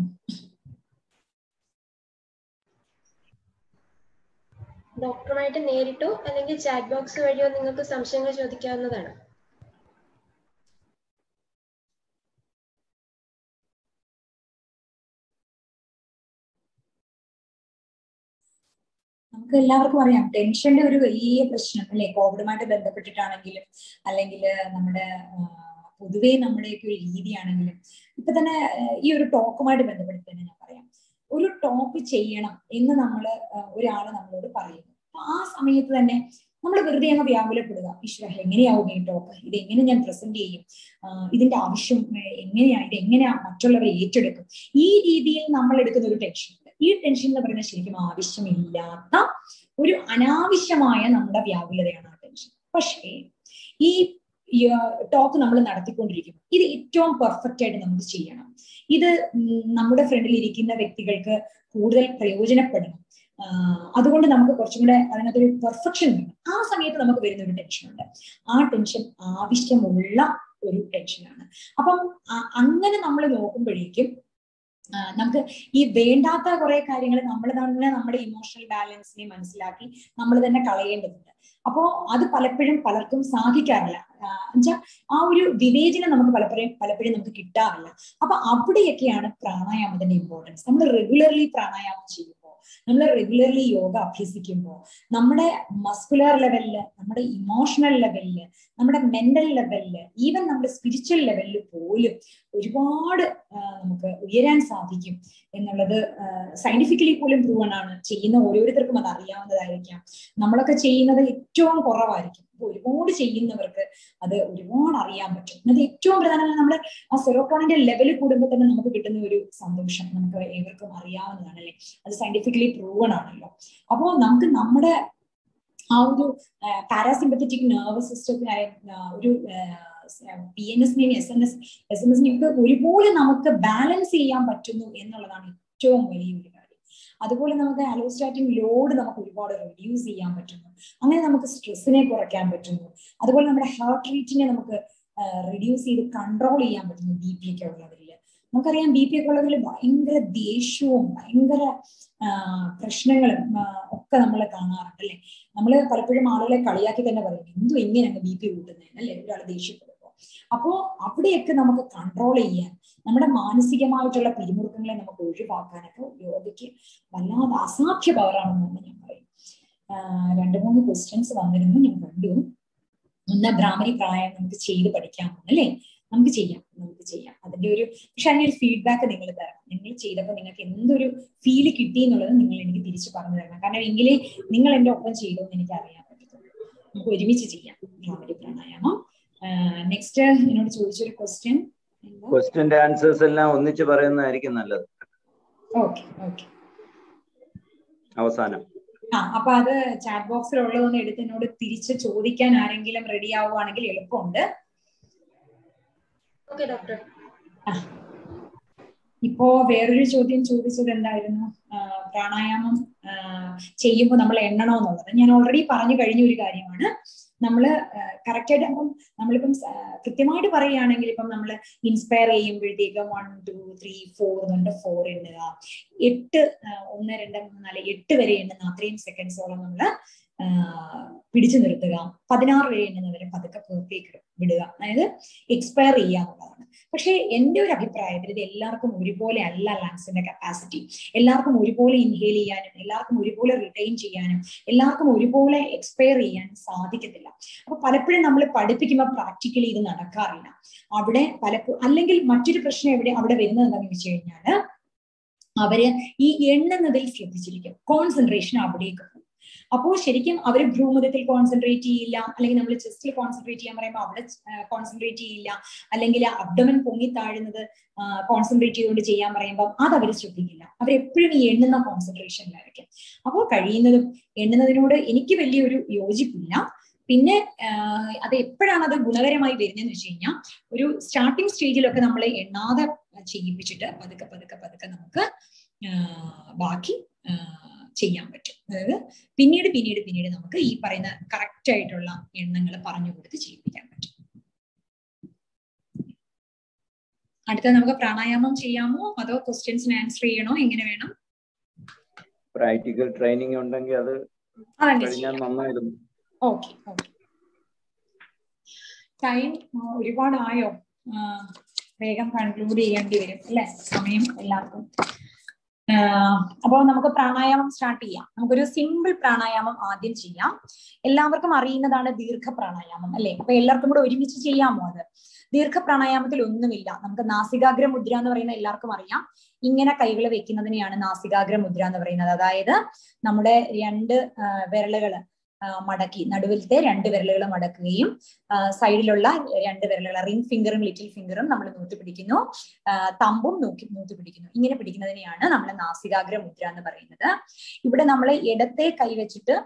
ഡോക്ടറുമായിട്ട് നേരിട്ടോ അല്ലെങ്കിൽ ചാറ്റ് ബോക്സ് വഴിയോ നിങ്ങൾക്ക് സംശയങ്ങൾ ചോദിക്കാവുന്നതാണ് നമുക്ക് എല്ലാവർക്കും അറിയാം ടെൻഷന്റെ ഒരു വലിയ പ്രശ്നം അല്ലെ കോവിഡുമായിട്ട് ബന്ധപ്പെട്ടിട്ടാണെങ്കിലും അല്ലെങ്കിൽ നമ്മുടെ പൊതുവേ നമ്മുടെയൊക്കെ ഒരു രീതിയാണെങ്കിലും ഇപ്പൊ തന്നെ ഈ ഒരു ടോക്കുമായിട്ട് ബന്ധപ്പെട്ട് തന്നെ ഞാൻ പറയാം ഒരു ടോക്ക് ചെയ്യണം എന്ന് നമ്മൾ ഒരാൾ നമ്മളോട് പറയുന്നു ആ സമയത്ത് തന്നെ നമ്മൾ വെറുതെ അങ്ങ് വ്യാകുലപ്പെടുക ഈശ്വര എങ്ങനെയാവും ഈ ടോക്ക് ഇത് എങ്ങനെ ഞാൻ പ്രസന്റ് ചെയ്യും ഇതിന്റെ ആവശ്യം എങ്ങനെയാ ഇത് എങ്ങനെയാ മറ്റുള്ളവരെ ഏറ്റെടുക്കും ഈ രീതിയിൽ നമ്മൾ എടുക്കുന്ന ഒരു ടെൻഷൻ ഉണ്ട് ഈ ടെൻഷൻ എന്ന് പറയുന്നത് ശരിക്കും ആവശ്യമില്ലാത്ത ഒരു അനാവശ്യമായ നമ്മുടെ വ്യാകുലതയാണ് ആ ടെൻഷൻ പക്ഷേ ഈ ടോക്ക് നമ്മൾ നടത്തിക്കൊണ്ടിരിക്കും ഇത് ഏറ്റവും പെർഫെക്റ്റ് ആയിട്ട് നമുക്ക് ചെയ്യണം ഇത് നമ്മുടെ ഫ്രണ്ടിൽ ഇരിക്കുന്ന വ്യക്തികൾക്ക് കൂടുതൽ പ്രയോജനപ്പെടണം അതുകൊണ്ട് നമുക്ക് കുറച്ചും കൂടെ അതിനകത്തൊരു പെർഫെക്ഷൻ വേണം ആ സമയത്ത് നമുക്ക് വരുന്ന ഒരു ടെൻഷൻ ഉണ്ട് ആ ടെൻഷൻ ആവശ്യമുള്ള ഒരു ടെൻഷനാണ് അപ്പം അങ്ങനെ നമ്മൾ നോക്കുമ്പോഴേക്കും നമുക്ക് ഈ വേണ്ടാത്ത കുറെ കാര്യങ്ങൾ നമ്മൾ തന്നെ നമ്മുടെ ഇമോഷണൽ ബാലൻസിനെ മനസ്സിലാക്കി നമ്മൾ തന്നെ കളയേണ്ടതുണ്ട് അപ്പോ അത് പലപ്പോഴും പലർക്കും സാധിക്കാറില്ല എന്നുവെച്ചാൽ ആ ഒരു വിവേചനം നമുക്ക് പലപ്പോഴും പലപ്പോഴും നമുക്ക് കിട്ടാറില്ല അപ്പൊ അവിടെയൊക്കെയാണ് പ്രാണായാമത്തിന്റെ ഇമ്പോർട്ടൻസ് നമ്മൾ റെഗുലർലി പ്രാണായാമം ചെയ്യുമ്പോൾ നമ്മൾ റെഗുലർലി യോഗ അഭ്യസിക്കുമ്പോൾ നമ്മുടെ മസ്കുലർ ലെവലില് നമ്മുടെ ഇമോഷണൽ ലെവലില് നമ്മുടെ മെന്റൽ ലെവലില് ഈവൻ നമ്മുടെ സ്പിരിച്വൽ ലെവലിൽ പോലും ഒരുപാട് നമുക്ക് ഉയരാൻ സാധിക്കും എന്നുള്ളത് സയന്റിഫിക്കലി പോലും പ്രൂവൺ ആണ് ചെയ്യുന്ന ഓരോരുത്തർക്കും അത് അറിയാവുന്നതായിരിക്കാം നമ്മളൊക്കെ ചെയ്യുന്നത് ഏറ്റവും കുറവായിരിക്കും അപ്പൊ ഒരുപാട് ചെയ്യുന്നവർക്ക് അത് ഒരുപാട് അറിയാൻ പറ്റും അത് ഏറ്റവും പ്രധാനമായി നമ്മുടെ ആ സെറോട്ടോണിന്റെ ലെവൽ കൂടുമ്പോൾ തന്നെ നമുക്ക് കിട്ടുന്ന ഒരു സന്തോഷം നമുക്ക് ഏവർക്കും അറിയാവുന്നതാണ് അല്ലെ അത് സയന്റിഫിക്കലി പ്രൂവൺ ആണല്ലോ അപ്പോ നമുക്ക് നമ്മുടെ ആ ഒരു പാരാസിമ്പത്തറ്റിക് നെർവസ് സിസ്റ്റത്തിനായ ഒരു പി എൻ എസിനെയും S N S S N എസിനെയും ഒക്കെ ഒരുപോലെ നമുക്ക് ബാലൻസ് ചെയ്യാൻ പറ്റുന്നു എന്നുള്ളതാണ് ഏറ്റവും വലിയൊരു കാര്യം അതുപോലെ നമുക്ക് അലോസ്റ്റാറ്റിൻ ലോഡ് നമുക്ക് ഒരുപാട് റെഡ്യൂസ് ചെയ്യാൻ പറ്റുന്നു അങ്ങനെ നമുക്ക് സ്ട്രെസ്സിനെ കുറയ്ക്കാൻ പറ്റുന്നു അതുപോലെ നമ്മുടെ ഹാർട്ട് റേറ്റിനെ നമുക്ക് റിഡ്യൂസ് ചെയ്ത് കൺട്രോൾ ചെയ്യാൻ പറ്റുന്നു ബി പി ഒക്കെ ഉള്ളവരില് നമുക്കറിയാം ബി പി ഒക്കെ ഉള്ളവരിൽ ഭയങ്കര ദേഷ്യവും ഭയങ്കര പ്രശ്നങ്ങളും ഒക്കെ നമ്മൾ കാണാറുണ്ട് അല്ലെ നമ്മൾ പലപ്പോഴും ആളുകളെ കളിയാക്കി തന്നെ പറയും എന്തു എങ്ങനെ അങ്ങ് ബി പി കൂട്ടുന്നത് അല്ലെ ഒരാൾ ദേഷ്യപ്പെടുമ്പോൾ അപ്പോ അവിടെയൊക്കെ നമുക്ക് കൺട്രോൾ ചെയ്യാൻ നമ്മുടെ മാനസികമായിട്ടുള്ള പിരിമുറുക്കങ്ങളെ നമുക്ക് ഒഴിവാക്കാനൊക്കെ യോഗയ്ക്ക് വല്ലാതെ അസാധ്യ പവറാണെന്നാണ് ഞാൻ പറയും രണ്ട് മൂന്ന് ക്വസ്റ്റ്യൻസ് വന്നിരുന്നു ഞാൻ കണ്ടു ഒന്ന് ബ്രാഹ്മണി പ്രായം നമുക്ക് ചെയ്ത് പഠിക്കാമോ അല്ലേ നമുക്ക് ചെയ്യാം നമുക്ക് ചെയ്യാം അതിന്റെ ഒരു പക്ഷെ അതിന്റെ ഒരു ഫീഡ്ബാക്ക് നിങ്ങൾ തരണം നിങ്ങൾ ചെയ്തപ്പോൾ നിങ്ങൾക്ക് എന്തൊരു ഫീല് കിട്ടി എന്നുള്ളത് നിങ്ങൾ എനിക്ക് തിരിച്ചു പറഞ്ഞു തരണം കാരണം എങ്കിലേ നിങ്ങൾ എന്റെ ഒപ്പം ചെയ്തു എന്ന് എനിക്ക് അറിയാൻ പറ്റത്തുള്ളൂ നമുക്ക് ഒരുമിച്ച് ചെയ്യാം ഭ്രാമരി പ്രാണായാമം നെക്സ്റ്റ് എന്നോട് ചോദിച്ചൊരു ക്വസ്റ്റ്യൻ ക്വസ്റ്റ്യന്റെ ആൻസേഴ്സ് എല്ലാം ഒന്നിച്ച് പറയുന്നതായിരിക്കും നല്ലത് ഓക്കെ ഓക്കെ അവസാനം ആ അപ്പൊ അത് ചാറ്റ് ബോക്സിൽ ഉള്ളതൊന്ന് എടുത്ത് എന്നോട് തിരിച്ച് ചോദിക്കാൻ ആരെങ്കിലും റെഡി ആവുകയാണെങ്കിൽ എളുപ്പമുണ്ട് ഓക്കെ ഡോക്ടർ ഇപ്പോ വേറൊരു ചോദ്യം ചോദിച്ചത് എന്തായിരുന്നു പ്രാണായാമം ചെയ്യുമ്പോൾ നമ്മൾ എണ്ണണോ എന്നുള്ളത് ഞാൻ ഓൾറെഡി പറഞ്ഞു കഴിഞ്ഞ ഒരു കാര്യമാണ് നമ്മൾ കറക്റ്റ് ആയിട്ട് അപ്പം നമ്മളിപ്പം കൃത്യമായിട്ട് പറയുകയാണെങ്കിൽ ഇപ്പം നമ്മൾ ഇൻസ്പയർ ചെയ്യുമ്പോഴത്തേക്ക് വൺ ടു ത്രീ ഫോർ എന്നുണ്ട് ഫോർ എണ്ണുക എട്ട് ഒന്ന് രണ്ട് മൂന്ന് നാല് എട്ട് വരെ എണ്ണുന്ന അത്രയും സെക്കൻഡ്സോളം നമ്മൾ പിടിച്ചു നിർത്തുക പതിനാറ് വരെ എണ്ണുന്നവരെ പതുക്കെ പുറത്തേക്ക് വിടുക അതായത് എക്സ്പയർ ചെയ്യുക എന്നുള്ളതാണ് പക്ഷേ എൻ്റെ ഒരു അഭിപ്രായത്തിൽ ഇത് എല്ലാവർക്കും ഒരുപോലെ അല്ല ലങ്സിന്റെ കപ്പാസിറ്റി എല്ലാവർക്കും ഒരുപോലെ ഇൻഹേൽ ചെയ്യാനും എല്ലാവർക്കും ഒരുപോലെ റിട്ടൈൻ ചെയ്യാനും എല്ലാവർക്കും ഒരുപോലെ എക്സ്പയർ ചെയ്യാനും സാധിക്കത്തില്ല അപ്പൊ പലപ്പോഴും നമ്മൾ പഠിപ്പിക്കുമ്പോൾ പ്രാക്ടിക്കലി ഇത് നടക്കാറില്ല അവിടെ പലപ്പോഴും അല്ലെങ്കിൽ മറ്റൊരു പ്രശ്നം എവിടെ അവിടെ വരുന്നത് എന്താണെന്ന് ചോദിച്ചു കഴിഞ്ഞാൽ അവര് ഈ എണ്ണുന്നതിൽ ശ്രദ്ധിച്ചിരിക്കും കോൺസെൻട്രേഷൻ അവിടേക്ക് പോകും അപ്പോൾ ശരിക്കും അവർ ഭ്രൂമതത്തിൽ കോൺസെൻട്രേറ്റ് ചെയ്യില്ല അല്ലെങ്കിൽ നമ്മൾ ചെസ്റ്റിൽ കോൺസെൻട്രേറ്റ് ചെയ്യാൻ പറയുമ്പോൾ അവിടെ കോൺസെൻട്രേറ്റ് ചെയ്യില്ല അല്ലെങ്കിൽ അബ്ഡമൻ പൊങ്ങി താഴുന്നത് കോൺസെൻട്രേറ്റ് ചെയ്തുകൊണ്ട് ചെയ്യാൻ പറയുമ്പോൾ അത് അവർ ശ്രദ്ധിക്കില്ല അവരെപ്പോഴും ഈ എണ്ണുന്ന കോൺസെൻട്രേഷനിലായിരിക്കും അപ്പോൾ കഴിയുന്നതും എണ്ണുന്നതിനോട് എനിക്ക് വലിയൊരു യോജിപ്പില്ല പിന്നെ അത് എപ്പോഴാണ് അത് ഗുണകരമായി വരുന്നതെന്ന് വെച്ച് കഴിഞ്ഞാൽ ഒരു സ്റ്റാർട്ടിങ് സ്റ്റേജിലൊക്കെ നമ്മൾ എണ്ണാതെ ചെയ്യിപ്പിച്ചിട്ട് പതുക്കെ പതുക്കെ പതുക്കെ നമുക്ക് ബാക്കി ചെയ്യാൻ പറ്റും അതായത് പിന്നീട് പിന്നീട് പിന്നീട് നമുക്ക് ഈ പറയുന്ന കറക്റ്റ് ആയിട്ടുള്ള എണ്ണങ്ങൾ പറഞ്ഞു കൊടുത്ത് ചെയ്യിപ്പിക്കാൻ പറ്റും അടുത്ത നമുക്ക് പ്രാണായാമം ചെയ്യാമോ അതോ ക്വസ്റ്റ്യൻസിന് ആൻസർ ചെയ്യണോ എങ്ങനെ വേണം പ്രാക്ടിക്കൽ ട്രെയിനിങ് ഉണ്ടെങ്കിൽ അത് അതങ്ങനെ കഴിഞ്ഞാൽ നന്നായിരുന്നു ഓക്കെ ഓക്കെ ടൈം ഒരുപാടായോ വേഗം കൺക്ലൂഡ് ചെയ്യേണ്ടി വരും അല്ലെ സമയം എല്ലാവർക്കും അപ്പോൾ നമുക്ക് പ്രാണായാമം സ്റ്റാർട്ട് ചെയ്യാം നമുക്കൊരു സിമ്പിൾ പ്രാണായാമം ആദ്യം ചെയ്യാം എല്ലാവർക്കും അറിയുന്നതാണ് ദീർഘ പ്രാണായാമം അല്ലെ അപ്പൊ എല്ലാവർക്കും കൂടെ ഒരുമിച്ച് ചെയ്യാമോ അത് ദീർഘ പ്രാണായാമത്തിൽ ഒന്നുമില്ല നമുക്ക് നാസികാഗ്ര മുദ്ര എന്ന് പറയുന്ന എല്ലാവർക്കും അറിയാം ഇങ്ങനെ കൈകൾ വെക്കുന്നതിനെയാണ് നാസികാഗ്ര മുദ്ര എന്ന് പറയുന്നത് അതായത് നമ്മുടെ രണ്ട് വിരലുകള് മടക്കി നടുവിലത്തെ രണ്ട് വിരലുകൾ മടക്കുകയും സൈഡിലുള്ള രണ്ട് വിരലുകൾ റിംഗ് ഫിംഗറും ലിറ്റിൽ ഫിംഗറും നമ്മൾ നൂത്തി പിടിക്കുന്നു തമ്പും നോക്കി നൂത്തി പിടിക്കുന്നു ഇങ്ങനെ പിടിക്കുന്നതിനെയാണ് നമ്മൾ നാസികാഗ്ര മുദ്ര എന്ന് പറയുന്നത് ഇവിടെ നമ്മൾ ഇടത്തെ കൈവച്ചിട്ട്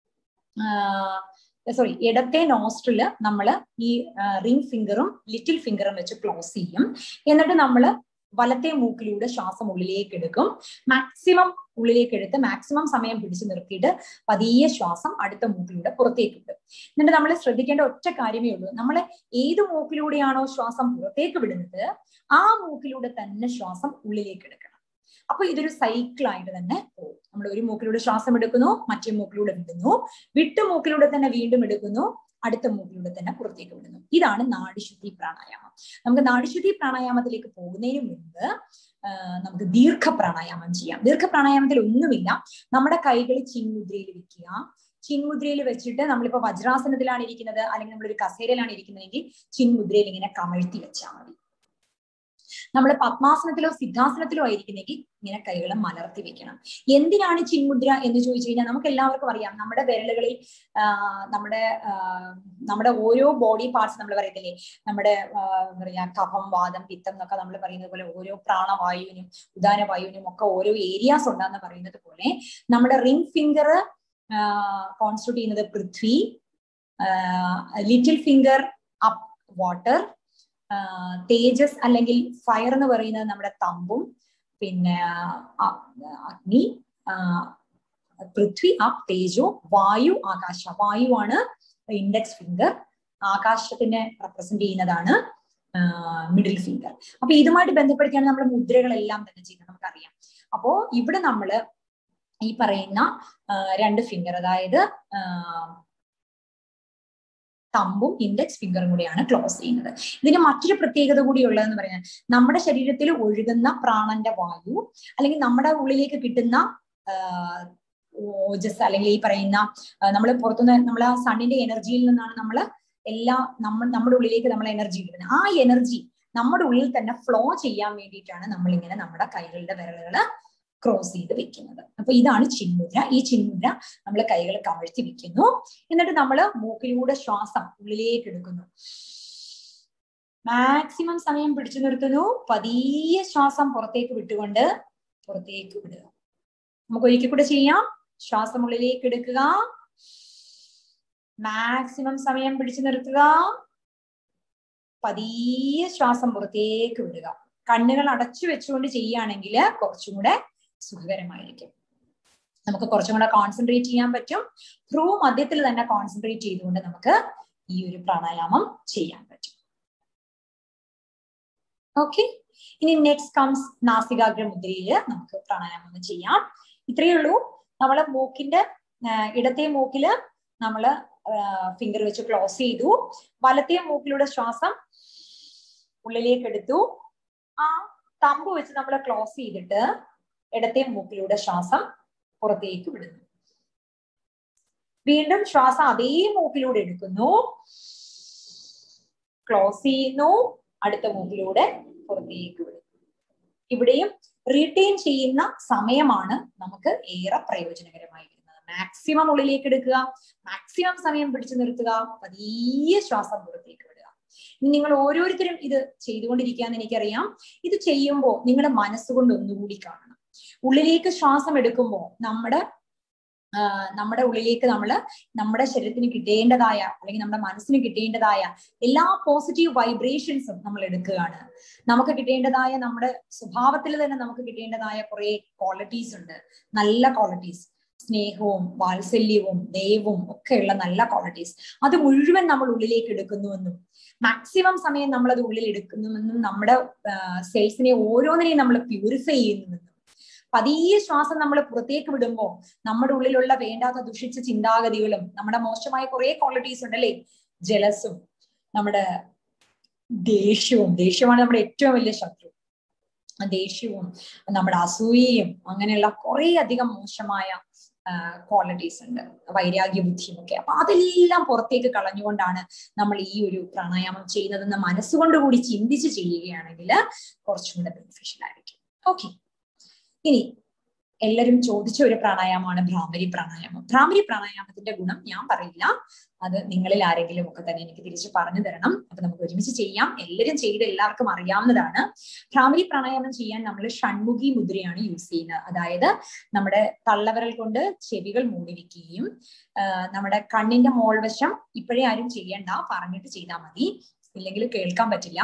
സോറി ഇടത്തെ നോസ്ട്രില് നമ്മൾ ഈ റിംഗ് ഫിംഗറും ലിറ്റിൽ ഫിംഗറും വെച്ച് ക്ലോസ് ചെയ്യും എന്നിട്ട് നമ്മൾ വലത്തെ മൂക്കിലൂടെ ശ്വാസം ഉള്ളിലേക്ക് എടുക്കും മാക്സിമം ഉള്ളിലേക്ക് എടുത്ത് മാക്സിമം സമയം പിടിച്ചു നിർത്തിയിട്ട് പതിയെ ശ്വാസം അടുത്ത മൂക്കിലൂടെ പുറത്തേക്ക് വിടും എന്നിട്ട് നമ്മൾ ശ്രദ്ധിക്കേണ്ട ഒറ്റ കാര്യമേ ഉള്ളൂ നമ്മൾ ഏത് മൂക്കിലൂടെയാണോ ശ്വാസം പുറത്തേക്ക് വിടുന്നത് ആ മൂക്കിലൂടെ തന്നെ ശ്വാസം ഉള്ളിലേക്ക് എടുക്കണം അപ്പൊ ഇതൊരു സൈക്കിൾ ആയിട്ട് തന്നെ പോകും നമ്മൾ ഒരു മൂക്കിലൂടെ ശ്വാസം എടുക്കുന്നു മറ്റേ മൂക്കിലൂടെ വിടുന്നു വിട്ടു മൂക്കിലൂടെ തന്നെ വീണ്ടും എടുക്കുന്നു അടുത്ത മൂക്കിലൂടെ തന്നെ പുറത്തേക്ക് വിടുന്നു ഇതാണ് നാഡിശുദ്ധി പ്രാണായാമം നമുക്ക് നാഡിശുദ്ധി പ്രാണായാമത്തിലേക്ക് പോകുന്നതിന് മുൻപ് ആ, നമുക്ക് ദീർഘ പ്രാണായാമം ചെയ്യാം ദീർഘ പ്രാണായാമത്തിൽ ഒന്നുമില്ല നമ്മുടെ കൈകൾ ചിൻമുദ്രയിൽ വെക്കുക ചിൻമുദ്രയിൽ വെച്ചിട്ട് നമ്മളിപ്പോ വജ്രാസനത്തിലാണ് ഇരിക്കുന്നത് അല്ലെങ്കിൽ നമ്മളൊരു കസേരയിലാണ് ഇരിക്കുന്നതെങ്കിൽ ചിൻമുദ്രയിൽ ഇങ്ങനെ കമഴ്ത്തി വെച്ചാൽ മതി നമ്മൾ പത്മാസനത്തിലോ സിദ്ധാസനത്തിലോ ആയിരിക്കുന്നെങ്കിൽ ഇങ്ങനെ കൈകൾ മലർത്തി വെക്കണം എന്തിനാണ് ചിൻമുദ്ര എന്ന് ചോദിച്ചു കഴിഞ്ഞാൽ നമുക്ക് എല്ലാവർക്കും അറിയാം നമ്മുടെ വിരലുകളിൽ ആ, നമ്മുടെ ആ, നമ്മുടെ ഓരോ ബോഡി പാർട്സ് നമ്മൾ പറയത്തില്ലേ നമ്മുടെ ആ, എന്താ പറയാ കഫം വാദം പിത്തം എന്നൊക്കെ നമ്മൾ പറയുന്നത് പോലെ ഓരോ പ്രാണവായുവിനും ഉദാനവായുവിനും ഒക്കെ ഓരോ ഏരിയാസ് ഉണ്ടെന്ന് പറയുന്നത് പോലെ നമ്മുടെ റിംഗ് ഫിംഗർ കോൺസ്റ്റിറ്റ്യൂട്ട് ചെയ്യുന്നത് പൃഥ്വി ലിറ്റിൽ ഫിംഗർ അപ്പ് വാട്ടർ തേജസ് അല്ലെങ്കിൽ ഫയർ എന്ന് പറയുന്നത് നമ്മുടെ തമ്പും പിന്നെ ആ, അഗ്നി ആ, പൃഥ്വി അപ്പ് തേജോ വായു ആകാശ വായുവാണ് ഇൻഡെക്സ് ഫിംഗർ ആകാശത്തിനെ റെപ്രസെന്റ് ചെയ്യുന്നതാണ് മിഡിൽ ഫിംഗർ അപ്പൊ ഇതുമായിട്ട് ബന്ധപ്പെടുത്തിയാണ് നമ്മൾ മുദ്രകളെല്ലാം തന്നെ ചെയ്യുന്നത് നമുക്കറിയാം അപ്പോ ഇവിടെ നമ്മള് ഈ പറയുന്ന ആ, രണ്ട് ഫിംഗർ അതായത് ആ, തമ്പും ഇൻഡെക്സ് ഫിംഗറും കൂടിയാണ് ക്ലോസ് ചെയ്യുന്നത് ഇതിന് മറ്റൊരു പ്രത്യേകത കൂടി ഉള്ളതെന്ന് പറയാൻ നമ്മുടെ ശരീരത്തിൽ ഒഴുകുന്ന പ്രാണന്റെ വായു അല്ലെങ്കിൽ നമ്മുടെ ഉള്ളിലേക്ക് കിട്ടുന്ന ആ, ഓജസ് അല്ലെങ്കിൽ ഈ പറയുന്ന നമ്മൾ പുറത്തുനിന്ന് നമ്മൾ ആ സണ്ണിന്റെ എനർജിയിൽ നിന്നാണ് നമ്മൾ എല്ലാ നമ്മൾ നമ്മുടെ ഉള്ളിലേക്ക് നമ്മൾ എനർജി കിട്ടുന്നത് ആ എനർജി നമ്മുടെ ഉള്ളിൽ തന്നെ ഫ്ലോ ചെയ്യാൻ വേണ്ടിയിട്ടാണ് നമ്മൾ ഇങ്ങനെ നമ്മുടെ കൈകളുടെ വിരലുകൾ ക്രോസ് ചെയ്ത് വെക്കുന്നത് അപ്പൊ ഇതാണ് ചിന്മുദ്ര ഈ ചിന്മുദ്ര നമ്മൾ കൈകൾ കമഴ്ത്തി വെക്കുന്നു എന്നിട്ട് നമ്മൾ മൂക്കിലൂടെ ശ്വാസം ഉള്ളിലേക്ക് എടുക്കുന്നു മാക്സിമം സമയം പിടിച്ചു നിർത്തുന്നു പതിയെ ശ്വാസം പുറത്തേക്ക് വിട്ടുകൊണ്ട് പുറത്തേക്ക് വിടുക നമുക്ക് ഒരിക്കൽ കൂടെ ചെയ്യാം ശ്വാസം ഉള്ളിലേക്ക് എടുക്കുക മാക്സിമം സമയം പിടിച്ചു നിർത്തുക പതിയെ ശ്വാസം പുറത്തേക്ക് വിടുക കണ്ണുകൾ അടച്ചു വെച്ചുകൊണ്ട് ചെയ്യുകയാണെങ്കിൽ കുറച്ചും കൂടെ സുഖകരമായിരിക്കും നമുക്ക് കുറച്ചും കൂടെ കോൺസെൻട്രേറ്റ് ചെയ്യാൻ പറ്റും ത്രൂ മധ്യത്തിൽ തന്നെ കോൺസെൻട്രേറ്റ് ചെയ്തുകൊണ്ട് നമുക്ക് ഈ ഒരു പ്രാണായാമം ചെയ്യാൻ പറ്റും ഓക്കെ ഇനി നെക്സ്റ്റ് കംസ് നാസികാഗ്ര മുദ്രയില് നമുക്ക് പ്രാണായാമം ഒന്ന് ചെയ്യാം ഇത്രയേ ഉള്ളൂ നമ്മള് മൂക്കിന്റെ ആ, ഇടത്തെ മൂക്കില് നമ്മള് ഫിംഗർ വെച്ച് ക്ലോസ് ചെയ്തു വലത്തെ മൂക്കിലൂടെ ശ്വാസം ഉള്ളിലേക്ക് എടുത്തു ആ തമ്പ് വെച്ച് നമ്മൾ ക്ലോസ് ചെയ്തിട്ട് ഇടത്തെ മൂക്കിലൂടെ ശ്വാസം പുറത്തേക്ക് വിടുന്നു വീണ്ടും ശ്വാസം അതേ മൂക്കിലൂടെ എടുക്കുന്നു ക്ലോസ് ചെയ്യുന്നു അടുത്ത മൂക്കിലൂടെ പുറത്തേക്ക് വിടുന്നു ഇവിടെയും റീറ്റെയിൻ ചെയ്യുന്ന സമയമാണ് നമുക്ക് ഏറെ പ്രയോജനകരമായി വരുന്നത് മാക്സിമം ഉള്ളിലേക്ക് എടുക്കുക മാക്സിമം സമയം പിടിച്ചു നിർത്തുക പതിയെ ശ്വാസം പുറത്തേക്ക് വിടുക ഇനി നിങ്ങൾ ഓരോരുത്തരും ഇത് ചെയ്തുകൊണ്ടിരിക്കുകയെന്ന് എനിക്കറിയാം ഇത് ചെയ്യുമ്പോൾ നിങ്ങളുടെ മനസ്സുകൊണ്ട് ഒന്നുകൂടി കാണണം ഉള്ളിലേക്ക് ശ്വാസം എടുക്കുമ്പോൾ നമ്മുടെ ആ, നമ്മുടെ ഉള്ളിലേക്ക് നമ്മൾ നമ്മുടെ ശരീരത്തിന് കിട്ടേണ്ടതായ അല്ലെങ്കിൽ നമ്മുടെ മനസ്സിന് കിട്ടേണ്ടതായ എല്ലാ പോസിറ്റീവ് വൈബ്രേഷൻസും നമ്മൾ എടുക്കുകയാണ് നമുക്ക് കിട്ടേണ്ടതായ നമ്മുടെ സ്വഭാവത്തിൽ തന്നെ നമുക്ക് കിട്ടേണ്ടതായ കുറെ ക്വാളിറ്റീസ് ഉണ്ട് നല്ല ക്വാളിറ്റീസ് സ്നേഹവും വാത്സല്യവും ദയവും ഒക്കെയുള്ള നല്ല ക്വാളിറ്റീസ് അത് മുഴുവൻ നമ്മൾ ഉള്ളിലേക്ക് എടുക്കുന്നുവെന്നും മാക്സിമം സമയം നമ്മൾ അത് ഉള്ളിൽ എടുക്കുന്നുവെന്നും നമ്മുടെ സെൽസിനെ ഓരോന്നിനെയും നമ്മൾ പ്യൂരിഫൈ ചെയ്യുന്നുവെന്നും പതിയെ ശ്വാസം നമ്മൾ പുറത്തേക്ക് വിടുമ്പോൾ നമ്മുടെ ഉള്ളിലുള്ള വേണ്ടാത്ത ദുഷിച്ച ചിന്താഗതികളും നമ്മുടെ മോശമായ കുറെ ക്വാളിറ്റീസ് ഉണ്ടല്ലേ ജലസും നമ്മുടെ ദേഷ്യവും ദേഷ്യമാണ് നമ്മുടെ ഏറ്റവും വലിയ ശത്രു ആ ദേഷ്യവും നമ്മുടെ അസൂയയും അങ്ങനെയുള്ള കുറെ അധികം മോശമായ ക്വാളിറ്റീസ് ഉണ്ട് വൈരാഗ്യ ബുദ്ധിയും ഒക്കെ അപ്പൊ അതെല്ലാം പുറത്തേക്ക് കളഞ്ഞുകൊണ്ടാണ് നമ്മൾ ഈ ഒരു പ്രാണായാമം ചെയ്യുന്നതെന്ന് മനസ്സുകൊണ്ട് കൂടി ചിന്തിച്ച് ചെയ്യുകയാണെങ്കിൽ കുറച്ചും കൂടെ ബെനിഫിഷ്യൽ ആയിരിക്കും ഓക്കെ ഇനി എല്ലാവരും ചോദിച്ച ഒരു പ്രാണായാമമാണ് ഭ്രാമരി പ്രാണായാമം ഭ്രാമരി പ്രാണായാമത്തിന്റെ ഗുണം ഞാൻ പറയില്ല അത് നിങ്ങളിൽ ആരെങ്കിലും ഒക്കെ തന്നെ എനിക്ക് തിരിച്ച് പറഞ്ഞു തരണം അപ്പൊ നമുക്ക് ഒരുമിച്ച് ചെയ്യാം എല്ലാവരും ചെയ്ത് എല്ലാവർക്കും അറിയാവുന്നതാണ് ഭ്രാമരി പ്രാണായാമം ചെയ്യാൻ നമ്മൾ ഷൺമുഖി മുദ്രയാണ് യൂസ് ചെയ്യുന്നത് അതായത് നമ്മുടെ തള്ളവിരൽ കൊണ്ട് ചെവികൾ മൂടി വെക്കുകയും ആഹ് നമ്മുടെ കണ്ണിന്റെ മോൾവശം ഇപ്പോഴേ ആരും ചെയ്യണ്ട പറഞ്ഞിട്ട് ചെയ്താൽ മതി ഇല്ലെങ്കിൽ കേൾക്കാൻ പറ്റില്ല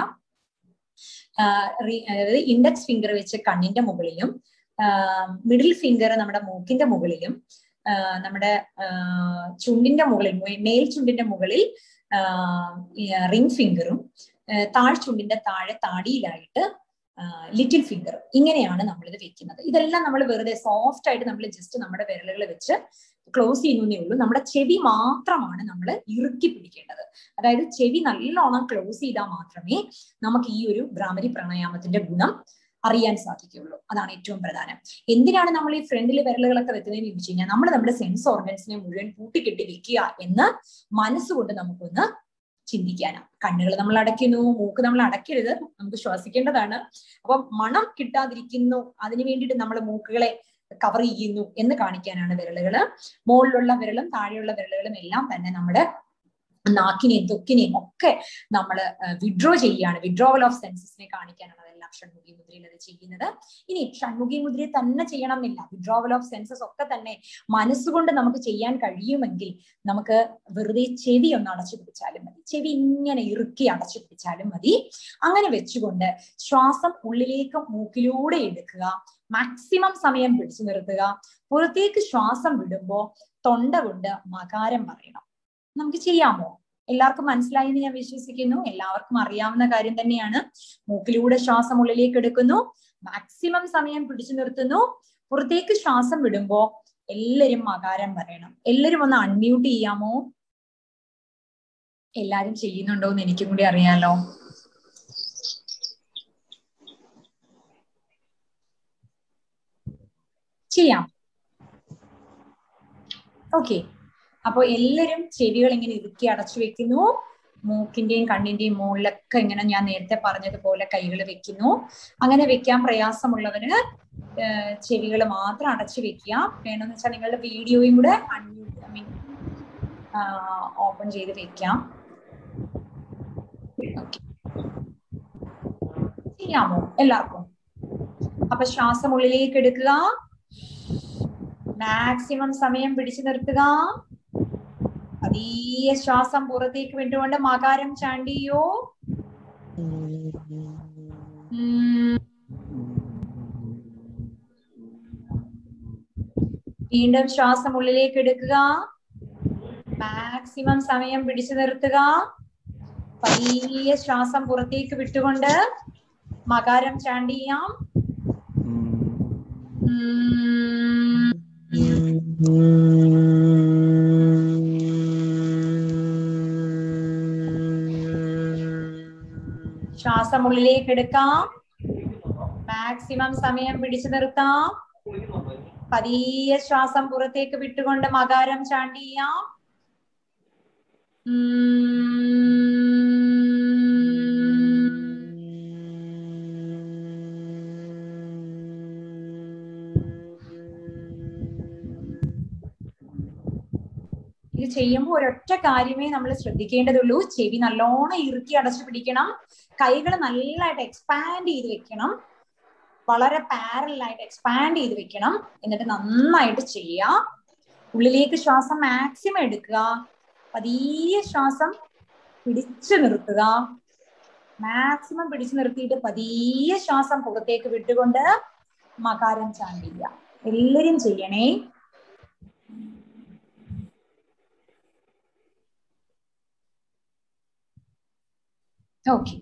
അതായത് ഇൻഡെക്സ് ഫിംഗർ വെച്ച് കണ്ണിന്റെ മുകളിലും മിഡിൽ ഫിംഗർ നമ്മുടെ മൂക്കിന്റെ മുകളിലും നമ്മുടെ ചുണ്ടിന്റെ മുകളിൽ മേൽ ചുണ്ടിന്റെ മുകളിൽ റിംഗ് ഫിംഗറും താഴ് ചുണ്ടിന്റെ താഴെ താടിയിലായിട്ട് ലിറ്റിൽ ഫിംഗർ ഇങ്ങനെയാണ് നമ്മൾ ഇത് വെക്കുന്നത് ഇതെല്ലാം നമ്മൾ വെറുതെ സോഫ്റ്റ് ആയിട്ട് നമ്മൾ ജസ്റ്റ് നമ്മുടെ വിരലുകൾ വെച്ച് ക്ലോസ് ചെയ്യുന്നേ ഉള്ളൂ നമ്മുടെ ചെവി മാത്രമാണ് നമ്മൾ ഇറുക്കി പിടിക്കേണ്ടത് അതായത് ചെവി നല്ലോണം ക്ലോസ് ചെയ്താൽ മാത്രമേ നമുക്ക് ഈ ഒരു ഭ്രാമരി പ്രാണായാമത്തിന്റെ ഗുണം അറിയാൻ സാധിക്കുകയുള്ളൂ അതാണ് ഏറ്റവും പ്രധാനം എന്തിനാണ് നമ്മൾ ഈ ഫ്രണ്ടിൽ വിരലുകളൊക്കെ വെക്കുന്നതെന്ന് ചോദിച്ചു കഴിഞ്ഞാൽ നമ്മൾ നമ്മുടെ സെൻസ് ഓർഗൻസിനെ മുഴുവൻ കൂട്ടിക്കെട്ടി വെക്കുക എന്ന് മനസ്സുകൊണ്ട് നമുക്കൊന്ന് ചിന്തിക്കാനാണ് കണ്ണുകൾ നമ്മൾ അടയ്ക്കുന്നു മൂക്ക് നമ്മൾ അടയ്ക്കരുത് നമുക്ക് ശ്വസിക്കേണ്ടതാണ് അപ്പൊ മണം കിട്ടാതിരിക്കുന്നു അതിനു വേണ്ടിയിട്ട് നമ്മൾ മൂക്കുകളെ കവർ ചെയ്യുന്നു എന്ന് കാണിക്കാനാണ് വിരലുകള് മുകളിലുള്ള വിരലും താഴെയുള്ള വിരലുകളും എല്ലാം തന്നെ നമ്മുടെ നാക്കിനെയും തൊക്കിനെയും ഒക്കെ നമ്മൾ വിഡ്രോ ചെയ്യുകയാണ് വിഡ്രോവൽ ഓഫ് സെൻസസിനെ കാണിക്കാനാണ് അതെല്ലാം ഷൺമുഖി മുദ്രയിൽ അത് ചെയ്യുന്നത് ഇനി ഷൺമുഖി മുദ്രയെ തന്നെ ചെയ്യണം എന്നില്ല വിഡ്രോവൽ ഓഫ് സെൻസസ് ഒക്കെ തന്നെ മനസ്സുകൊണ്ട് നമുക്ക് ചെയ്യാൻ കഴിയുമെങ്കിൽ നമുക്ക് വെറുതെ ചെവി ഒന്ന് അടച്ചു പിടിച്ചാലും മതി ചെവി ഇങ്ങനെ ഇറുക്കി അടച്ചു പിടിച്ചാലും മതി അങ്ങനെ വെച്ചുകൊണ്ട് ശ്വാസം ഉള്ളിലേക്ക് മൂക്കിലൂടെ എടുക്കുക മാക്സിമം സമയം പിടിച്ചു നിർത്തുക പുറത്തേക്ക് ശ്വാസം വിടുമ്പോ തൊണ്ട കൊണ്ട് മകാരം പറയണം നമുക്ക് ചെയ്യാമോ എല്ലാവർക്കും മനസ്സിലായി എന്ന് ഞാൻ വിശ്വസിക്കുന്നു എല്ലാവർക്കും അറിയാവുന്ന കാര്യം തന്നെയാണ് മൂക്കിലൂടെ ശ്വാസം ഉള്ളിലേക്ക് എടുക്കുന്നു മാക്സിമം സമയം പിടിച്ചു നിർത്തുന്നു പുറത്തേക്ക് ശ്വാസം വിടുമ്പോ എല്ലാരും മകാരം പറയണം എല്ലാരും ഒന്ന് അൺമ്യൂട്ട് ചെയ്യാമോ എല്ലാരും ചെയ്യുന്നുണ്ടോ എന്ന് എനിക്കും കൂടി അറിയാലോ ചെയ്യാം ഓക്കെ അപ്പൊ എല്ലാരും ചെവികൾ ഇങ്ങനെ ഇറുക്കി അടച്ചു വെക്കുന്നു മൂക്കിന്റെയും കണ്ണിന്റെയും മുകളിലൊക്കെ ഇങ്ങനെ ഞാൻ നേരത്തെ പറഞ്ഞതുപോലെ കൈകൾ വെക്കുന്നു അങ്ങനെ വെക്കാൻ പ്രയാസമുള്ളവര് ചെവികൾ മാത്രം അടച്ചു വെക്കുക വേണമെന്ന് വെച്ചാൽ നിങ്ങളുടെ വീഡിയോയും കൂടെ അൺമ്യൂട്ട് ഐ മീൻ ഓപ്പൺ ചെയ്ത് വെക്കാം ചെയ്യാമോ എല്ലാവർക്കും അപ്പൊ ശ്വാസം ഉള്ളിലേക്ക് എടുക്കുക മാക്സിമം സമയം പിടിച്ചു നിർത്തുക പതിയെ ശ്വാസം പുറത്തേക്ക് വിട്ടുകൊണ്ട് മകാരം ചാണ്ടിയോ വീണ്ടും ശ്വാസം ഉള്ളിലേക്ക് എടുക്കുക മാക്സിമം സമയം പിടിച്ചു നിർത്തുക പതിയെ ശ്വാസം പുറത്തേക്ക് വിട്ടുകൊണ്ട് മകാരം ചാണ്ടിയാം ശ്വാസം ഉള്ളിലേക്ക് എടുക്കാം മാക്സിമം സമയം പിടിച്ചു നിർത്താം പതിയെ ശ്വാസം പുറത്തേക്ക് വിട്ടുകൊണ്ട് മകാരം ചാണ്ടിയാം ഇത് ചെയ്യുമ്പോൾ ഒരൊറ്റ കാര്യമേ നമ്മൾ ശ്രദ്ധിക്കേണ്ടതുള്ളൂ ചെവി നല്ലോണം ഇറുക്കി അടച്ചു പിടിക്കണം കൈകൾ നല്ലതായിട്ട് എക്സ്പാൻഡ് ചെയ്ത് വെക്കണം വളരെ പാരലായിട്ട് എക്സ്പാൻഡ് ചെയ്ത് വെക്കണം എന്നിട്ട് നന്നായിട്ട് ചെയ്യുക ഉള്ളിലേക്ക് ശ്വാസം മാക്സിമം എടുക്കുക പതിയെ ശ്വാസം പിടിച്ചു നിർത്തുക മാക്സിമം പിടിച്ചു നിർത്തിയിട്ട് പതിയെ ശ്വാസം പുറത്തേക്ക് വിട്ടുകൊണ്ട് മകാരം ചാണ്ടില്ല എല്ലാരും ചെയ്യണേ ഓക്കെ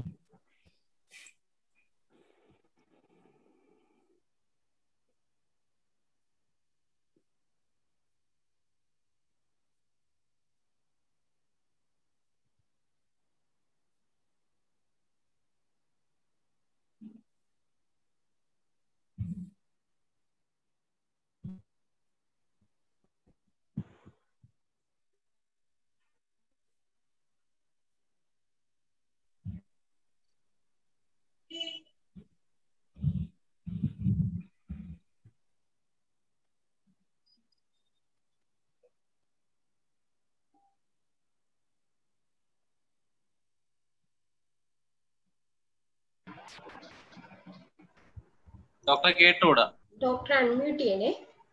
ഡോക്ടറെ കേട്ടുകൂടാ ഡോക്ടർ അൺമ്യൂട്ട് ചെയ്യണേ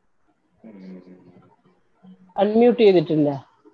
അൺമ്യൂട്ട് ചെയ്തിട്ടില്ല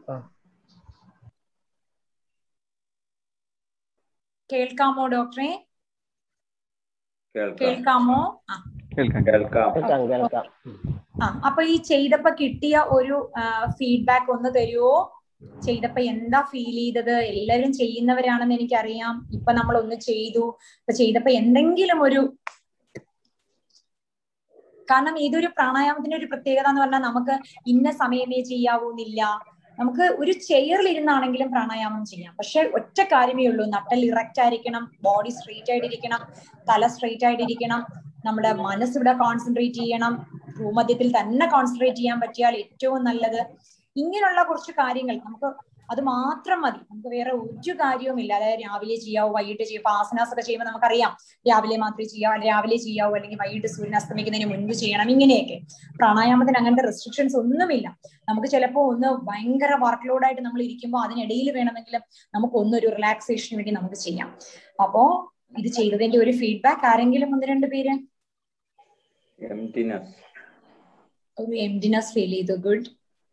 കേൾക്കാമോ ഡോക്ടറെ കേൾക്കാം കേൾക്കാമോ ആ കേൾക്കാം കേൾക്കാം കേൾക്കാം കേൾക്കാം ആ അപ്പൊ ഈ ചെയ്തപ്പോ കിട്ടിയ ഒരു ഫീഡ്ബാക്ക് ഒന്ന് തരുവോ ചെയ്തപ്പോ എന്താ ഫീൽ ചെയ്തത് എല്ലാവരും ചെയ്യുന്നവരാണെന്ന് എനിക്കറിയാം ഇപ്പൊ നമ്മൾ ഒന്ന് ചെയ്തു ഇപ്പൊ ചെയ്തപ്പോ എന്തെങ്കിലും ഒരു കാരണം ഇതൊരു പ്രാണായാമത്തിന്റെ ഒരു പ്രത്യേകത എന്ന് പറഞ്ഞാൽ നമുക്ക് ഇന്ന സമയമേ ചെയ്യാവൂന്നില്ല നമുക്ക് ഒരു ചെയറിൽ ഇരുന്നാണെങ്കിലും പ്രാണായാമം ചെയ്യാം പക്ഷെ ഒറ്റ കാര്യമേ ഉള്ളൂ നട്ടൽ ഇറക്റ്റ് ആയിരിക്കണം ബോഡി സ്ട്രെയിറ്റ് ആയിട്ടിരിക്കണം തല സ്ട്രെയിറ്റ് ആയിട്ടിരിക്കണം നമ്മുടെ മനസ്സ് ഇവിടെ കോൺസെൻട്രേറ്റ് ചെയ്യണം ഭൂമധ്യത്തിൽ തന്നെ കോൺസെൻട്രേറ്റ് ചെയ്യാൻ പറ്റിയാൽ ഏറ്റവും നല്ലത് ഇങ്ങനെയുള്ള കുറച്ച് കാര്യങ്ങൾ നമുക്ക് അത് മാത്രം മതി നമുക്ക് വേറെ ഒരു കാര്യവുമില്ല അതായത് രാവിലെ ചെയ്യാവോ വൈകിട്ട് ചെയ്യാവോ ഇപ്പൊ ആസനാസ് ഒക്കെ ചെയ്യുമ്പോൾ നമുക്കറിയാം രാവിലെ മാത്രമേ ചെയ്യാവൂ അല്ലെങ്കിൽ രാവിലെ ചെയ്യാവൂ അല്ലെങ്കിൽ വൈകിട്ട് സൂര്യൻ അസ്തമിക്കുന്നതിന് മുൻപ് ചെയ്യണം ഇങ്ങനെയൊക്കെ പ്രാണായാമത്തിന് അങ്ങനത്തെ റെസ്ട്രിക്ഷൻസ് ഒന്നുമില്ല നമുക്ക് ചിലപ്പോൾ ഒന്ന് ഭയങ്കര വർക്ക് ലോഡായിട്ട് നമ്മൾ ഇരിക്കുമ്പോൾ അതിനിടയിൽ വേണമെങ്കിലും നമുക്ക് ഒന്നൊരു റിലാക്സേഷന് വേണ്ടി നമുക്ക് ചെയ്യാം അപ്പോ ഇത് ചെയ്തതിന്റെ ഒരു ഫീഡ്ബാക്ക് ആരെങ്കിലും ഒന്ന് രണ്ട് പേര് എംറ്റിനെസ് ഒരു എംഡിനെസ് ഫീൽ ചെയ്തു ഗുഡ്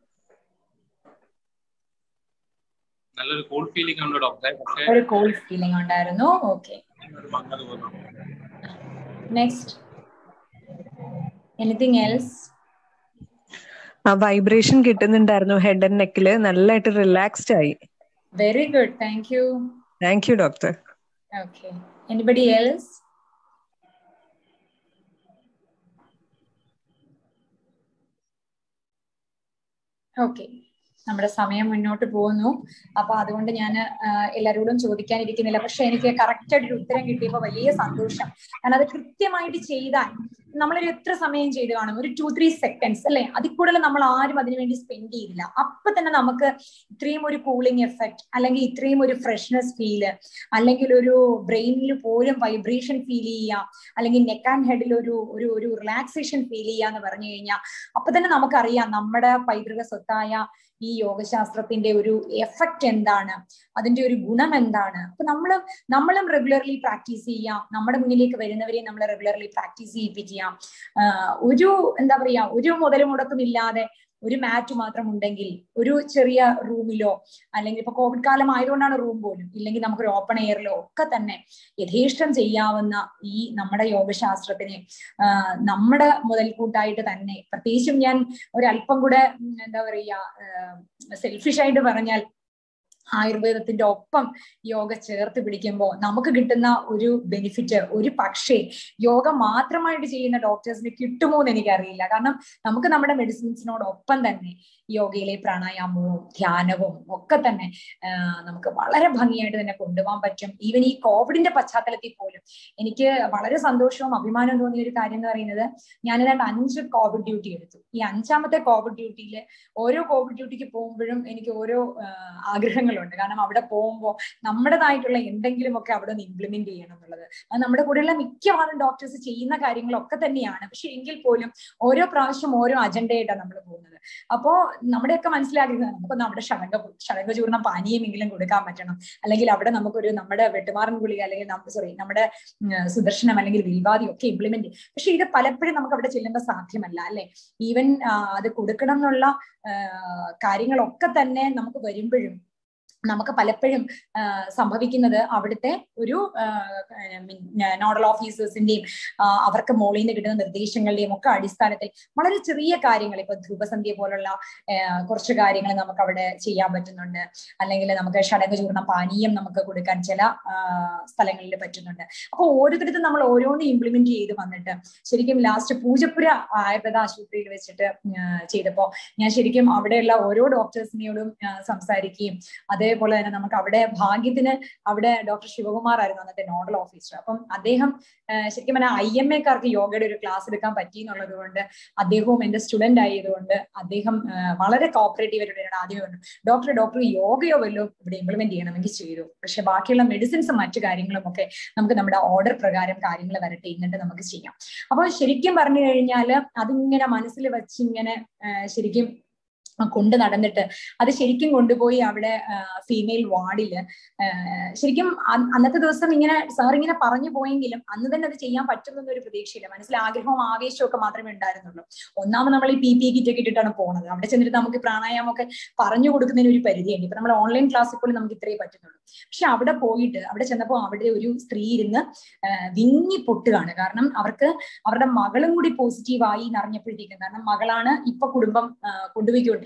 നല്ലൊരു കൂൾ ഫീലിംഗ് ഉണ്ട് ഡോക്ടറെ പക്ഷേ ഒരു കോൾഡ് ഫീലിംഗ് ഉണ്ടായിരുന്നു ഓക്കെ ഒരു മങ്ങൽ തോന്നുന്നു നെക്സ്റ്റ് എനിത്തിങ് എൽസ് ആ വൈബ്രേഷൻ കിട്ടുന്നുണ്ടായിരുന്നു ഹെഡ് ആൻഡ് നെക്കില് നല്ലതായിട്ട് റിലാക്സ്ഡ് ആയി very good thank you thank you doctor okay anybody else okay നമ്മുടെ സമയം മുന്നോട്ട് പോകുന്നു അപ്പൊ അതുകൊണ്ട് ഞാൻ എല്ലാവരോടും ചോദിക്കാനിരിക്കുന്നില്ല പക്ഷെ എനിക്ക് കറക്റ്റ് ആയിട്ട് ഒരു ഉത്തരം കിട്ടിയപ്പോൾ വലിയ സന്തോഷം കാരണം അത് കൃത്യമായിട്ട് ചെയ്താൽ നമ്മളൊരു എത്ര സമയം ചെയ്ത് കാണും ഒരു ടു ത്രീ സെക്കൻഡ്സ് അല്ലെ അതിൽ കൂടുതൽ നമ്മൾ ആരും അതിനു വേണ്ടി സ്പെൻഡ് ചെയ്തില്ല അപ്പൊ തന്നെ നമുക്ക് ഇത്രയും ഒരു കൂളിംഗ് എഫക്ട് അല്ലെങ്കിൽ ഇത്രയും ഒരു ഫ്രഷ്നെസ് ഫീല് അല്ലെങ്കിൽ ഒരു ബ്രെയിനിൽ പോലും വൈബ്രേഷൻ ഫീൽ ചെയ്യുക അല്ലെങ്കിൽ നെക്ക് ആൻഡ് ഹെഡിൽ ഒരു ഒരു ഒരു റിലാക്സേഷൻ ഫീൽ ചെയ്യുക എന്ന് പറഞ്ഞു കഴിഞ്ഞാൽ അപ്പൊ തന്നെ നമുക്കറിയാം നമ്മുടെ പൈതൃക സ്വത്തായ ഈ യോഗശാസ്ത്രത്തിന്റെ ഒരു എഫക്റ്റ് എന്താണ് അതിന്റെ ഒരു ഗുണം എന്താണ് അപ്പൊ നമ്മൾ നമ്മളും റെഗുലർലി പ്രാക്ടീസ് ചെയ്യാം നമ്മുടെ മുന്നിലേക്ക് വരുന്നവരെ നമ്മൾ റെഗുലർലി പ്രാക്ടീസ് ചെയ്യിപ്പിക്കാം ആഹ് ഒരു എന്താ പറയാ ഒരു മുതൽ മുടക്കുമില്ലാതെ ഒരു മാറ്റ് മാത്രം ഉണ്ടെങ്കിൽ ഒരു ചെറിയ റൂമിലോ അല്ലെങ്കിൽ ഇപ്പൊ കോവിഡ് കാലം ആയതുകൊണ്ടാണ് റൂം പോലും ഇല്ലെങ്കിൽ നമുക്കൊരു ഓപ്പൺ എയറിലോ ഒക്കെ തന്നെ യഥേഷ്ടം ചെയ്യാവുന്ന ഈ നമ്മുടെ യോഗശാസ്ത്രത്തിനെ ആഹ് നമ്മുടെ മുതൽക്കൂട്ടായിട്ട് തന്നെ പ്രത്യേകിച്ചും ഞാൻ ഒരല്പം കൂടെ ഉം, എന്താ പറയാ സെൽഫിഷ് ആയിട്ട് പറഞ്ഞാൽ ആയുർവേദത്തിന്റെ ഒപ്പം യോഗ ചേർത്ത് പിടിക്കുമ്പോൾ നമുക്ക് കിട്ടുന്ന ഒരു ബെനിഫിറ്റ് ഒരു പക്ഷേ യോഗ മാത്രമായിട്ട് ചെയ്യുന്ന ഡോക്ടേഴ്സിന് കിട്ടുമോ എന്ന് എനിക്കറിയില്ല കാരണം നമുക്ക് നമ്മുടെ മെഡിസിൻസിനോടൊപ്പം തന്നെ യോഗയിലെ പ്രാണായാമവും ധ്യാനവും ഒക്കെ തന്നെ ആ, നമുക്ക് വളരെ ഭംഗിയായിട്ട് തന്നെ കൊണ്ടുപോകാൻ പറ്റും ഈവൻ ഈ കോവിഡിന്റെ പശ്ചാത്തലത്തിൽ പോലും എനിക്ക് വളരെ സന്തോഷവും അഭിമാനവും തോന്നിയ ഒരു കാര്യം എന്ന് പറയുന്നത് ഞാൻ ഏതാണ്ട് അഞ്ച് കോവിഡ് ഡ്യൂട്ടി എടുത്തു ഈ അഞ്ചാമത്തെ കോവിഡ് ഡ്യൂട്ടിയിൽ ഓരോ കോവിഡ് ഡ്യൂട്ടിക്ക് പോകുമ്പോഴും എനിക്ക് ഓരോ ആ, ആഗ്രഹങ്ങളുണ്ട് കാരണം അവിടെ പോകുമ്പോൾ നമ്മുടേതായിട്ടുള്ള എന്തെങ്കിലുമൊക്കെ അവിടെ നിന്ന് ഇംപ്ലിമെന്റ് ചെയ്യണം എന്നുള്ളത് അത് നമ്മുടെ കൂടെയുള്ള മിക്കവാറും ഡോക്ടേഴ്സ് ചെയ്യുന്ന കാര്യങ്ങളൊക്കെ തന്നെയാണ് പക്ഷെ എങ്കിൽ പോലും ഓരോ പ്രാവശ്യം ഓരോ അജണ്ടയായിട്ടാണ് നമ്മൾ പോകുന്നത് അപ്പോ നമ്മുടെയൊക്കെ മനസ്സിലാക്കുന്നത് നമുക്കൊന്ന് അവിടെ ഷടങ്ക ഷടങ്കചൂർണ്ണ പാനീയമെങ്കിലും കൊടുക്കാൻ പറ്റണം അല്ലെങ്കിൽ അവിടെ നമുക്കൊരു നമ്മുടെ വെട്ടുമാറൻ ഗുളിക അല്ലെങ്കിൽ സോറി നമ്മുടെ ഉം, സുദർശനം അല്ലെങ്കിൽ വിൽവാദി ഒക്കെ ഇംപ്ലിമെന്റ് പക്ഷെ ഇത് പലപ്പോഴും നമുക്ക് അവിടെ ചെല്ലുമ്പോൾ സാധ്യമല്ല അല്ലെ ഈവൻ അത് കൊടുക്കണം എന്നുള്ള ആ, കാര്യങ്ങളൊക്കെ തന്നെ നമുക്ക് വരുമ്പോഴും നമുക്ക് പലപ്പോഴും ആ, സംഭവിക്കുന്നത് അവിടുത്തെ ഒരു നോഡൽ ഓഫീസേഴ്സിന്റെയും അവർക്ക് മോളിൽ നിന്ന് കിട്ടുന്ന നിർദ്ദേശങ്ങളുടെയും ഒക്കെ അടിസ്ഥാനത്തിൽ വളരെ ചെറിയ കാര്യങ്ങൾ ഇപ്പൊ ധ്രുവസന്ധ്യ പോലുള്ള ആ, കുറച്ച് കാര്യങ്ങൾ നമുക്ക് അവിടെ ചെയ്യാൻ പറ്റുന്നുണ്ട് അല്ലെങ്കിൽ നമുക്ക് ഷടകചൂർണ്ണ പാനീയം നമുക്ക് കൊടുക്കാൻ ചില ആ, സ്ഥലങ്ങളിൽ പറ്റുന്നുണ്ട് അപ്പൊ ഓരോരുത്തരും നമ്മൾ ഓരോന്ന് ഇംപ്ലിമെന്റ് ചെയ്ത് വന്നിട്ട് ശരിക്കും ലാസ്റ്റ് പൂജപ്പുര ആയുർവേദ ആശുപത്രിയിൽ വെച്ചിട്ട് ആ, ചെയ്തപ്പോ ഞാൻ ശരിക്കും അവിടെയുള്ള ഓരോ ഡോക്ടേഴ്സിനോടും ആ, സംസാരിക്കുകയും അതേപോലെ തന്നെ നമുക്ക് അവിടെ ഭാഗ്യത്തിന് അവിടെ ഡോക്ടർ ശിവകുമാർ ആയിരുന്നു അന്നത്തെ നോഡൽ ഓഫീസർ അപ്പം അദ്ദേഹം ആ, ശരിക്കും പറഞ്ഞാൽ ഐ എം എക്കാർക്ക് യോഗയുടെ ഒരു ക്ലാസ് എടുക്കാൻ പറ്റി എന്നുള്ളത് കൊണ്ട് അദ്ദേഹവും എന്റെ സ്റ്റുഡന്റ് ആയതുകൊണ്ട് അദ്ദേഹം ആ, വളരെ കോപ്പറേറ്റീവ് ആയിട്ട് ആദ്യമേ പറഞ്ഞു ഡോക്ടർ ഡോക്ടർ യോഗയോ വല്ലതും ഇവിടെ ഇംപ്ലിമെന്റ് ചെയ്യണമെങ്കിൽ ചെയ്തു പക്ഷെ ബാക്കിയുള്ള മെഡിസിൻസും മറ്റു കാര്യങ്ങളും ഒക്കെ നമുക്ക് നമ്മുടെ ഓർഡർ പ്രകാരം കാര്യങ്ങൾ വരട്ടെ എന്നിട്ട് നമുക്ക് ചെയ്യാം അപ്പൊ ശരിക്കും പറഞ്ഞു കഴിഞ്ഞാൽ അതിങ്ങനെ മനസ്സിൽ വെച്ചിങ്ങനെ ആ, ശരിക്കും കൊണ്ട് നടന്നിട്ട് അത് ശരിക്കും കൊണ്ടുപോയി അവിടെ ഫീമെയിൽ വാർഡില് ശരിക്കും അ- അന്നത്തെ ദിവസം ഇങ്ങനെ സാർ ഇങ്ങനെ പറഞ്ഞു പോയെങ്കിലും അന്ന് തന്നെ അത് ചെയ്യാൻ പറ്റുമെന്നൊന്നും ഒരു പ്രതീക്ഷയില്ല മനസ്സിൽ ആഗ്രഹവും ആവേശവും ഒക്കെ മാത്രമേ ഉണ്ടായിരുന്നുള്ളൂ ഒന്നാമത് നമ്മൾ ഈ പി പി കിറ്റ് ഒക്കെ ഇട്ടിട്ടാണ് പോകുന്നത് അവിടെ ചെന്നിട്ട് നമുക്ക് പ്രാണായാമം ഒക്കെ പറഞ്ഞു കൊടുക്കുന്നതിന് ഒരു പരിധിയുണ്ട് ഇപ്പൊ നമ്മൾ ഓൺലൈൻ ക്ലാസ്സിൽ പോലും നമുക്ക് ഇത്രയേ പറ്റുന്നുള്ളൂ പക്ഷെ അവിടെ പോയിട്ട് അവിടെ ചെന്നപ്പോൾ അവിടെ ഒരു സ്ത്രീ ഇരുന്ന് ആ, വിങ്ങി പൊട്ടുകയാണ് കാരണം അവർക്ക് അവരുടെ മകളും കൂടി പോസിറ്റീവായി എന്നറിഞ്ഞപ്പോഴത്തേക്കും കാരണം മകളാണ് ഇപ്പൊ കുടുംബം ആ, കൊണ്ടുപോയിക്കൊണ്ടിരിക്കുന്നത്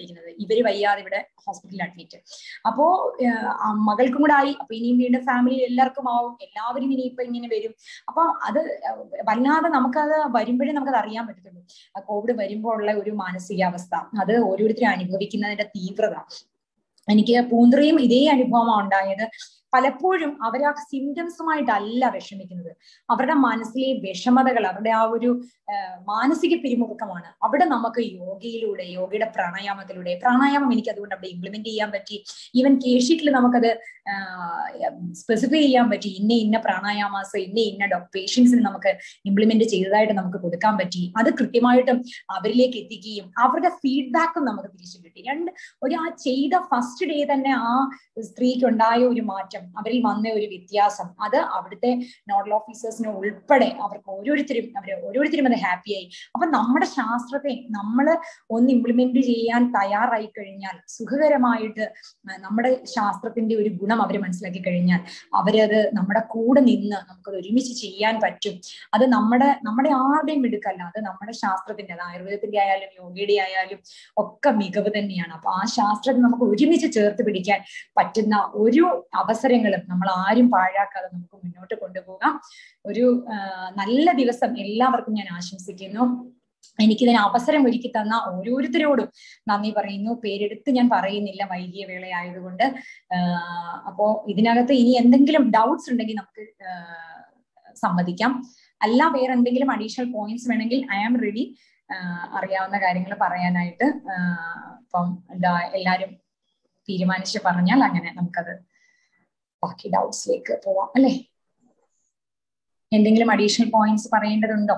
പഠിക്കുന്നത് ഇവര് വയ്യാതെ ഇവിടെ ഹോസ്പിറ്റലിൽ അഡ്മിറ്റ് അപ്പോ ഏഹ്, ആ മകൾക്കും കൂടെ ആയി അപ്പൊ ഇനിയും വീണ്ടും ഫാമിലി എല്ലാവർക്കും ആവും എല്ലാവരും ഇനിയിപ്പോ ഇങ്ങനെ വരും അപ്പൊ അത് വല്ലാതെ നമുക്കത് വരുമ്പോഴേ നമുക്കത് അറിയാൻ പറ്റത്തുള്ളൂ ആ കോവിഡ് വരുമ്പോൾ ഉള്ള ഒരു മാനസികാവസ്ഥ അത് ഓരോരുത്തരും അനുഭവിക്കുന്നതിന്റെ തീവ്രത എനിക്ക് പൂന്തുറയും ഇതേ അനുഭവമാണ് ഉണ്ടായത് പലപ്പോഴും അവർ ആ സിംറ്റംസുമായിട്ടല്ല വിഷമിക്കുന്നത് അവരുടെ മനസ്സിലെ വിഷമതകൾ അവരുടെ ആ ഒരു ആ, മാനസിക പിരിമുറുക്കമാണ് അവിടെ നമുക്ക് യോഗയിലൂടെ യോഗയുടെ പ്രാണായാമത്തിലൂടെ പ്രാണായാമം എനിക്ക് അതുകൊണ്ട് അവിടെ ഇംപ്ലിമെന്റ് ചെയ്യാൻ പറ്റി ഈവൻ കെ ഷീറ്റിൽ നമുക്കത് സ്പെസിഫൈ ചെയ്യാൻ പറ്റി ഇന്ന ഇന്ന പ്രാണായാമാസ് ഇന്ന ഇന്ന ഡോ പേഷ്യൻസിന് നമുക്ക് ഇംപ്ലിമെന്റ് ചെയ്തതായിട്ട് നമുക്ക് കൊടുക്കാൻ പറ്റി അത് കൃത്യമായിട്ടും അവരിലേക്ക് എത്തിക്കുകയും അവരുടെ ഫീഡ്ബാക്കും നമുക്ക് തിരിച്ചു കിട്ടി രണ്ട് ഒരു ആ ചെയ്ത ഫസ്റ്റ് ഡേ തന്നെ ആ സ്ത്രീക്ക് ഉണ്ടായ ഒരു മാറ്റം അവരിൽ വന്ന ഒരു വ്യത്യാസം അത് അവിടുത്തെ നോഡൽ ഓഫീസേഴ്സിന് ഉൾപ്പെടെ അവർക്ക് ഓരോരുത്തരും അവർ ഓരോരുത്തരും അത് ഹാപ്പിയായി അപ്പൊ നമ്മുടെ ശാസ്ത്രത്തെ നമ്മൾ ഒന്ന് ഇംപ്ലിമെന്റ് ചെയ്യാൻ തയ്യാറായി കഴിഞ്ഞാൽ സുഖകരമായിട്ട് ആ, നമ്മുടെ ശാസ്ത്രത്തിന്റെ ഒരു ഗുണം അവർ മനസ്സിലാക്കി കഴിഞ്ഞാൽ അവരത് നമ്മുടെ കൂടെ നിന്ന് നമുക്കത് ഒരുമിച്ച് ചെയ്യാൻ പറ്റും അത് നമ്മുടെ നമ്മുടെ ആരുടെയും എടുക്കല്ല അത് നമ്മുടെ ശാസ്ത്രത്തിന്റെ അത് ആയുർവേദത്തിന്റെ ആയാലും യോഗയുടെ ആയാലും ഒക്കെ മികവ് തന്നെയാണ് അപ്പൊ ആ ശാസ്ത്രത്തെ നമുക്ക് ഒരുമിച്ച് ചേർത്ത് പിടിക്കാൻ പറ്റുന്ന ഒരു അവസരങ്ങളും നമ്മൾ ആരും പാഴാക്കാതെ നമുക്ക് മുന്നോട്ട് കൊണ്ടുപോകാം ഒരു ആ, നല്ല ദിവസം എല്ലാവർക്കും ഞാൻ ആശംസിക്കുന്നു എനിക്കിതിന് അവസരം ഒരുക്കി തന്ന ഓരോരുത്തരോടും നന്ദി പറയുന്നു പേരെടുത്ത് ഞാൻ പറയുന്നില്ല വൈകിയ വേളയായതുകൊണ്ട് ആഹ് അപ്പോ ഇതിനകത്ത് ഇനി എന്തെങ്കിലും ഡൗട്ട്സ് ഉണ്ടെങ്കിൽ നമുക്ക് ആഹ് സമ്മതിക്കാം അല്ല വേറെ എന്തെങ്കിലും അഡീഷണൽ പോയിന്റ്സ് വേണമെങ്കിൽ ഐ ആം റെഡി അറിയാവുന്ന കാര്യങ്ങൾ പറയാനായിട്ട് ആഹ് അപ്പം എന്താ എല്ലാരും തീരുമാനിച്ച് പറഞ്ഞാൽ അങ്ങനെ നമുക്കത് ബാക്കി ഡൗട്ട്സിലേക്ക് പോവാം അല്ലെ എന്തെങ്കിലും അഡീഷണൽ പോയിന്റ്സ് പറയേണ്ടതുണ്ടോ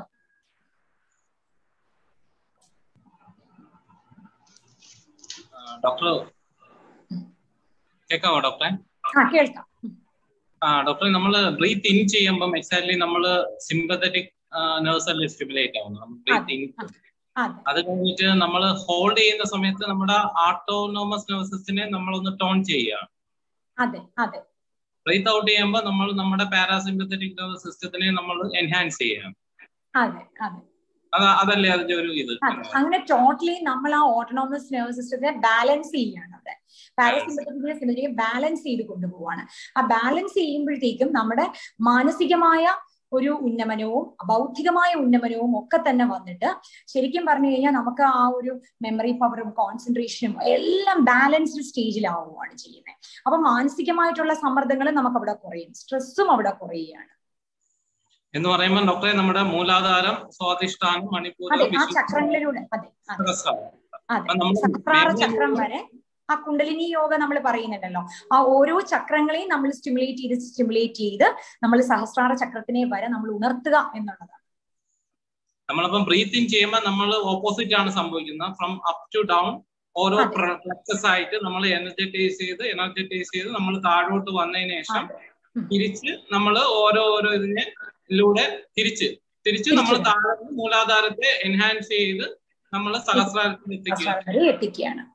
ഡോക്ടർ കേൾക്കാമോ ഡോക്ടറെ ആ കേൾക്കാം ആ ഡോക്ടറെ നമ്മൾ ബ്രീത്ത് ഇൻ ചെയ്യുമ്പോൾ എക്സാക്ട്ലി നമ്മൾ സിമ്പത്തറ്റിക് നെർവ്സ് അല്ലേ സ്റ്റിമുലേറ്റ് ആവുന്നത് ബ്രീത്ത് ഇൻ അതെ അത് കഴിഞ്ഞിട്ട് നമ്മൾ ഹോൾഡ് ചെയ്യുന്ന സമയത്ത് നമ്മുടെ ആട്ടോണോമസ് നെർവസ് സിസ്റ്റിനെ നമ്മളൊന്ന് ടോൺ ചെയ്യുകയാണ് അതെ അതെ ബ്രീത്ത് ഔട്ട് ചെയ്യുമ്പോൾ നമ്മൾ നമ്മുടെ പാരാസിമ്പത്തറ്റിക് നെർവസ് സിസ്റ്റത്തിനെ നമ്മൾ എൻഹാൻസ് ചെയ്യുകയാണ് അതെ അതെ അത് അതല്ലേ അതിന്റെ ഒരു ഇത് അതെ അങ്ങനെ ടോട്ടലി നമ്മൾ ആ ഓട്ടോണോമസ് നെർവസ് സിസ്റ്റത്തെ ബാലൻസ് ചെയ്യാണ് അവിടെ പാരസിമ്പത്തറ്റിക് സിമ്പത്തിനെ ബാലൻസ് ചെയ്ത് കൊണ്ടുപോവാണ് ആ ബാലൻസ് ചെയ്യുമ്പോഴത്തേക്കും നമ്മുടെ മാനസികമായ ഒരു ഉന്നമനവും ബൗദ്ധികമായ ഉന്നമനവും ഒക്കെ തന്നെ വന്നിട്ട് ശരിക്കും പറഞ്ഞു കഴിഞ്ഞാൽ നമുക്ക് ആ ഒരു മെമ്മറി പവറും കോൺസെൻട്രേഷനും എല്ലാം ബാലൻസ്ഡ് സ്റ്റേജിലാവുകയാണ് ചെയ്യുന്നത് അപ്പൊ മാനസികമായിട്ടുള്ള സമ്മർദ്ദങ്ങൾ നമുക്ക് അവിടെ കുറയും സ്ട്രെസ്സും അവിടെ കുറയുകയാണ് എന്ന് പറയുമ്പോൾ ഡോക്ടറെ നമ്മുടെ മൂലാധാരം സ്വാധിഷ്ഠാനം മണിപ്പൂരം അതെ ആ ചക്രങ്ങളിലൂടെ അതെ അതെ സഹസ്രാരം അതെ അപ്പൊ നമ്മൾ സഹസ്രാര ചക്രം വരെ ആ കുണ്ടലിനി യോഗ നമ്മൾ പറയുന്നുണ്ടല്ലോ ആ ഓരോ ചക്രങ്ങളെയും നമ്മൾ സ്റ്റിമുലേറ്റ് ചെയ്ത് സ്റ്റിമുലേറ്റ് ചെയ്ത് നമ്മൾ സഹസ്രാര ചക്രത്തിനെ വരെ നമ്മൾ ഉണർത്തുക എന്നുള്ളതാണ് നമ്മളിപ്പം ബ്രീത്ത് ഇൻ ചെയ്യുമ്പോൾ നമ്മൾ ഓപ്പോസിറ്റ് ആണ് സംഭവിക്കുന്നത് ഫ്രം അപ് ടു ഡൗൺ ഓരോ ഫ്ലക്സസ് ആയിട്ട് നമ്മൾ എനർജറ്റൈസ് ചെയ്ത് എനർജറ്റൈസ് ചെയ്ത് നമ്മൾ താഴോട്ട് വന്നതിന് ശേഷം തിരിച്ച് നമ്മൾ ഓരോ ഓരോ ഇതിനെ ലൂടെ തിരിച്ച് തിരിച്ച് നമ്മൾ താഴെ മൂലാധാരത്തെ എൻഹാൻസ് ചെയ്ത് നമ്മൾ സഹസ്രാരത്തിൽ എത്തിക്കുക സഹസ്രാരം വരെ എത്തിക്കുകയാണ്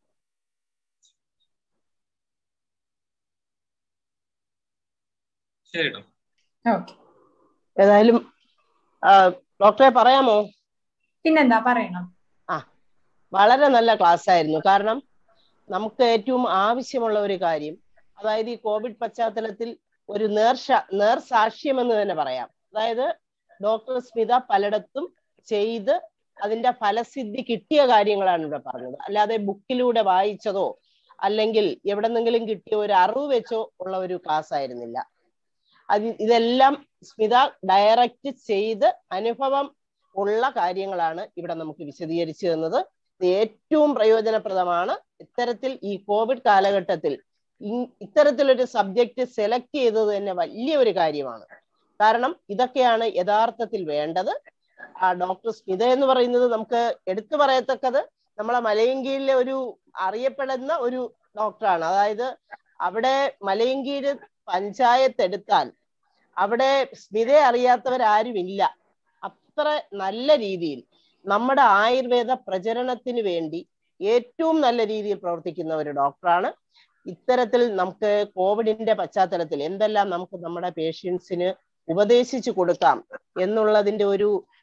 ശരി ഡോക്ടർ ഓക്കെ ഏതായാലും ആ, ഡോക്ടറെ പറയാമോ പിന്നെന്താ പറയണം ആ വളരെ നല്ല ക്ലാസ് ആയിരുന്നു കാരണം നമുക്ക് ഏറ്റവും ആവശ്യമുള്ള ഒരു കാര്യം അതായത് ഈ കോവിഡ് പശ്ചാത്തലത്തിൽ ഒരു നേർഷ നേർസാക്ഷ്യം എന്ന് തന്നെ പറയാം അതായത് ഡോക്ടർ സ്മിത പലയിടത്തും ചെയ്ത് അതിന്റെ ഫലസിദ്ധി കിട്ടിയ കാര്യങ്ങളാണ് ഇവിടെ പറഞ്ഞത് അല്ലാതെ ബുക്കിലൂടെ വായിച്ചതോ അല്ലെങ്കിൽ എവിടെന്നെങ്കിലും കിട്ടിയ ഒരു അറിവ് വെച്ചോ ഉള്ള ഒരു ക്ലാസ് ആയിരുന്നില്ല അത് ഇതെല്ലാം സ്മിത ഡയറക്റ്റ് ചെയ്ത് അനുഭവം ഉള്ള കാര്യങ്ങളാണ് ഇവിടെ നമുക്ക് വിശദീകരിച്ചു തന്നത് ഇത് ഏറ്റവും പ്രയോജനപ്രദമാണ് ഇത്തരത്തിൽ ഈ കോവിഡ് കാലഘട്ടത്തിൽ ഇ- ഇത്തരത്തിലൊരു സബ്ജക്റ്റ് സെലക്ട് ചെയ്തത് തന്നെ വലിയ ഒരു കാര്യമാണ് കാരണം ഇതൊക്കെയാണ് യഥാർത്ഥത്തിൽ വേണ്ടത് ആ ഡോക്ടർ സ്മിത എന്ന് പറയുന്നത് നമുക്ക് എടുത്തു പറയത്തക്കത് നമ്മളെ മലയങ്കീഴിലെ ഒരു അറിയപ്പെടുന്ന ഒരു ഡോക്ടറാണ് അതായത് അവിടെ മലയങ്കീര് പഞ്ചായത്ത് എടുത്താൽ അവിടെ സ്മിതയെ അറിയാത്തവരാരുമില്ല അത്ര നല്ല രീതിയിൽ നമ്മുടെ ആയുർവേദ പ്രചരണത്തിന് വേണ്ടി ഏറ്റവും നല്ല രീതിയിൽ പ്രവർത്തിക്കുന്ന ഒരു ഡോക്ടറാണ് ഇത്തരത്തിൽ നമുക്ക് കോവിഡിന്റെ പശ്ചാത്തലത്തിൽ എന്തെല്ലാം നമുക്ക് നമ്മുടെ പേഷ്യൻസിന് ഉപദേശിച്ചു കൊടുക്കാം എന്നുള്ളതിന്റെ ഒരു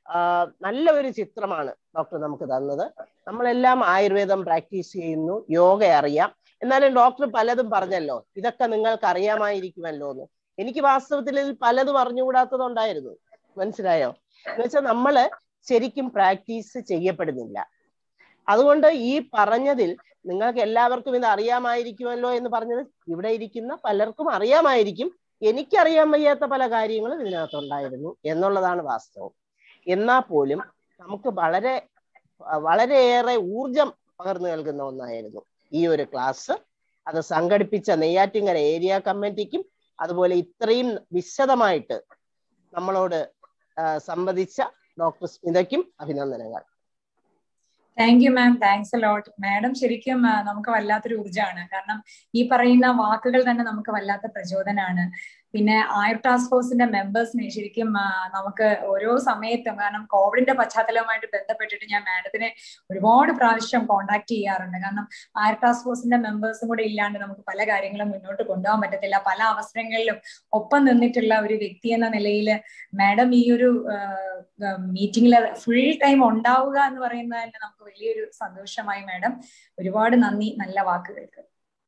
ആ, നല്ല ഒരു ചിത്രമാണ് ഡോക്ടർ നമുക്ക് തന്നത് നമ്മളെല്ലാം ആയുർവേദം പ്രാക്ടീസ് ചെയ്യുന്നു യോഗ അറിയാം എന്നാലും ഡോക്ടർ പലതും പറഞ്ഞല്ലോ ഇതൊക്കെ നിങ്ങൾക്ക് അറിയാമായിരിക്കുമല്ലോ എന്ന് എനിക്ക് വാസ്തവത്തിൽ ഇതിൽ പലതും അറിഞ്ഞുകൂടാത്തതുണ്ടായിരുന്നു മനസ്സിലായോ എന്നുവെച്ചാൽ നമ്മള് ശരിക്കും പ്രാക്ടീസ് ചെയ്യപ്പെടുന്നില്ല അതുകൊണ്ട് ഈ പറഞ്ഞതിൽ നിങ്ങൾക്ക് എല്ലാവർക്കും ഇത് അറിയാമായിരിക്കുമല്ലോ എന്ന് പറഞ്ഞത് ഇവിടെ ഇരിക്കുന്ന പലർക്കും അറിയാമായിരിക്കും എനിക്കറിയാൻ വയ്യാത്ത പല കാര്യങ്ങളും ഇതിനകത്തുണ്ടായിരുന്നു എന്നുള്ളതാണ് വാസ്തവം എന്നാൽ പോലും നമുക്ക് വളരെ വളരെയേറെ ഊർജം പകർന്നു നൽകുന്ന ഒന്നായിരുന്നു ഈ ഒരു ക്ലാസ് അത് സംഘടിപ്പിച്ച നെയ്യാറ്റിങ്കര ഏരിയ കമ്മിറ്റിക്കും അതുപോലെ ഇത്രയും വിശദമായിട്ട് നമ്മളോട് ആ, സംവദിച്ച ഡോക്ടർ സ്മിതയ്ക്കും അഭിനന്ദനങ്ങൾ thank you ma'am thanks lot madam ശരിക്കും ആ, നമുക്ക് വല്ലാത്തൊരു ഊർജ്ജമാണ് കാരണം ഈ പറയുന്ന വാക്കുകൾ തന്നെ നമുക്ക് വല്ലാത്ത പ്രചോദനമാണ് പിന്നെ ആയുർ ടാസ്ക് ഫോഴ്സിന്റെ മെമ്പേഴ്സിനെ ശരിക്കും ആ, നമുക്ക് ഓരോ സമയത്തും കാരണം കോവിഡിന്റെ പശ്ചാത്തലവുമായിട്ട് ബന്ധപ്പെട്ടിട്ട് ഞാൻ മാഡത്തിനെ ഒരുപാട് പ്രാവശ്യം കോൺടാക്ട് ചെയ്യാറുണ്ട് കാരണം ആയുർ ടാസ്ക് ഫോഴ്സിന്റെ മെമ്പേഴ്സും കൂടെ ഇല്ലാണ്ട് നമുക്ക് പല കാര്യങ്ങളും മുന്നോട്ട് കൊണ്ടുപോകാൻ പറ്റത്തില്ല പല അവസരങ്ങളിലും ഒപ്പം നിന്നിട്ടുള്ള ഒരു വ്യക്തി എന്ന നിലയിൽ മാഡം ഈ ഒരു മീറ്റിംഗിൽ ഫുൾ ടൈം ഉണ്ടാവുക എന്ന് പറയുന്നത് തന്നെ നമുക്ക് വലിയൊരു സന്തോഷമായി മാഡം ഒരുപാട് നന്ദി നല്ല വാക്കുകൾക്ക്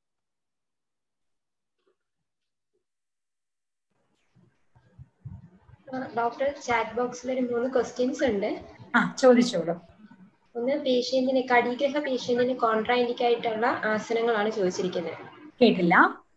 ഡോക്ടർ ചാറ്റ് ബോക്സിൽ ഒരു മൂന്ന് ക്വസ്റ്റ്യൻസ് ഉണ്ട് ആ ചോദിച്ചോളൂ ഒന്ന് പേഷ്യന്റിന് കടിഗ്രഹ പേഷ്യന്റിന് കോൺട്രാൻഡിക് ആയിട്ടുള്ള ആസനങ്ങളാണ് ചോദിച്ചിരിക്കുന്നത് കേട്ടില്ല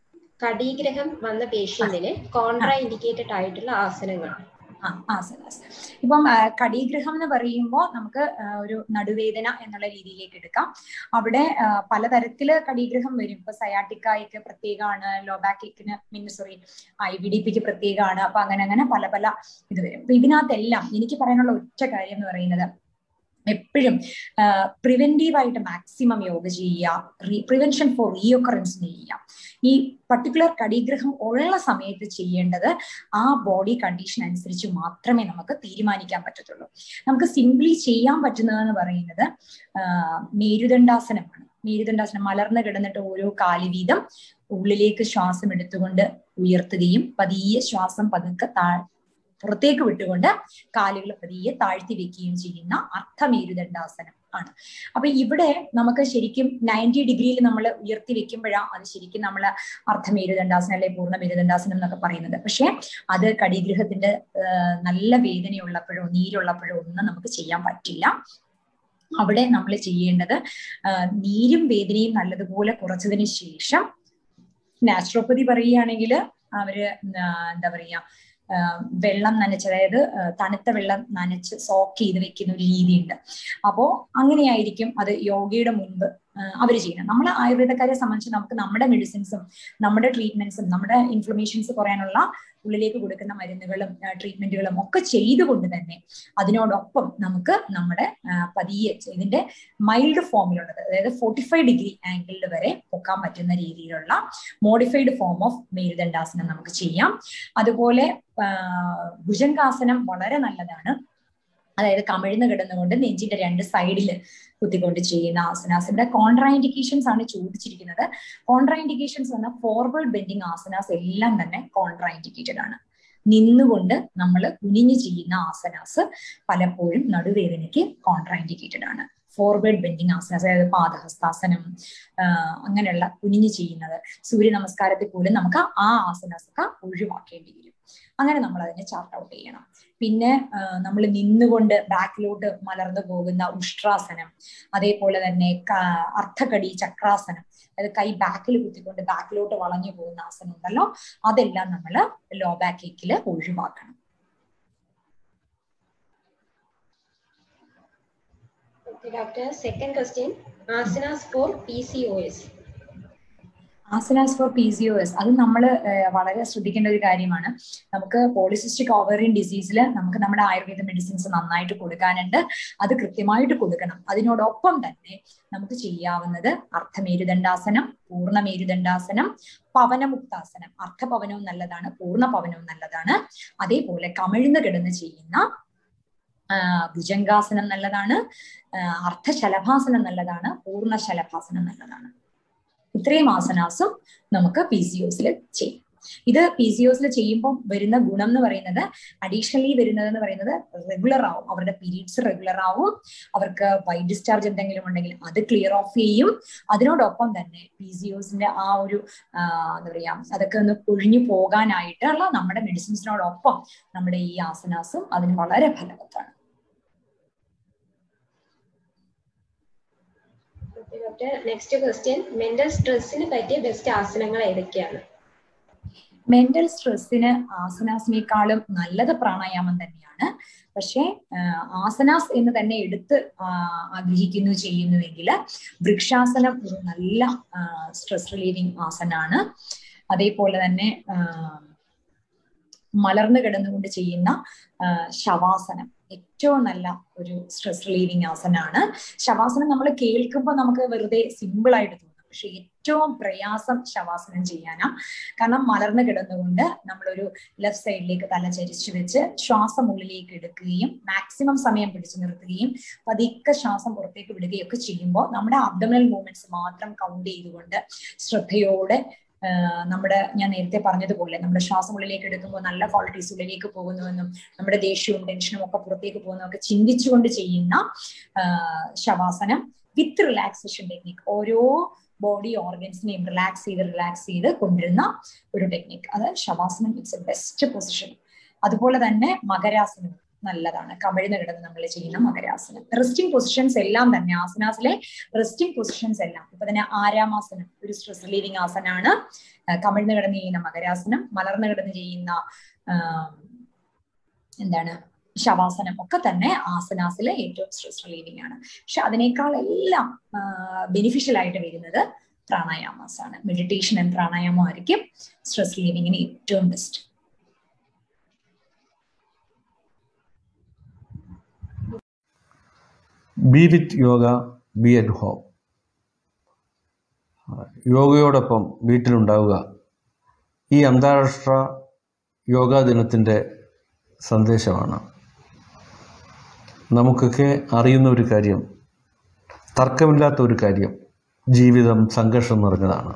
കടിഗ്രഹം വന്ന പേഷ്യന്റിന് കോൺട്രാ ഇൻഡിക്കേറ്റഡ് ആയിട്ടുള്ള ആസനങ്ങൾ ആ ആസനാസ് ഇപ്പം ആ, കടീഗ്രഹം എന്ന് പറയുമ്പോൾ നമുക്ക് ആ, ഒരു നടുവേദന എന്നുള്ള രീതിയിലേക്ക് എടുക്കാം അവിടെ ആ, പലതരത്തില് കടീഗ്രഹം വരും ഇപ്പൊ സയാട്ടിക്കായിക്ക് പ്രത്യേകമാണ് ലോബാക്കിക്കിന് mean sorry I V D പിക്ക് പ്രത്യേകമാണ് അപ്പൊ അങ്ങനെ അങ്ങനെ പല പല ഇത് വരും അപ്പൊ ഇതിനകത്തെല്ലാം എനിക്ക് പറയാനുള്ള ഒറ്റ കാര്യം എന്ന് പറയുന്നത് എപ്പോഴും പ്രിവെന്റീവ് ആയിട്ട് മാക്സിമം യോഗ ചെയ്യുക പ്രിവെൻഷൻ ഫോർ റീഒക്കറൻസ് ചെയ്യുക ഈ പർട്ടിക്കുലർ കടിഗ്രഹം ഉള്ള സമയത്ത് ചെയ്യേണ്ടത് ആ ബോഡി കണ്ടീഷൻ അനുസരിച്ച് മാത്രമേ നമുക്ക് തീരുമാനിക്കാൻ പറ്റത്തുള്ളൂ നമുക്ക് സിംപ്ലി ചെയ്യാൻ പറ്റുന്നതെന്ന് പറയുന്നത് ആ, മേരുദണ്ഡാസനമാണ് മേരുദണ്ഡാസനം മലർന്നു കിടന്നിട്ട് ഓരോ കാല് വീതം ഉള്ളിലേക്ക് ശ്വാസം എടുത്തുകൊണ്ട് ഉയർത്തുകയും പതിയെ ശ്വാസം പതുക്കെ താ പുറത്തേക്ക് വിട്ടുകൊണ്ട് കാലുകൾ പതിയെ താഴ്ത്തി വെക്കുകയും ചെയ്യുന്ന അർത്ഥമേരുദണ്ഡാസനം ആണ് അപ്പൊ ഇവിടെ നമുക്ക് ശരിക്കും നയൻറ്റി ഡിഗ്രിയിൽ നമ്മൾ ഉയർത്തി വെക്കുമ്പോഴാണ് അത് ശരിക്കും നമ്മൾ അർത്ഥമേരുദണ്ഡാസനം അല്ലെ പൂർണ്ണ മേരുദണ്ഡാസനം എന്നൊക്കെ പറയുന്നത് പക്ഷെ അത് കടിഗ്രഹത്തിന്റെ ആ, നല്ല വേദനയുള്ളപ്പോഴോ നീരുള്ളപ്പോഴോ ഒന്നും നമുക്ക് ചെയ്യാൻ പറ്റില്ല അവിടെ നമ്മൾ ചെയ്യേണ്ടത് ആ, നീരും വേദനയും നല്ലതുപോലെ കുറച്ചതിന് ശേഷം നാച്ചുറോപ്പതി പറയുകയാണെങ്കിൽ അവര് ആ, എന്താ പറയാ ആ, വെള്ളം നനച്ച് അതായത് ആ, തണുത്ത വെള്ളം നനച്ച് സോക്ക് ചെയ്ത് വെക്കുന്ന ഒരു രീതിയുണ്ട് അപ്പോ അങ്ങനെയായിരിക്കും അത് യോഗയുടെ മുൻപ് അവർ ചെയ്യണം നമ്മൾ ആയുർവേദക്കാരെ സംബന്ധിച്ച് നമുക്ക് നമ്മുടെ മെഡിസിൻസും നമ്മുടെ ട്രീറ്റ്മെന്റ്സും നമ്മുടെ ഇൻഫ്ലമേഷൻസ് കുറയാനുള്ള ഉള്ളിലേക്ക് കൊടുക്കുന്ന മരുന്നുകളും ട്രീറ്റ്മെന്റുകളും ഒക്കെ ചെയ്തുകൊണ്ട് തന്നെ അതിനോടൊപ്പം നമുക്ക് നമ്മുടെ ആ, പതിയെ ഇതിന്റെ മൈൽഡ് ഫോമിലുള്ളത് അതായത് ഫോർട്ടി ഫൈവ് ഡിഗ്രി ആംഗിളിൽ വരെ പൊക്കാൻ പറ്റുന്ന രീതിയിലുള്ള മോഡിഫൈഡ് ഫോം ഓഫ് മേരുദണ്ഡാസനം നമുക്ക് ചെയ്യാം അതുപോലെ ആ, ഭുജംഗാസനം വളരെ നല്ലതാണ് അതായത് കമിഴ്ന്ന് കിടന്നുകൊണ്ട് നെഞ്ചിന്റെ രണ്ട് സൈഡിൽ കുത്തിക്കൊണ്ട് ചെയ്യുന്ന ആസനാസ് ഇവിടെ കോൺട്രാ ഇൻഡിക്കേഷൻസ് ആണ് ചോദിച്ചിരിക്കുന്നത് കോൺട്രാ ഇൻഡിക്കേഷൻസ് എന്ന ഫോർവേഡ് ബെൻഡിങ് ആസനാസ് എല്ലാം തന്നെ കോൺട്രാ ഇൻഡിക്കേറ്റഡ് ആണ് നിന്നുകൊണ്ട് നമ്മൾ കുനിഞ്ഞു ചെയ്യുന്ന ആസനാസ് പലപ്പോഴും നടുവേദനയ്ക്ക് കോൺട്രാ ഇൻഡിക്കേറ്റഡ് ആണ് ഫോർവേഡ് ബെൻഡിങ് ആസനാസ് അതായത് പാദഹസ്താസനം ആ, അങ്ങനെയുള്ള കുനിഞ്ഞു ചെയ്യുന്നത് സൂര്യ നമസ്കാരത്തിൽ പോലും നമുക്ക് ആ ആസനാസ് ഒക്കെ ഒഴിവാക്കേണ്ടി വരും അങ്ങനെ നമ്മൾ അതിനെ ചാർട്ട് ഔട്ട് ചെയ്യണം പിന്നെ നമ്മൾ നിന്നുകൊണ്ട് ബാക്കിലോട്ട് മലർന്നു പോകുന്ന ഉഷ്ട്രാസനം അതേപോലെ തന്നെ ക- അർത്ഥകടി ചക്രാസനം അതായത് കൈ ബാക്കിൽ കുത്തിക്കൊണ്ട് ബാക്കിലോട്ട് വളഞ്ഞു പോകുന്ന ആസനം ഉണ്ടല്ലോ അതെല്ലാം നമ്മൾ ലോ ബാക്ക് ഏക്കിൽ ഒഴിവാക്കണം doctor second question asanas for P C O S asanas for P C O S അത് നമ്മൾ വളരെ ശ്രദ്ധിക്കേണ്ട ഒരു കാര്യമാണ് നമുക്ക് പോളിസിസ്റ്റിക് ഓവറിയൻ ഡിസീസിൽ നമുക്ക് നമ്മുടെ ആയുർവേദ മെഡിസിൻസ് നന്നായിട്ട് കൊടുക്കാനുണ്ട് അത് കൃത്യമായിട്ട് കൊടുക്കണം അതിനോടൊപ്പം തന്നെ നമുക്ക് ചെയ്യാവുന്നത് അർത്ഥമേരുദണ്ഡാസനം പൂർണ്ണമേരുദണ്ഡാസനം പവനമുക്താസനം അർത്ഥപവനവും നല്ലതാണ് പൂർണ്ണ പവനവും നല്ലതാണ് അതേപോലെ കമിഴ്ന്ന് കിടന്ന് ചെയ്യുന്ന ആ, ഭുജംഗാസനം നല്ലതാണ് ആ, അർത്ഥശലഭാസനം നല്ലതാണ് പൂർണ്ണ ശലഭാസനം നല്ലതാണ് ഇത്രയും ആസനാസും നമുക്ക് പി സി ഒസിൽ ചെയ്യാം ഇത് പി സി ഒസിൽ ചെയ്യുമ്പോൾ വരുന്ന ഗുണം എന്ന് പറയുന്നത് അഡീഷണലി വരുന്നത് എന്ന് പറയുന്നത് റെഗുലർ ആവും അവരുടെ പീരീഡ്സ് റെഗുലർ ആവും അവർക്ക് വൈറ്റ് ഡിസ്ചാർജ് എന്തെങ്കിലും ഉണ്ടെങ്കിൽ അത് ക്ലിയർ ഓഫ് ചെയ്യും അതിനോടൊപ്പം തന്നെ പി സി ഒസിന്റെ ആ ഒരു ആ, എന്താ പറയാ അതൊക്കെ ഒന്ന് ഒഴിഞ്ഞു പോകാനായിട്ടുള്ള നമ്മുടെ മെഡിസിൻസിനോടൊപ്പം നമ്മുടെ ഈ ആസനാസും അതിന് വളരെ ഫലവത്താണ് ഡോക്ടർ നെക്സ്റ്റ് ക്വസ്റ്റ്യൻ മെന്റൽ സ്ട്രെസ്സിന് പറ്റിയ ബെസ്റ്റ് ആസനങ്ങൾ ഏതൊക്കെയാണ് മെന്റൽ സ്ട്രെസ്സിന് ആസനാസിനേക്കാളും നല്ലത് പ്രാണായാമം തന്നെയാണ് പക്ഷേ ആഹ് ആസനാസ് എന്ന് തന്നെ എടുത്ത് ആഹ് ആഗ്രഹിക്കുന്നു ചെയ്യുന്നുവെങ്കിൽ വൃക്ഷാസനം ഒരു നല്ല സ്ട്രെസ് റിലീവിങ് ആസനാണ് അതേപോലെ തന്നെ ആഹ് മലർന്നു കിടന്നുകൊണ്ട് ചെയ്യുന്ന ആഹ് ശവാസനം ഏറ്റവും നല്ല ഒരു സ്ട്രെസ് റിലീവിങ് ആസനാണ് ശവാസനം നമ്മൾ കേൾക്കുമ്പോൾ നമുക്ക് വെറുതെ സിമ്പിൾ ആയിട്ട് തോന്നും പക്ഷെ ഏറ്റവും പ്രയാസം ശവാസനം ചെയ്യാനാ കാരണം മലർന്നു കിടന്നുകൊണ്ട് നമ്മളൊരു ലെഫ്റ്റ് സൈഡിലേക്ക് തല ചരിച്ചു വെച്ച് ശ്വാസം ഉള്ളിലേക്ക് എടുക്കുകയും മാക്സിമം സമയം പിടിച്ചു നിർത്തുകയും പതുക്കെ ശ്വാസം പുറത്തേക്ക് വിടുകയും ഒക്കെ ചെയ്യുമ്പോൾ നമ്മുടെ അബ്ഡമിനൽ മൂവ്മെന്റ്സ് മാത്രം കൗണ്ട് ചെയ്തുകൊണ്ട് ശ്രദ്ധയോടെ ആഹ് നമ്മുടെ ഞാൻ നേരത്തെ പറഞ്ഞതുപോലെ നമ്മുടെ ശ്വാസം ഉള്ളിലേക്ക് എടുക്കുമ്പോൾ നല്ല ക്വാളിറ്റീസ് ഉള്ളിലേക്ക് പോകുന്നുവെന്നും നമ്മുടെ ദേഷ്യവും ടെൻഷനും ഒക്കെ പുറത്തേക്ക് പോകുന്നതും ഒക്കെ ചിന്തിച്ചുകൊണ്ട് ചെയ്യുന്ന ആഹ് ശവാസനം വിത്ത് റിലാക്സേഷൻ ടെക്നിക് ഓരോ ബോഡി ഓർഗൻസിനെയും റിലാക്സ് ചെയ്ത് റിലാക്സ് ചെയ്ത് കൊണ്ടുവരുന്ന ഒരു ടെക്നിക് അത് ശവാസനം ഇറ്റ്സ് എ ബെസ്റ്റ് പൊസിഷൻ അതുപോലെ തന്നെ മകരാസനം നല്ലതാണ് കമിഴ്ന്ന് കിടന്ന് നമ്മൾ ചെയ്യുന്ന മകരാസനം റെസ്റ്റിംഗ് പൊസിഷൻസ് എല്ലാം തന്നെ ആസനാസിലെ റെസ്റ്റിംഗ് പൊസിഷൻസ് എല്ലാം ഇപ്പൊ തന്നെ ആരാമാസനം ഒരു സ്ട്രെസ് റിലീവിംഗ് ആസനാണ് ആ, കമിഴ്ന്ന് കിടന്ന് ചെയ്യുന്ന മകരാസനം മലർന്ന് കിടന്ന് ചെയ്യുന്ന ആ, എന്താണ് ശവാസനം ഒക്കെ തന്നെ ആസനാസിലെ ഏറ്റവും സ്ട്രെസ് റിലീവിംഗ് ആണ് പക്ഷെ അതിനേക്കാൾ എല്ലാം ബെനിഫിഷ്യൽ ആയിട്ട് വരുന്നത് പ്രാണായാമാസ് ആണ് മെഡിറ്റേഷൻ ആൻഡ് പ്രാണായാമം ആയിരിക്കും സ്ട്രെസ് റിലീവിങ്ങിന് ഏറ്റവും best be with yoga be at home യോഗയോടൊപ്പം വീട്ടിലുണ്ടാവുക ഈ അന്താരാഷ്ട്ര യോഗാ ദിനത്തിൻ്റെ സന്ദേശമാണ് നമുക്കൊക്കെ അറിയുന്ന ഒരു കാര്യം തർക്കമില്ലാത്ത ഒരു കാര്യം ജീവിതം സംഘർഷം നിറഞ്ഞതാണ്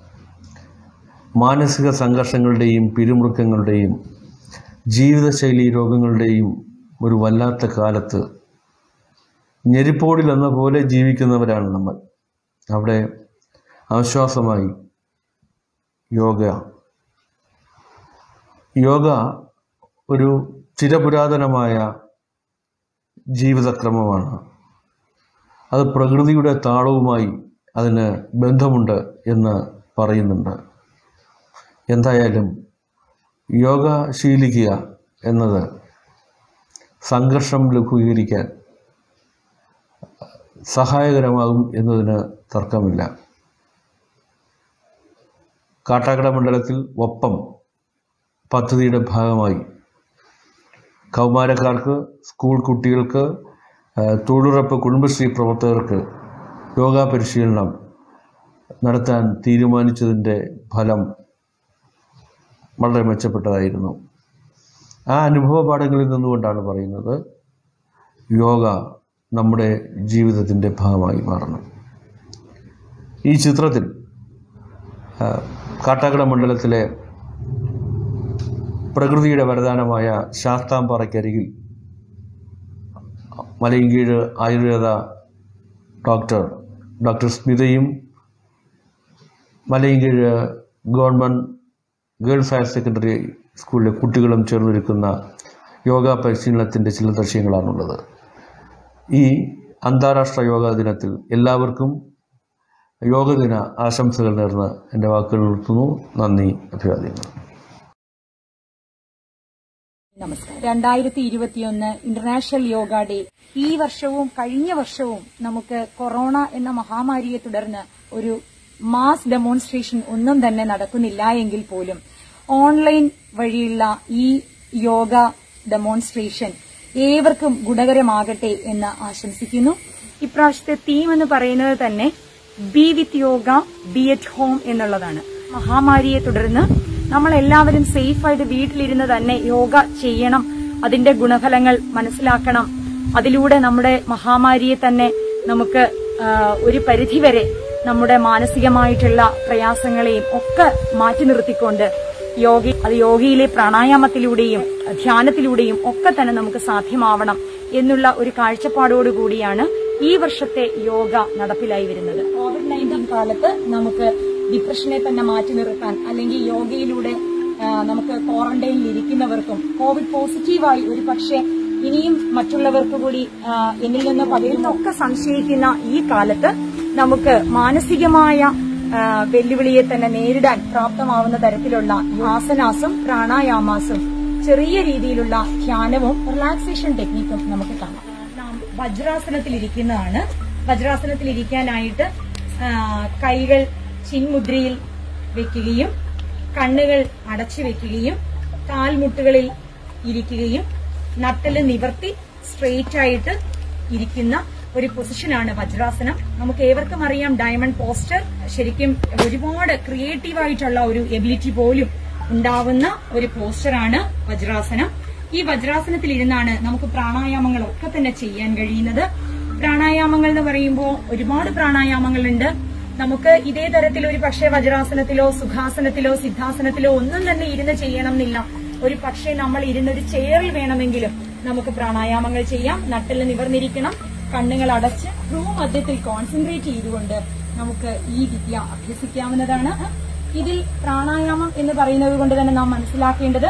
മാനസിക സംഘർഷങ്ങളുടെയും പിരിമുറുക്കങ്ങളുടെയും ജീവിതശൈലി രോഗങ്ങളുടെയും ഒരു വല്ലാത്ത കാലത്ത് ഞെരിപ്പോടിൽ എന്ന പോലെ ജീവിക്കുന്നവരാണ് നമ്മൾ അവിടെ ആശ്വാസമായി യോഗ യോഗ ഒരു ചിരപുരാതനമായ ജീവിതക്രമമാണ് അത് പ്രകൃതിയുടെ താളവുമായി അതിന് ബന്ധമുണ്ട് എന്ന് പറയുന്നുണ്ട് എന്തായാലും യോഗ ശീലിക്കുക എന്നത് സംഘർഷം ലഘൂകരിക്കാൻ സഹായകരമാകും എന്നതിന് തർക്കമില്ല കാട്ടാക്കട മണ്ഡലത്തിൽ ഒപ്പം പദ്ധതിയുടെ ഭാഗമായി കൗമാരക്കാർക്ക് സ്കൂൾ കുട്ടികൾക്ക് ആ, തൊഴിലുറപ്പ് കുടുംബശ്രീ പ്രവർത്തകർക്ക് യോഗാ പരിശീലനം നടത്താൻ തീരുമാനിച്ചതിൻ്റെ ഫലം വളരെ മെച്ചപ്പെട്ടതായിരുന്നു ആ അനുഭവ പാഠങ്ങളിൽ നിന്നുകൊണ്ടാണ് പറയുന്നത് യോഗ നമ്മുടെ ജീവിതത്തിൻ്റെ ഭാഗമായി മാറണം ഈ ചിത്രത്തിൽ ആ, കാട്ടാക്കട മണ്ഡലത്തിലെ പ്രകൃതിയുടെ വരദാനമായ ശാസ്താംപാറയ്ക്കരികിൽ മലയങ്കീഴ് ആയുർവേദ ഡോക്ടർ ഡോക്ടർ സ്മിതയും Malayinkeezh government girls higher secondary സ്കൂളിലെ കുട്ടികളും ചേർന്നൊരുക്കുന്ന യോഗ പരിശീലനത്തിൻ്റെ ചില ദൃശ്യങ്ങളാണുള്ളത് ഈ അന്താരാഷ്ട്ര യോഗാ ദിനത്തിൽ എല്ലാവർക്കും യോഗ ദിന ആശംസകൾ നേർന്ന് എൻ്റെ വാക്കുകൾ നിർത്തുന്നു നന്ദി അഭിവാദ്യങ്ങൾ നമസ്കാരം രണ്ടായിരത്തി ഇരുപത്തിയൊന്ന് ഇന്റർനാഷണൽ യോഗ ഡേ ഈ വർഷവും കഴിഞ്ഞ വർഷവും നമുക്ക് കൊറോണ എന്ന മഹാമാരിയെ തുടർന്ന് ഒരു മാസ് ഡെമോൺസ്ട്രേഷൻ ഒന്നും തന്നെ നടക്കുന്നില്ല എങ്കിൽ പോലും ഓൺലൈൻ വഴിയുള്ള ഈ യോഗ ഡെമോൺസ്ട്രേഷൻ ഏവർക്കും ഗുണകരമാകട്ടെ എന്ന് ആശംസിക്കുന്നു ഇപ്രാവശ്യത്തെ തീം എന്ന് പറയുന്നത് തന്നെ be with yoga be at home എന്നുള്ളതാണ് മഹാമാരിയെ തുടർന്ന് നമ്മൾ എല്ലാവരും സേഫായിട്ട് വീട്ടിലിരുന്ന് തന്നെ യോഗ ചെയ്യണം അതിന്റെ ഗുണഫലങ്ങൾ മനസ്സിലാക്കണം അതിലൂടെ നമ്മുടെ മഹാമാരിയെ തന്നെ നമുക്ക് ആ, ഒരു പരിധിവരെ നമ്മുടെ മാനസികമായിട്ടുള്ള പ്രയാസങ്ങളെയും ഒക്കെ മാറ്റി നിർത്തിക്കൊണ്ട് യോഗ അത് യോഗയിലെ പ്രാണായാമത്തിലൂടെയും ധ്യാനത്തിലൂടെയും ഒക്കെ തന്നെ നമുക്ക് സാധ്യമാവണം എന്നുള്ള ഒരു കാഴ്ചപ്പാടോടുകൂടിയാണ് ഈ വർഷത്തെ യോഗ നടപ്പിലായി വരുന്നത് കോവിഡ് നയൻറ്റീൻ കാലത്ത് നമുക്ക് ഡിപ്രഷനെ തന്നെ മാറ്റി നിർത്താൻ അല്ലെങ്കിൽ യോഗയിലൂടെ ആ, നമുക്ക് ക്വാറന്റൈനിൽ ഇരിക്കുന്നവർക്കും കോവിഡ് പോസിറ്റീവായി ഒരു പക്ഷേ ഇനിയും മറ്റുള്ളവർക്ക് കൂടി ആ, എന്നിൽ നിന്ന് പകരുന്നൊക്കെ സംശയിക്കുന്ന ഈ കാലത്ത് നമുക്ക് മാനസികമായ ആ, വെല്ലുവിളിയെ തന്നെ നേരിടാൻ പ്രാപ്തമാവുന്ന തരത്തിലുള്ള ആസനാസും പ്രാണായാമാസും ചെറിയ രീതിയിലുള്ള ധ്യാനവും റിലാക്സേഷൻ ടെക്നിക്കും നമുക്ക് കാണാം നാം വജ്രാസനത്തിൽ ഇരിക്കുന്നതാണ് വജ്രാസനത്തിൽ ഇരിക്കാനായിട്ട് ആ, കൈകൾ ചിൻമുദ്രയിൽ വെക്കുകയും കണ്ണുകൾ അടച്ചു വെക്കുകയും കാൽമുട്ടുകളിൽ ഇരിക്കുകയും നട്ടല് നിവർത്തി സ്ട്രെയിറ്റ് ആയിട്ട് ഇരിക്കുന്ന ഒരു പൊസിഷനാണ് വജ്രാസനം നമുക്ക് ഏവർക്കും അറിയാം ഡയമണ്ട് പോസ്റ്റർ ശരിക്കും ഒരുപാട് ക്രിയേറ്റീവ് ആയിട്ടുള്ള ഒരു എബിലിറ്റി പോലും ഉണ്ടാവുന്ന ഒരു പോസ്റ്ററാണ് വജ്രാസനം ഈ വജ്രാസനത്തിൽ ഇരുന്നാണ് നമുക്ക് പ്രാണായാമങ്ങളൊക്കെ തന്നെ ചെയ്യാൻ കഴിയുന്നത് പ്രാണായാമങ്ങൾ എന്ന് പറയുമ്പോൾ ഒരുപാട് പ്രാണായാമങ്ങളുണ്ട് നമുക്ക് ഇതേ തരത്തിൽ ഒരു പക്ഷേ വജ്രാസനത്തിലോ സുഖാസനത്തിലോ സിദ്ധാസനത്തിലോ ഒന്നും തന്നെ ഇരുന്ന് ചെയ്യണം എന്നില്ല ഒരു പക്ഷേ നമ്മൾ ഇരുന്ന് ഒരു ചെയറിൽ വേണമെങ്കിലും നമുക്ക് പ്രാണായാമങ്ങൾ ചെയ്യാം നട്ടിൽ നിവർന്നിരിക്കണം കണ്ണുകൾ അടച്ച് ഭ്രൂമധ്യത്തിൽ കോൺസെൻട്രേറ്റ് ചെയ്തുകൊണ്ട് നമുക്ക് ഈ വിദ്യ അഭ്യസിക്കാവുന്നതാണ് ഇതിൽ പ്രാണായാമം എന്ന് പറയുന്നത് കൊണ്ട് തന്നെ നാം മനസ്സിലാക്കേണ്ടത്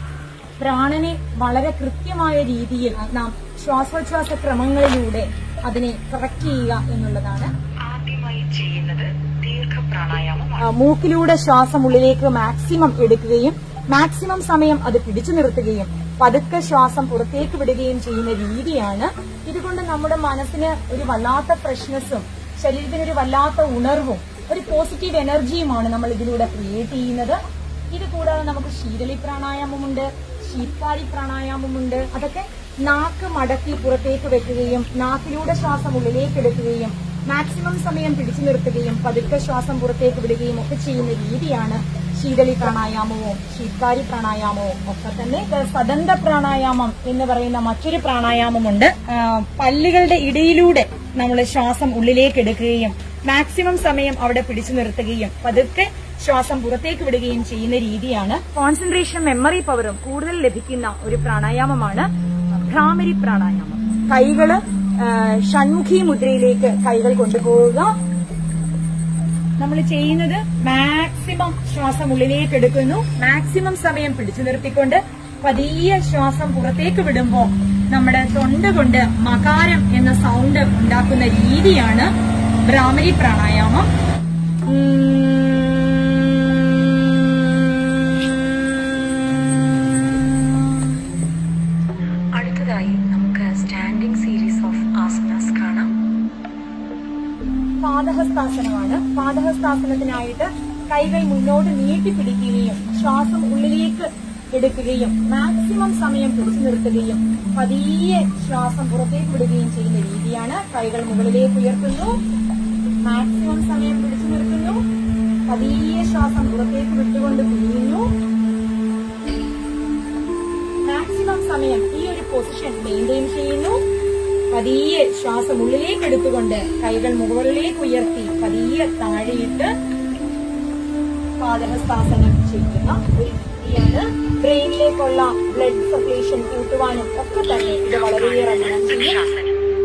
പ്രാണനെ വളരെ കൃത്യമായ രീതിയിൽ നാം ശ്വാസോച്ഛ്വാസ ക്രമങ്ങളിലൂടെ അതിനെ കറക്റ്റ് ചെയ്യുക എന്നുള്ളതാണ് ആദ്യമായി ചെയ്യുന്നത് ദീർഘപ്രാണായാമമാണ് ആ, മൂക്കിലൂടെ ശ്വാസം ഉള്ളിലേക്ക് മാക്സിമം എടുക്കുകയും മാക്സിമം സമയം അത് പിടിച്ചു നിർത്തുകയും പതുക്കെ ശ്വാസം പുറത്തേക്ക് വിടുകയും ചെയ്യുന്ന രീതിയാണ് ഇതുകൊണ്ട് നമ്മുടെ മനസ്സിന് ഒരു വല്ലാത്ത ഫ്രഷ്നെസ്സും ശരീരത്തിന് ഒരു വല്ലാത്ത ഉണർവും ഒരു പോസിറ്റീവ് എനർജിയുമാണ് നമ്മൾ ഇതിലൂടെ ക്രിയേറ്റ് ചെയ്യുന്നത് ഇത് കൂടാതെ നമുക്ക് ശീതളി പ്രാണായാമമുണ്ട് ശീത്കാരി പ്രാണായാമമുണ്ട് അതൊക്കെ നാക്ക് മടക്കി പുറത്തേക്ക് വെക്കുകയും നാക്കിലൂടെ ശ്വാസം ഉള്ളിലേക്ക് എടുക്കുകയും മാക്സിമം സമയം പിടിച്ചു നിർത്തുകയും പതുക്കെ ശ്വാസം പുറത്തേക്ക് വിടുകയും ഒക്കെ ചെയ്യുന്ന രീതിയാണ് ശീതളി പ്രാണായാമവും ശീത്കാരി പ്രാണായാമവും ഒക്കെ തന്നെ ഇത് സദന്ത പ്രാണായാമം എന്ന് പറയുന്ന മറ്റൊരു പ്രാണായാമമുണ്ട് ആ, പല്ലുകളുടെ ഇടയിലൂടെ നമ്മൾ ശ്വാസം ഉള്ളിലേക്ക് എടുക്കുകയും മാക്സിമം സമയം അവിടെ പിടിച്ചു നിർത്തുകയും പതുക്കെ ശ്വാസം പുറത്തേക്ക് വിടുകയും ചെയ്യുന്ന രീതിയാണ് കോൺസെൻട്രേഷൻ മെമ്മറി പവറും കൂടുതൽ ലഭിക്കുന്ന ഒരു പ്രാണായാമമാണ് ഭ്രാമരി പ്രാണായാമം കൈകള് ആ, ഷൺമുഖി മുദ്രയിലേക്ക് കൈകൾ കൊണ്ടുപോവുക നമ്മൾ ചെയ്യുന്നത് മാക്സിമം ശ്വാസം ഉള്ളിലേക്ക് എടുക്കുന്നു മാക്സിമം സമയം പിടിച്ചു നിർത്തിക്കൊണ്ട് പതിയെ ശ്വാസം പുറത്തേക്ക് വിടുമ്പോൾ നമ്മുടെ തൊണ്ട കൊണ്ട് മകാരം എന്ന സൗണ്ട് ഉണ്ടാക്കുന്ന രീതിയാണ് ഭ്രാമരി പ്രാണായാമം അടുത്തതായി നമുക്ക് സ്റ്റാൻഡിംഗ് സീരീസ് ഓഫ് ആസനാസ് കാണാം പാദഹസ്താസനമാണ് പാദഹസ്താസനത്തിനായിട്ട് കൈകൾ മുന്നോട്ട് നീട്ടിപ്പിടിക്കുകയും ശ്വാസം ഉള്ളിലേക്ക് എടുക്കുകയും മാക്സിമം സമയം പിടിച്ചു നിർത്തുകയും പതിയെ ശ്വാസം പുറത്തേക്ക് വിടുകയും ചെയ്യുന്ന രീതിയാണ് കൈകൾ മുകളിലേക്ക് ഉയർത്തുന്നു മാക്സിമം സമയം പിടിച്ചു നിർത്തുന്നു പതിയെ ശ്വാസം പുറത്തേക്ക് വിട്ടുകൊണ്ട് കുനിയുന്നു മാക്സിമം സമയം ഈ ഒരു പൊസിഷൻ മെയിൻറ്റെയിൻ ചെയ്യുന്നു പതിയെ ശ്വാസം ഉള്ളിലേക്ക് എടുത്തുകൊണ്ട് കൈകൾ മുകളിലേക്ക് ഉയർത്തി പതിയെ താഴെയിട്ട് പാദഹസ്താസനം ചെയ്യുന്ന ഒരു രീതിയാണ് ബ്രെയിനിലേക്കുള്ള ബ്ലഡ് സർക്കുലേഷൻ കൂട്ടുവാനും ഒക്കെ തന്നെ ഇത് വളരെയേറെ ഗുണം ചെയ്യും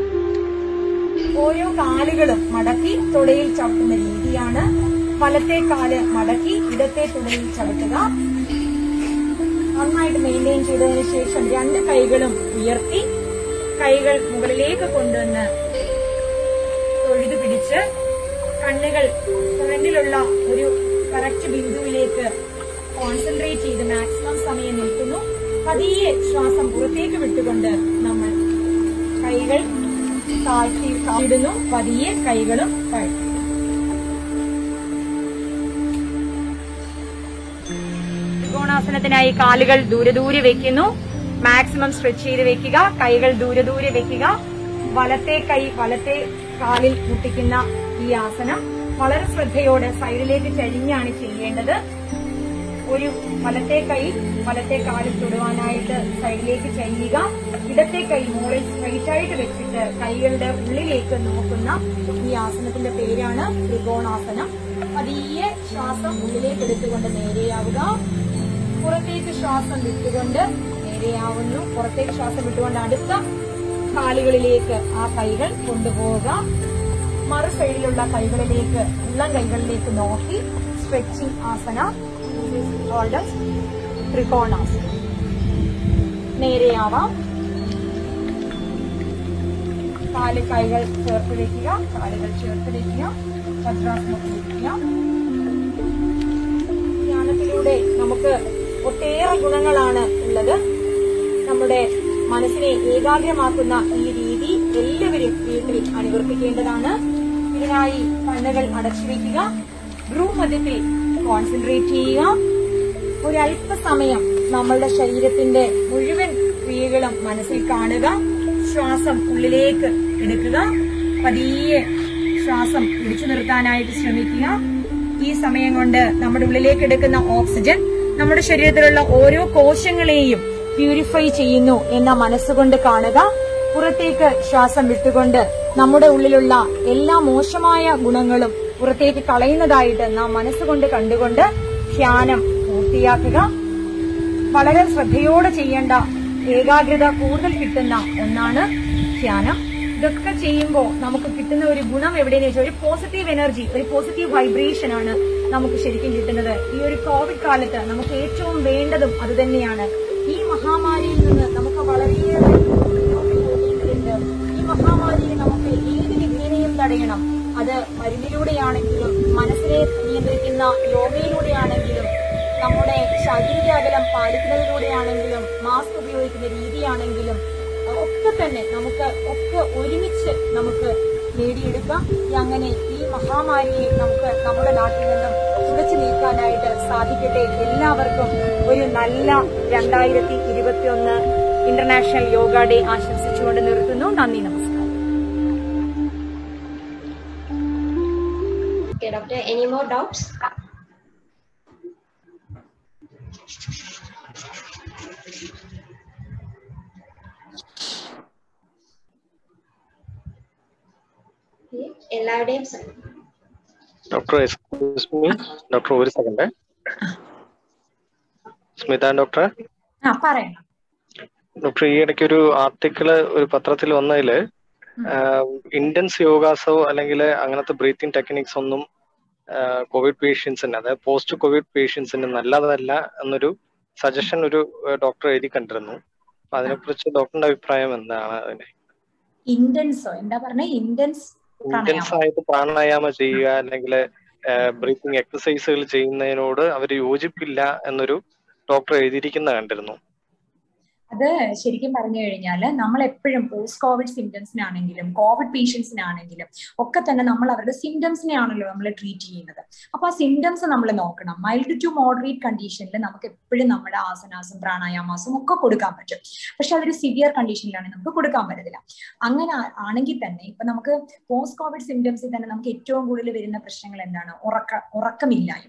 ഓരോ കാലുകളും മടക്കി തുടയിൽ ചവിട്ടുന്ന രീതിയാണ് വലത്തെ കാല് മടക്കി ഇടത്തെ തുടയിൽ ചവിട്ടുക നന്നായിട്ട് മെയിൻറ്റെയിൻ ചെയ്തതിനു ശേഷം രണ്ട് കൈകളും ഉയർത്തി കൈകൾ മുകളിലേക്ക് കൊണ്ടുവന്ന് തൊഴുതു പിടിച്ച് കണ്ണുകൾ ഫ്രണ്ടിലുള്ള ഒരു കറക്റ്റ് ബിന്ദുവിലേക്ക് കോൺസെൻട്രേറ്റ് ചെയ്ത് മാക്സിമം സമയം നിൽക്കുന്നു പതിയെ ശ്വാസം പുറത്തേക്ക് വിട്ടുകൊണ്ട് നമ്മൾ കൈകൾ താഴ്ത്തി ഇടുന്നു പതിയെ കൈകളും താഴ്ത്തി ത്രികോണാസനത്തിനായി കാലുകൾ ദൂരെ ദൂരെ വെക്കുന്നു മാക്സിമം സ്ട്രെച്ച് ചെയ്ത് വെക്കുക കൈകൾ ദൂരെ ദൂരെ വെക്കുക വലത്തെ കൈ വലത്തെ കാലിൽ മുട്ടിക്കുന്ന ഈ ആസനം വളരെ ശ്രദ്ധയോടെ സൈഡിലേക്ക് ചരിഞ്ഞാണ് ചെയ്യേണ്ടത് ഒരു വലത്തെ കൈ വലത്തെ കാലിൽ തൊടുവാനായിട്ട് സൈഡിലേക്ക് ചരിയുക ഇടത്തെ കൈ മുകളിൽ സ്ട്രൈറ്റ് ആയിട്ട് വെച്ചിട്ട് കൈകളുടെ ഉള്ളിലേക്ക് നോക്കുന്ന ഈ ആസനത്തിന്റെ പേരാണ് ത്രികോണാസനം പതിയെ ശ്വാസം ഉള്ളിലേക്ക് എടുത്തുകൊണ്ട് നേരെയാവുക പുറത്തേക്ക് ശ്വാസം വിട്ടുകൊണ്ട് നേരെയാവുന്നു പുറത്തേക്ക് ശ്വാസം വിട്ടുകൊണ്ട് അടുത്ത കാലുകളിലേക്ക് ആ കൈകൾ കൊണ്ടുപോവുക മറു സൈഡിലുള്ള കൈകളിലേക്ക് ഉള്ളം കൈകളിലേക്ക് നോക്കി സ്ട്രെച്ചിങ് ആസന ത്രികോണാസന നേരെയാവാം കാല് കൈകൾ ചേർത്ത് വെക്കുക കാലുകൾ ചേർത്ത് വെക്കുക വജ്രാസനത്തിൽ ഇരിക്കുക ധ്യാനത്തിലൂടെ നമുക്ക് ഒട്ടേറെ ഗുണങ്ങളാണ് ഉള്ളത് നമ്മുടെ മനസ്സിനെ ഏകാഗ്രമാക്കുന്ന ഈ രീതി എല്ലാവരും വീട്ടിൽ അനുവർത്തിക്കേണ്ടതാണ് ഇതിനായി കണ്ണുകൾ അടച്ചു വയ്ക്കുക ഭ്രൂമധ്യത്തിൽ കോൺസെൻട്രേറ്റ് ചെയ്യുക ഒരല്പസമയം നമ്മളുടെ ശരീരത്തിന്റെ മുഴുവൻ ക്രിയകളും മനസ്സിൽ കാണുക ശ്വാസം ഉള്ളിലേക്ക് എടുക്കുക പതിയെ ശ്വാസം പിടിച്ചു നിർത്താനായിട്ട് ശ്രമിക്കുക ഈ സമയം കൊണ്ട് നമ്മുടെ ഉള്ളിലേക്ക് എടുക്കുന്ന ഓക്സിജൻ നമ്മുടെ ശരീരത്തിലുള്ള ഓരോ കോശങ്ങളെയും പ്യൂരിഫൈ ചെയ്യുന്നു എന്ന മനസ്സുകൊണ്ട് കാണുക പുറത്തേക്ക് ശ്വാസം വിട്ടുകൊണ്ട് നമ്മുടെ ഉള്ളിലുള്ള എല്ലാ മോശമായ ഗുണങ്ങളും പുറത്തേക്ക് കളയുന്നതായിട്ട് നാം മനസ്സുകൊണ്ട് കണ്ടുകൊണ്ട് ധ്യാനം പൂർത്തിയാക്കുക വളരെ ശ്രദ്ധയോടെ ചെയ്യേണ്ട ഏകാഗ്രത കൂടുതൽ കിട്ടുന്ന ഒന്നാണ് ധ്യാനം ഇതൊക്കെ ചെയ്യുമ്പോൾ നമുക്ക് കിട്ടുന്ന ഒരു ഗുണം എവിടെയെന്ന് വെച്ചാൽ ഒരു പോസിറ്റീവ് എനർജി ഒരു പോസിറ്റീവ് വൈബ്രേഷൻ ആണ് നമുക്ക് ശരിക്കും കിട്ടുന്നത് ഈ ഒരു കോവിഡ് കാലത്ത് നമുക്ക് ഏറ്റവും വേണ്ടതും അത് തന്നെയാണ് ഈ മഹാമാരിയിൽ നിന്ന് നമുക്ക് വളരെയേറെ പോകേണ്ടതുണ്ട് ഈ മഹാമാരിയെ നമുക്ക് ഏത് വിധേനയും തടയണം അത് മരുന്നിലൂടെയാണെങ്കിലും മനസ്സിനെ നിയന്ത്രിക്കുന്ന യോഗയിലൂടെയാണെങ്കിലും നമ്മുടെ ശാരീരിക അകലം പാലിക്കുന്നതിലൂടെയാണെങ്കിലും മാസ്ക് ഉപയോഗിക്കുന്ന രീതിയാണെങ്കിലും ഒക്കെ തന്നെ നമുക്ക് ഒക്കെ ഒരുമിച്ച് നമുക്ക് നേടിയെടുക്കാം ഈ അങ്ങനെ ഈ മഹാമാരിയെ നമുക്ക് നമ്മുടെ നാട്ടിൽ നിന്നും തുടച്ചു നീക്കാനായിട്ട് സാധിക്കട്ടെ എല്ലാവർക്കും ഒരു നല്ല രണ്ടായിരത്തി ഇരുപത്തി ഒന്ന് ഇന്റർനാഷണൽ യോഗ ഡേ ആശംസിച്ചുകൊണ്ട് നിർത്തുന്നു നന്ദി നമസ്കാരം Okay, doctor, any more doubts? Okay, എല്ലാവരുടെയും സ- ഡോക്ടർ എക്സ്ക്യൂസ് മീ ഡോക്ടർ ഒരു സെക്കൻഡ് സ്മിത ഡോക്ടർ ആ പറയണം ഡോക്ടർ ഈ ഇടയ്ക്ക് ഒരു ആർട്ടിക്കിള് ഒരു പത്രത്തിൽ വന്നതില് ഇന്റൻസ് യോഗാസോ അല്ലെങ്കിൽ അങ്ങനത്തെ ബ്രീത്തിങ് ടെക്നിക്സ് ഒന്നും കോവിഡ് പേഷ്യൻസിന് അതായത് പോസ്റ്റ് കോവിഡ് പേഷ്യൻസിന് നല്ലതല്ല എന്നൊരു സജഷൻ ഒരു ഡോക്ടർ എഴുതി കണ്ടിരുന്നു അപ്പൊ അതിനെക്കുറിച്ച് ഡോക്ടറിന്റെ അഭിപ്രായം എന്താണ് അതിന് ഇന്റൻസോ എന്താ പറഞ്ഞ ഇന്റൻസ് ഇന്റൻസ് ആയിട്ട് പ്രാണായാമം ചെയ്യുക അല്ലെങ്കിൽ ബ്രീത്തിങ് എക്സസൈസുകൾ ചെയ്യുന്നതിനോട് അവർ യോജിപ്പില്ല എന്നൊരു ഡോക്ടർ എഴുതിയിരിക്കുന്ന കണ്ടിരുന്നു അത് ശരിക്കും പറഞ്ഞു കഴിഞ്ഞാൽ നമ്മൾ എപ്പോഴും പോസ്റ്റ് കോവിഡ് സിംറ്റംസിനാണെങ്കിലും കോവിഡ് പേഷ്യൻസിനാണെങ്കിലും ഒക്കെ തന്നെ നമ്മൾ അവരുടെ സിംറ്റംസിനെ ആണല്ലോ നമ്മൾ ട്രീറ്റ് ചെയ്യുന്നത് അപ്പൊ ആ സിംറ്റംസ് നമ്മൾ നോക്കണം മൈൽഡ് ടു മോഡറേറ്റ് കണ്ടീഷനിൽ നമുക്ക് എപ്പോഴും നമ്മുടെ ആസനാസും പ്രാണായാമാസും ഒക്കെ കൊടുക്കാൻ പറ്റും പക്ഷെ അതൊരു സിവിയർ കണ്ടീഷനിലാണെങ്കിൽ നമുക്ക് കൊടുക്കാൻ പറ്റത്തില്ല അങ്ങനെ ആ- ആണെങ്കിൽ തന്നെ ഇപ്പൊ നമുക്ക് പോസ്റ്റ് കോവിഡ് സിംറ്റംസിൽ തന്നെ നമുക്ക് ഏറ്റവും കൂടുതൽ വരുന്ന പ്രശ്നങ്ങൾ എന്താണ് ഉറക്ക ഉറക്കമില്ലായ്മ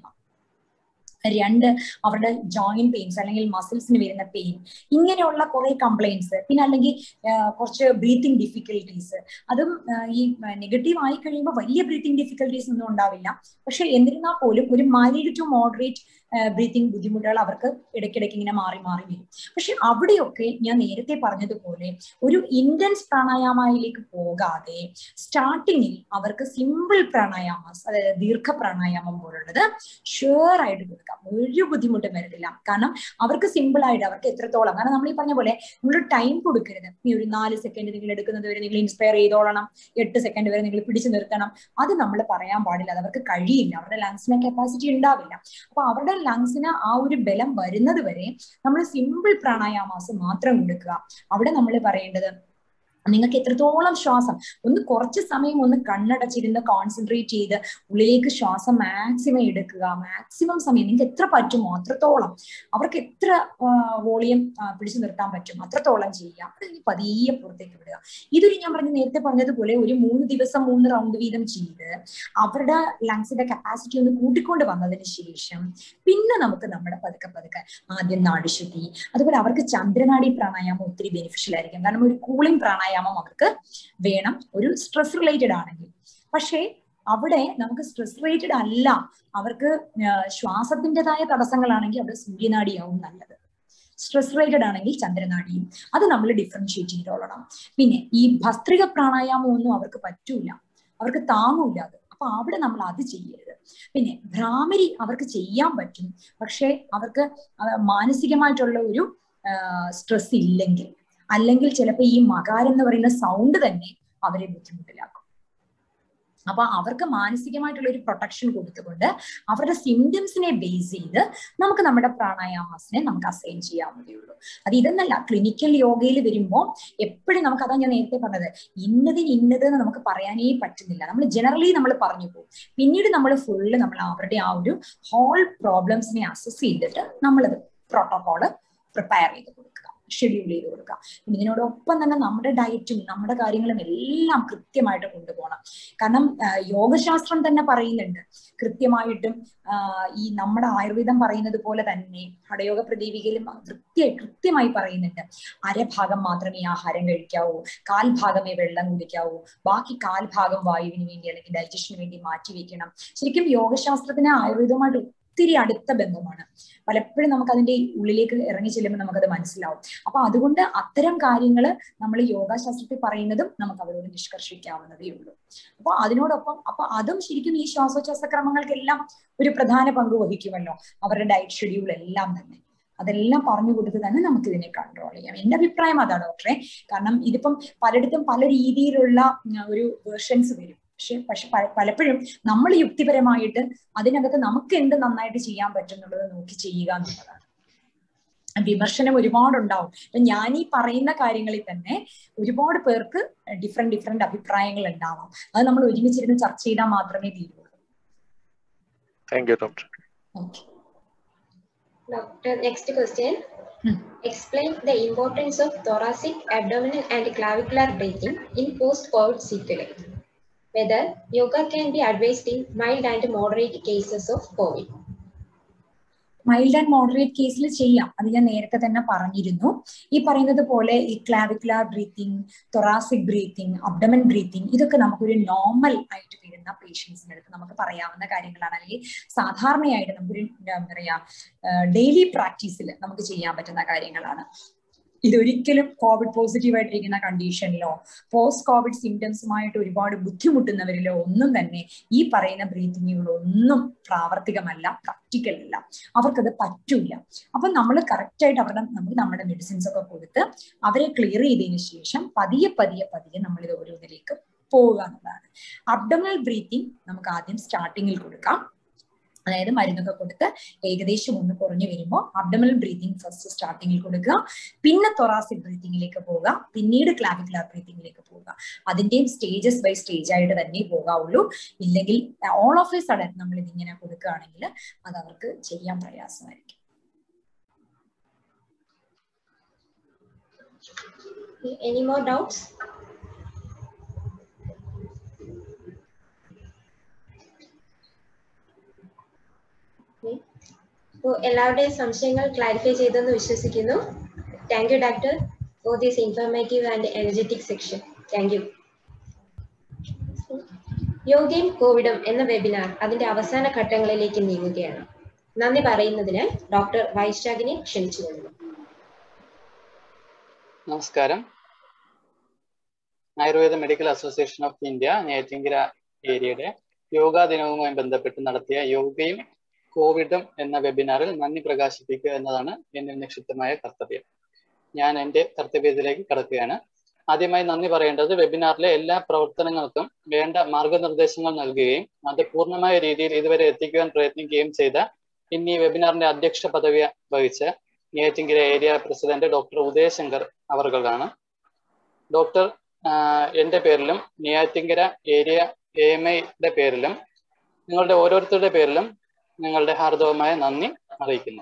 രണ്ട് അവരുടെ ജോയിന്റ് പെയിൻസ് അല്ലെങ്കിൽ മസിൽസിന് വരുന്ന പെയിൻ ഇങ്ങനെയുള്ള കുറെ കംപ്ലൈൻസ് പിന്നെ അല്ലെങ്കിൽ ആ, കുറച്ച് ബ്രീത്തിങ് ഡിഫിക്കൽട്ടീസ് അതും ആ, ഈ നെഗറ്റീവ് ആയി കഴിയുമ്പോൾ വലിയ ബ്രീത്തിങ് ഡിഫിക്കൽട്ടീസ് ഒന്നും ഉണ്ടാവില്ല പക്ഷെ എന്നിരുന്നാൽ പോലും ഒരു മൈൽഡ് ടു മോഡറേറ്റ് ബ്രീത്തിങ് ബുദ്ധിമുട്ടുകൾ അവർക്ക് ഇടയ്ക്കിടയ്ക്ക് ഇങ്ങനെ മാറി മാറി വരും പക്ഷെ അവിടെയൊക്കെ ഞാൻ നേരത്തെ പറഞ്ഞതുപോലെ ഒരു ഇന്റൻസ് പ്രാണായാമയിലേക്ക് പോകാതെ സ്റ്റാർട്ടിങ്ങിൽ അവർക്ക് സിമ്പിൾ പ്രാണായാമസ് അതായത് ദീർഘ പ്രാണായാമം പോലുള്ളത് ഷുവർ ആയിട്ട് കൊടുക്കാം ഒരു ബുദ്ധിമുട്ടും വരത്തില്ല കാരണം അവർക്ക് സിമ്പിൾ ആയിട്ട് അവർക്ക് എത്രത്തോളം കാരണം നമ്മൾ ഈ പറഞ്ഞ പോലെ നമ്മൾ ടൈം കൊടുക്കരുത് ഈ ഒരു നാല് സെക്കൻഡ് നിങ്ങൾ എടുക്കുന്നത് വരെ നിങ്ങൾ ഇൻസ്പയർ ചെയ്തോളണം എട്ട് സെക്കൻഡ് വരെ നിങ്ങൾ പിടിച്ചു നിർത്തണം അത് നമ്മൾ പറയാൻ പാടില്ല അത് അവർക്ക് കഴിയില്ല അവരുടെ ലങ്സിന് കപ്പാസിറ്റി ഉണ്ടാവില്ല അപ്പൊ അവരുടെ ലങ്സിന് ആ ഒരു ബലം വരുന്നത് വരെ നമ്മൾ സിമ്പിൾ പ്രാണായാമാസ് മാത്രം കൊടുക്കുക അവിടെ നമ്മൾ പറയേണ്ടത് നിങ്ങൾക്ക് എത്രത്തോളം ശ്വാസം ഒന്ന് കുറച്ച് സമയം ഒന്ന് കണ്ണടച്ചിരുന്ന് കോൺസെൻട്രേറ്റ് ചെയ്ത് ഉള്ളിലേക്ക് ശ്വാസം മാക്സിമം എടുക്കുക മാക്സിമം സമയം നിങ്ങൾക്ക് എത്ര പറ്റുമോ അത്രത്തോളം അവർക്ക് എത്ര വോളിയം പിടിച്ചു നിർത്താൻ പറ്റും അത്രത്തോളം ചെയ്യുക അത് കഴിഞ്ഞ് പതിയെ പുറത്തേക്ക് വിടുക ഇതൊരു ഞാൻ പറഞ്ഞ നേരത്തെ പറഞ്ഞതുപോലെ ഒരു മൂന്ന് ദിവസം മൂന്ന് റൗണ്ട് വീതം ചെയ്ത് അവരുടെ ലങ്സിന്റെ കപ്പാസിറ്റി ഒന്ന് കൂട്ടിക്കൊണ്ട് വന്നതിന് ശേഷം പിന്നെ നമുക്ക് നമ്മുടെ പതുക്കെ പതുക്കെ ആദ്യം നാടിശുദ്ധി അതുപോലെ അവർക്ക് ചന്ദ്രനാടി പ്രാണായാമം ഒത്തിരി ബെനിഫിഷ്യൽ ആയിരിക്കും കാരണം ഒരു കൂളിംഗ് പ്രാണായാമം അവർക്ക് വേണം ഒരു സ്ട്രെസ് റിലേറ്റഡ് ആണെങ്കിൽ പക്ഷേ അവിടെ നമുക്ക് സ്ട്രെസ് റേറ്റഡ് അല്ല അവർക്ക് ശ്വാസത്തിൻ്റെതായ തടസ്സങ്ങളാണെങ്കിൽ അവിടെ സൂര്യനാടിയാവും നല്ലത് സ്ട്രെസ് റേറ്റഡ് ആണെങ്കിൽ ചന്ദ്രനാടിയും അത് നമ്മൾ ഡിഫറൻഷിയേറ്റ് ചെയ്തോളണം പിന്നെ ഈ ഭസ്ത്രിക പ്രാണായാമം ഒന്നും അവർക്ക് പറ്റൂല അവർക്ക് താങ്ങൂല അത് അപ്പൊ അവിടെ നമ്മൾ അത് ചെയ്യരുത് പിന്നെ ഭ്രാമരി അവർക്ക് ചെയ്യാൻ പറ്റും പക്ഷെ അവർക്ക് മാനസികമായിട്ടുള്ള ഒരു സ്ട്രെസ് ഇല്ലെങ്കിൽ അല്ലെങ്കിൽ ചിലപ്പോൾ ഈ മകാരം എന്ന് പറയുന്ന സൗണ്ട് തന്നെ അവരെ ബുദ്ധിമുട്ടിലാക്കും അപ്പൊ അവർക്ക് മാനസികമായിട്ടുള്ള ഒരു പ്രൊട്ടക്ഷൻ കൊടുത്തുകൊണ്ട് അവരുടെ സിംറ്റംസിനെ ബേസ് ചെയ്ത് നമുക്ക് നമ്മുടെ പ്രാണായാമാസിനെ നമുക്ക് അസൈൻ ചെയ്യാവുന്നതേ ഉള്ളൂ അത് ഇതെന്നല്ല ക്ലിനിക്കൽ യോഗയിൽ വരുമ്പോൾ എപ്പോഴും നമുക്ക് അതാ ഞാൻ നേരത്തെ പറഞ്ഞത് ഇന്നതിന് ഇന്നത് എന്ന് നമുക്ക് പറയാനേ പറ്റുന്നില്ല നമ്മൾ ജനറലി നമ്മൾ പറഞ്ഞു പോകും പിന്നീട് നമ്മൾ ഫുള്ള് നമ്മൾ അവരുടെ ആ ഒരു ഹോൾ പ്രോബ്ലംസിനെ അസസ് ചെയ്തിട്ട് നമ്മളത് പ്രോട്ടോകോള് പ്രിപ്പയർ ചെയ്ത് കൊടുക്കുക ഷെഡ്യൂൾ ചെയ്ത് കൊടുക്കുക ഇതിനോടൊപ്പം തന്നെ നമ്മുടെ ഡയറ്റും നമ്മുടെ കാര്യങ്ങളും എല്ലാം കൃത്യമായിട്ട് കൊണ്ടുപോകണം കാരണം യോഗശാസ്ത്രം തന്നെ പറയുന്നുണ്ട് കൃത്യമായിട്ടും ഈ നമ്മുടെ ആയുർവേദം പറയുന്നത് പോലെ തന്നെ ഹടയോഗ പ്രദീപികയിലും കൃത്യ കൃത്യമായി പറയുന്നുണ്ട് അരഭാഗം മാത്രമേ ആഹാരം കഴിക്കാവൂ കാൽ ഭാഗമേ വെള്ളം കുടിക്കാവൂ ബാക്കി കാൽ ഭാഗം വായുവിന് വേണ്ടി അല്ലെങ്കിൽ ഡൈജഷന് വേണ്ടി മാറ്റി വെക്കണം ശരിക്കും യോഗശാസ്ത്രത്തിന് ആയുർവേദവുമായിട്ട് ഒത്തിരി അടുത്ത ബന്ധമാണ് പലപ്പോഴും നമുക്ക് അതിന്റെ ഉള്ളിലേക്ക് ഇറങ്ങി ചെല്ലുമ്പോൾ നമുക്കത് മനസ്സിലാവും അപ്പൊ അതുകൊണ്ട് അത്തരം കാര്യങ്ങൾ നമ്മൾ യോഗാശാസ്ത്രത്തിൽ പറയുന്നതും നമുക്ക് അവരോട് നിഷ്കർഷിക്കാവുന്നതേ ഉള്ളൂ അപ്പൊ അതിനോടൊപ്പം അപ്പൊ അതും ശരിക്കും ഈ ശ്വാസോച്ഛ്വാസ ക്രമങ്ങൾക്കെല്ലാം ഒരു പ്രധാന പങ്ക് വഹിക്കുമല്ലോ അവരുടെ ഡയറ്റ് ഷെഡ്യൂൾ എല്ലാം തന്നെ അതെല്ലാം പറഞ്ഞു കൊടുത്ത് തന്നെ നമുക്ക് ഇതിനെ കൺട്രോൾ ചെയ്യാം എന്റെ അഭിപ്രായം അതാ ഡോക്ടറെ കാരണം ഇതിപ്പം പലയിടത്തും പല രീതിയിലുള്ള ഒരു വേർഷൻസ് വരും പക്ഷെ പക്ഷെ പലപ്പോഴും നമ്മൾ യുക്തിപരമായിട്ട് അതിനകത്ത് നമുക്ക് എന്ത് നന്നായിട്ട് ചെയ്യാൻ പറ്റും എന്നുള്ളത് നോക്കി ചെയ്യുക എന്നുള്ളതാണ് വിമർശനം ഒരുപാടുണ്ടാവും ഇപ്പൊ ഞാൻ ഈ പറയുന്ന കാര്യങ്ങളിൽ തന്നെ ഒരുപാട് പേർക്ക് ഡിഫറെന്റ് ഡിഫറെന്റ് അഭിപ്രായങ്ങൾ ഉണ്ടാവാം അത് നമ്മൾ ഒരുമിച്ചിരുന്ന് ചർച്ച ചെയ്താൽ മാത്രമേ തീരുള്ളൂ thank you doctor Doctor, next question. Explain the importance of thoracic, abdominal, and clavicular breathing in post-COVID sequelae. Whether yoga can be advised in mild and moderate cases of COVID. Mild and moderate കേസിൽ ചെയ്യാം അത് ഞാൻ നേരത്തെ തന്നെ പറഞ്ഞിരുന്നു ഈ പറയുന്നത് പോലെ ഈ clavicular breathing thoracic breathing abdomen breathing ഇതൊക്കെ നമുക്കൊരു നോർമൽ ആയിട്ട് വരുന്ന പേഷ്യൻസിന്റെ അടുത്ത് നമുക്ക് പറയാവുന്ന കാര്യങ്ങളാണ് അല്ലെങ്കിൽ സാധാരണയായിട്ട് നമുക്കൊരു എന്താ പറയാ ഡെയിലി പ്രാക്ടീസിൽ നമുക്ക് ചെയ്യാൻ പറ്റുന്ന കാര്യങ്ങളാണ് ഇതൊരിക്കലും കോവിഡ് പോസിറ്റീവ് ആയിട്ടിരിക്കുന്ന കണ്ടീഷനിലോ പോസ്റ്റ് കോവിഡ് സിംറ്റംസുമായിട്ട് ഒരുപാട് ബുദ്ധിമുട്ടുന്നവരിലോ ഒന്നും തന്നെ ഈ പറയുന്ന ബ്രീത്തിങ്ങുകളൊന്നും പ്രാവർത്തികമല്ല പ്രാക്ടിക്കൽ അല്ല അവർക്കത് പറ്റൂല അപ്പൊ നമ്മൾ കറക്റ്റ് ആയിട്ട് അവരുടെ നമുക്ക് നമ്മുടെ മെഡിസിൻസ് ഒക്കെ കൊടുത്ത് അവരെ ക്ലിയർ ചെയ്തതിന് ശേഷം പതിയെ പതിയെ പതിയെ നമ്മൾ ഇത് ഓരോന്നിലേക്ക് പോവുക എന്നുള്ളതാണ് അബ്ഡമൽ ബ്രീത്തിങ് നമുക്ക് ആദ്യം സ്റ്റാർട്ടിങ്ങിൽ കൊടുക്കാം അതായത് മരുന്നൊക്കെ കൊടുത്ത് ഏകദേശം ഒന്ന് കുറഞ്ഞു വരുമ്പോൾ അബ്ഡമൽ ബ്രീതിങ് ഫസ്റ്റ് സ്റ്റാർട്ടിങ്ങിൽ കൊടുക്കുക പിന്നെ തൊറാസിക് ബ്രീത്തിങ്ങിലേക്ക് പോവുക പിന്നീട് ക്ലാവിക്കുലാർ ബ്രീത്തിങ്ങിലേക്ക് പോവുക അതിന്റെയും സ്റ്റേജസ് ബൈ സ്റ്റേജ് ആയിട്ട് തന്നെ പോകാവുള്ളൂ ഇല്ലെങ്കിൽ ഓൾ ഓഫ് എ സഡൻ നമ്മൾ ഇതിങ്ങനെ കൊടുക്കുകയാണെങ്കിൽ അത് അവർക്ക് ചെയ്യാൻ പ്രയാസമായിരിക്കും Any more doubts? അപ്പോൾ എല്ലാവരുടെയും സംശയങ്ങൾ ക്ലാരിഫൈ ചെയ്തെന്ന് വിശ്വസിക്കുന്നു thank you doctor for this informative and energetic section thank you യോഗയും കോവിഡും എന്ന വെബിനാർ അതിന്റെ അവസാന ഘട്ടങ്ങളിലേക്ക് നീങ്ങുകയാണ് നന്ദി പറയുന്നതിനായി ഡോക്ടർ വൈശാഖിനെ ക്ഷണിച്ചുകൊള്ളുന്നു നമസ്കാരം Ayurveda medical association of India Neyyattinkara ഏരിയയുടെ യോഗാ ദിനവുമായി ബന്ധപ്പെട്ട് നടത്തിയ യോഗയും കോവിഡും എന്ന വെബിനാറിൽ നന്ദി പ്രകാശിപ്പിക്കുക എന്നതാണ് എന്റെ നിക്ഷിപ്തമായ കർത്തവ്യം ഞാൻ എൻ്റെ കർത്തവ്യത്തിലേക്ക് കടക്കുകയാണ് ആദ്യമായി നന്ദി പറയേണ്ടത് വെബിനാറിലെ എല്ലാ പ്രവർത്തനങ്ങൾക്കും വേണ്ട മാർഗനിർദ്ദേശങ്ങൾ നൽകുകയും അത് പൂർണ്ണമായ രീതിയിൽ ഇതുവരെ എത്തിക്കുവാൻ പ്രയത്നിക്കുകയും ചെയ്ത ഇന്ന് ഈ വെബിനാറിന്റെ അധ്യക്ഷ പദവി വഹിച്ച Neyyattinkara area president doctor Udayashankar അവർകളാണ് ഡോക്ടർ എൻ്റെ പേരിലും നെയ്യാറ്റിങ്കര ഏരിയ എ എം ഐയുടെ പേരിലും നിങ്ങളുടെ ഓരോരുത്തരുടെ പേരിലും നിങ്ങളുടെ ഹാർദവമായ നന്ദി അറിയിക്കുന്നു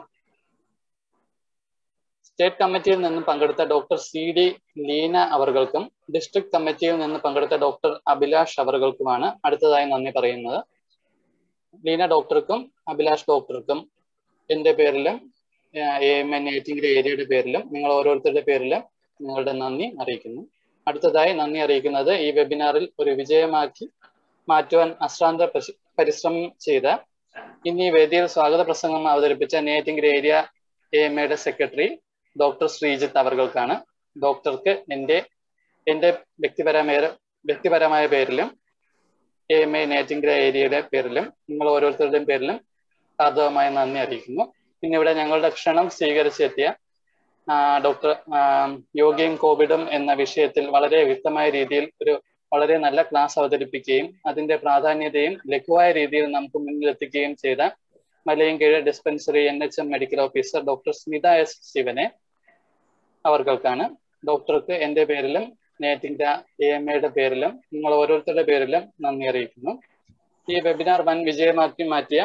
സ്റ്റേറ്റ് കമ്മിറ്റിയിൽ നിന്ന് പങ്കെടുത്ത ഡോക്ടർ സി ഡി ലീന അവർകൾക്കും ഡിസ്ട്രിക്ട് കമ്മിറ്റിയിൽ നിന്ന് പങ്കെടുത്ത ഡോക്ടർ അഭിലാഷ് അവർകൾക്കുമാണ് അടുത്തതായി നന്ദി പറയുന്നത് ലീന ഡോക്ടർക്കും അഭിലാഷ് ഡോക്ടർക്കും എൻ്റെ പേരിലും എ എം എൻ ഏറ്റിങ്കര ഏരിയയുടെ പേരിലും നിങ്ങൾ ഓരോരുത്തരുടെ പേരിലും നിങ്ങളുടെ നന്ദി അറിയിക്കുന്നു അടുത്തതായി നന്ദി അറിയിക്കുന്നത് ഈ വെബിനാറിൽ ഒരു വിജയമാക്കി മാറ്റുവാൻ അശ്രാന്ത പരിശ- പരിശ്രമം ചെയ്ത ഇന്ന് ഈ വേദിയിൽ സ്വാഗത പ്രസംഗം അവതരിപ്പിച്ച നെയ്യാറ്റിങ്കര ഏരിയ എ എം എയുടെ സെക്രട്ടറി ഡോക്ടർ ശ്രീജിത്ത് അവർകൾക്കാണ് ഡോക്ടർക്ക് എൻ്റെ എൻ്റെ വ്യക്തിപരമായ വ്യക്തിപരമായ പേരിലും എ എം എ നെയ്യാറ്റിങ്കര ഏരിയയുടെ പേരിലും നിങ്ങൾ ഓരോരുത്തരുടെയും പേരിലും ഹാർദവമായ നന്ദി അറിയിക്കുന്നു പിന്നെ ഇവിടെ ഞങ്ങളുടെ ക്ഷണം സ്വീകരിച്ചെത്തിയ ആ, ഡോക്ടർ ആ, യോഗയും കോവിഡും എന്ന വിഷയത്തിൽ വളരെ വ്യക്തമായ രീതിയിൽ ഒരു വളരെ നല്ല ക്ലാസ് അവതരിപ്പിക്കുകയും അതിന്റെ പ്രാധാന്യതയും ലഘുവായ രീതിയിൽ നമുക്ക് മുന്നിലെത്തിക്കുകയും ചെയ്ത Malayinkeezh dispensary N H M medical officer doctor Smitha S ശിവനെ അവർകൾക്കാണ് ഡോക്ടർക്ക് എന്റെ പേരിലും നേറ്റിംഗ എ എം എയുടെ പേരിലും നിങ്ങൾ ഓരോരുത്തരുടെ പേരിലും നന്ദി അറിയിക്കുന്നു ഈ വെബിനാർ വൻ വിജയമാക്കി മാറ്റിയ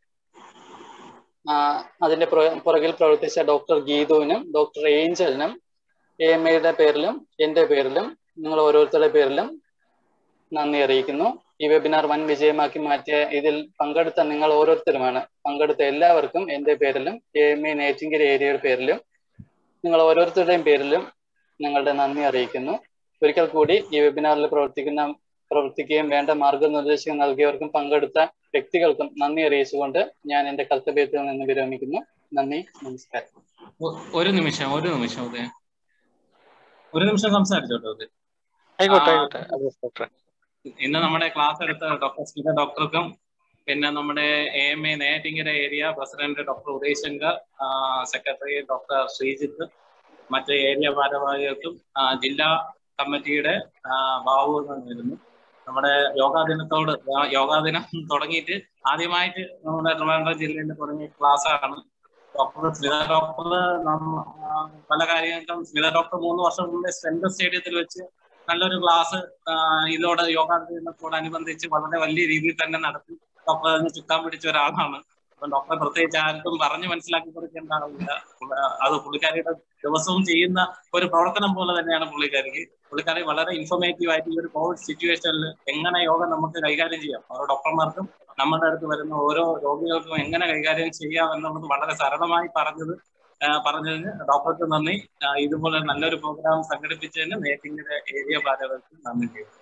ആ, അതിന്റെ പുറ- പുറകിൽ പ്രവർത്തിച്ച ഡോക്ടർ ഗീതുവിനും ഡോക്ടർ ഏഞ്ചലിനും എ എം എയുടെ പേരിലും എന്റെ പേരിലും നിങ്ങൾ ഓരോരുത്തരുടെ പേരിലും നന്ദി അറിയിക്കുന്നു ഈ വെബിനാർ വൻ വിജയമാക്കി മാറ്റിയ ഇതിൽ പങ്കെടുത്ത നിങ്ങൾ ഓരോരുത്തരുമാണ് പങ്കെടുത്ത എല്ലാവർക്കും എന്റെ പേരിലും എ എം എ നേറ്റിങ്കര ഏരിയയുടെ പേരിലും നിങ്ങൾ ഓരോരുത്തരുടെയും പേരിലും നിങ്ങളുടെ നന്ദി അറിയിക്കുന്നു ഒരിക്കൽ കൂടി ഈ വെബിനാറിൽ പ്രവർത്തിക്കുന്ന പ്രവർത്തിക്കുകയും വേണ്ട മാർഗനിർദ്ദേശങ്ങൾ നൽകിയവർക്കും പങ്കെടുത്ത വ്യക്തികൾക്കും നന്ദി അറിയിച്ചുകൊണ്ട് ഞാൻ എന്റെ കർത്തവ്യത്തിൽ നിന്ന് വിരമിക്കുന്നു നന്ദി നമസ്കാരം ഒ- ഒരു നിമിഷം ഒരു നിമിഷം ഉദയ ഒരു നിമിഷം സംസാരിച്ചോട്ടെ ഉദയ ആയിക്കോട്ടെ ആ, ആയിക്കോട്ടെ അതെ ഡോക്ടറെ ഇന്ന് നമ്മുടെ ക്ലാസ് എടുത്ത ഡോക്ടർ സ്മിത ഡോക്ടർക്കും പിന്നെ നമ്മുടെ A M A Neyyattinkara area president doctor Udayashankar secretary doctor Sreejith മറ്റ് ഏരിയ ഭാരവാഹികൾക്കും ആ, ജില്ലാ കമ്മിറ്റിയുടെ ആ, ബാബു എന്നിരുന്നു നമ്മുടെ യോഗാ ദിനത്തോട് ആ, യോഗാ ദിനം തുടങ്ങിയിട്ട് ആദ്യമായിട്ട് നമ്മുടെ ട്രിവാൻഡ്രം ജില്ലയിൽ തുടങ്ങിയ ക്ലാസ് ആണ് ഡോക്ടർ സ്മിത ഡോക്ടർ നമ്മ- ആ, പല കാര്യങ്ങൾക്കും സ്മിത ഡോക്ടർ മൂന്ന് വർഷം മുമ്പേ സെൻട്രൽ സ്റ്റേഡിയത്തിൽ വെച്ച് നല്ലൊരു ക്ലാസ് ഇതോടെ യോഗാ ദിനത്തോടനുബന്ധിച്ച് വളരെ വലിയ രീതിയിൽ തന്നെ നടത്തി ഡോക്ടർ അതിന് ചുക്കാൻ പിടിച്ച ഒരാളാണ് അപ്പൊ ഡോക്ടർ പ്രത്യേകിച്ച് ആർക്കും പറഞ്ഞു മനസ്സിലാക്കി കൊടുക്കേണ്ട ആളില്ല പുള്ള- അത് പുള്ളിക്കാരിയുടെ ദിവസവും ചെയ്യുന്ന ഒരു പ്രവർത്തനം പോലെ തന്നെയാണ് പുള്ളിക്കാരിക്ക് പുള്ളിക്കാരി വളരെ ഇൻഫോർമേറ്റീവ് ആയിട്ട് ഈ ഒരു കോവിഡ് സിറ്റുവേഷനിൽ എങ്ങനെ യോഗ നമുക്ക് കൈകാര്യം ചെയ്യാം ഓരോ ഡോക്ടർമാർക്കും നമ്മുടെ അടുത്ത് വരുന്ന ഓരോ രോഗികൾക്കും എങ്ങനെ കൈകാര്യം ചെയ്യാം എന്നുള്ളത് വളരെ സരളമായി പറഞ്ഞത് ആ, പറഞ്ഞതിന് ഡോക്ടർക്ക് നന്ദി ആ, ഇതുപോലെ നല്ലൊരു പ്രോഗ്രാം സംഘടിപ്പിച്ചതിന് നേറ്റിംഗിന്റെ ഏരിയ ഭാരവാഹികൾക്ക് നന്ദി ചെയ്യുന്നു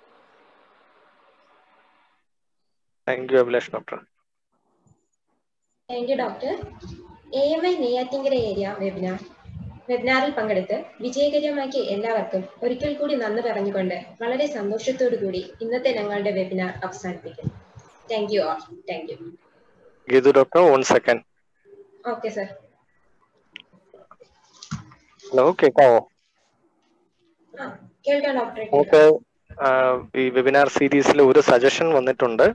thank you Abhilash doctor thank you doctor A M I Neyyattinkara area webinar വെബിനാറിൽ പങ്കെടുത്ത് വിജയകരമാക്കിയ എല്ലാവർക്കും ഒരിക്കൽ കൂടി നന്ദി പറഞ്ഞുകൊണ്ട് വളരെ സന്തോഷത്തോടു കൂടി ഇന്നത്തെ ഞങ്ങളുടെ വെബിനാർ അവസാനിപ്പിക്കുന്നു thank you all thank you Geethu doctor one second okay sir hello കേൾക്കാവോ ആ കേൾക്കാം ഡോക്ടറെ നമുക്ക് ആ, ഈ വെബിനാർ സീരീസിൽ ഒരു സജഷൻ വന്നിട്ടുണ്ട്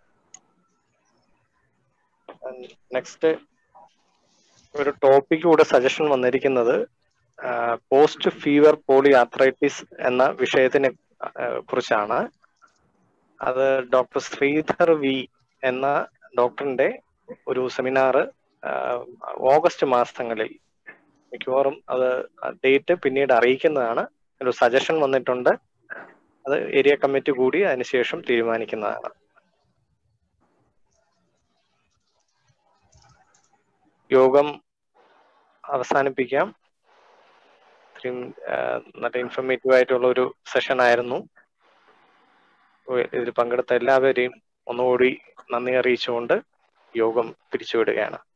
നെക്സ്റ്റ് ഒരു ടോപ്പിക് കൂടെ സജഷൻ വന്നിരിക്കുന്നത് പോസ്റ്റ് ഫീവർ പോളി ആർത്രൈറ്റിസ് എന്ന വിഷയത്തിനെ ആ, കുറിച്ചാണ് അത് ഡോക്ടർ ശ്രീധർ വി എന്ന ഡോക്ടറിന്റെ ഒരു സെമിനാർ ഓഗസ്റ്റ് മാസങ്ങളിൽ മിക്കവാറും അത് ഡേറ്റ് പിന്നീട് അറിയിക്കുന്നതാണ് ഒരു സജഷൻ വന്നിട്ടുണ്ട് അത് ഏരിയ കമ്മിറ്റി കൂടി അതിനുശേഷം തീരുമാനിക്കുന്നതാണ് യോഗം അവസാനിപ്പിക്കാം ഇത്രയും ആ, നല്ല ഇൻഫർമേറ്റീവ് ആയിട്ടുള്ള ഒരു സെഷൻ ആയിരുന്നു ഇതിൽ പങ്കെടുത്ത എല്ലാവരെയും ഒന്നുകൂടി നന്ദി അറിയിച്ചുകൊണ്ട് യോഗം പിരിച്ചുവിടുകയാണ്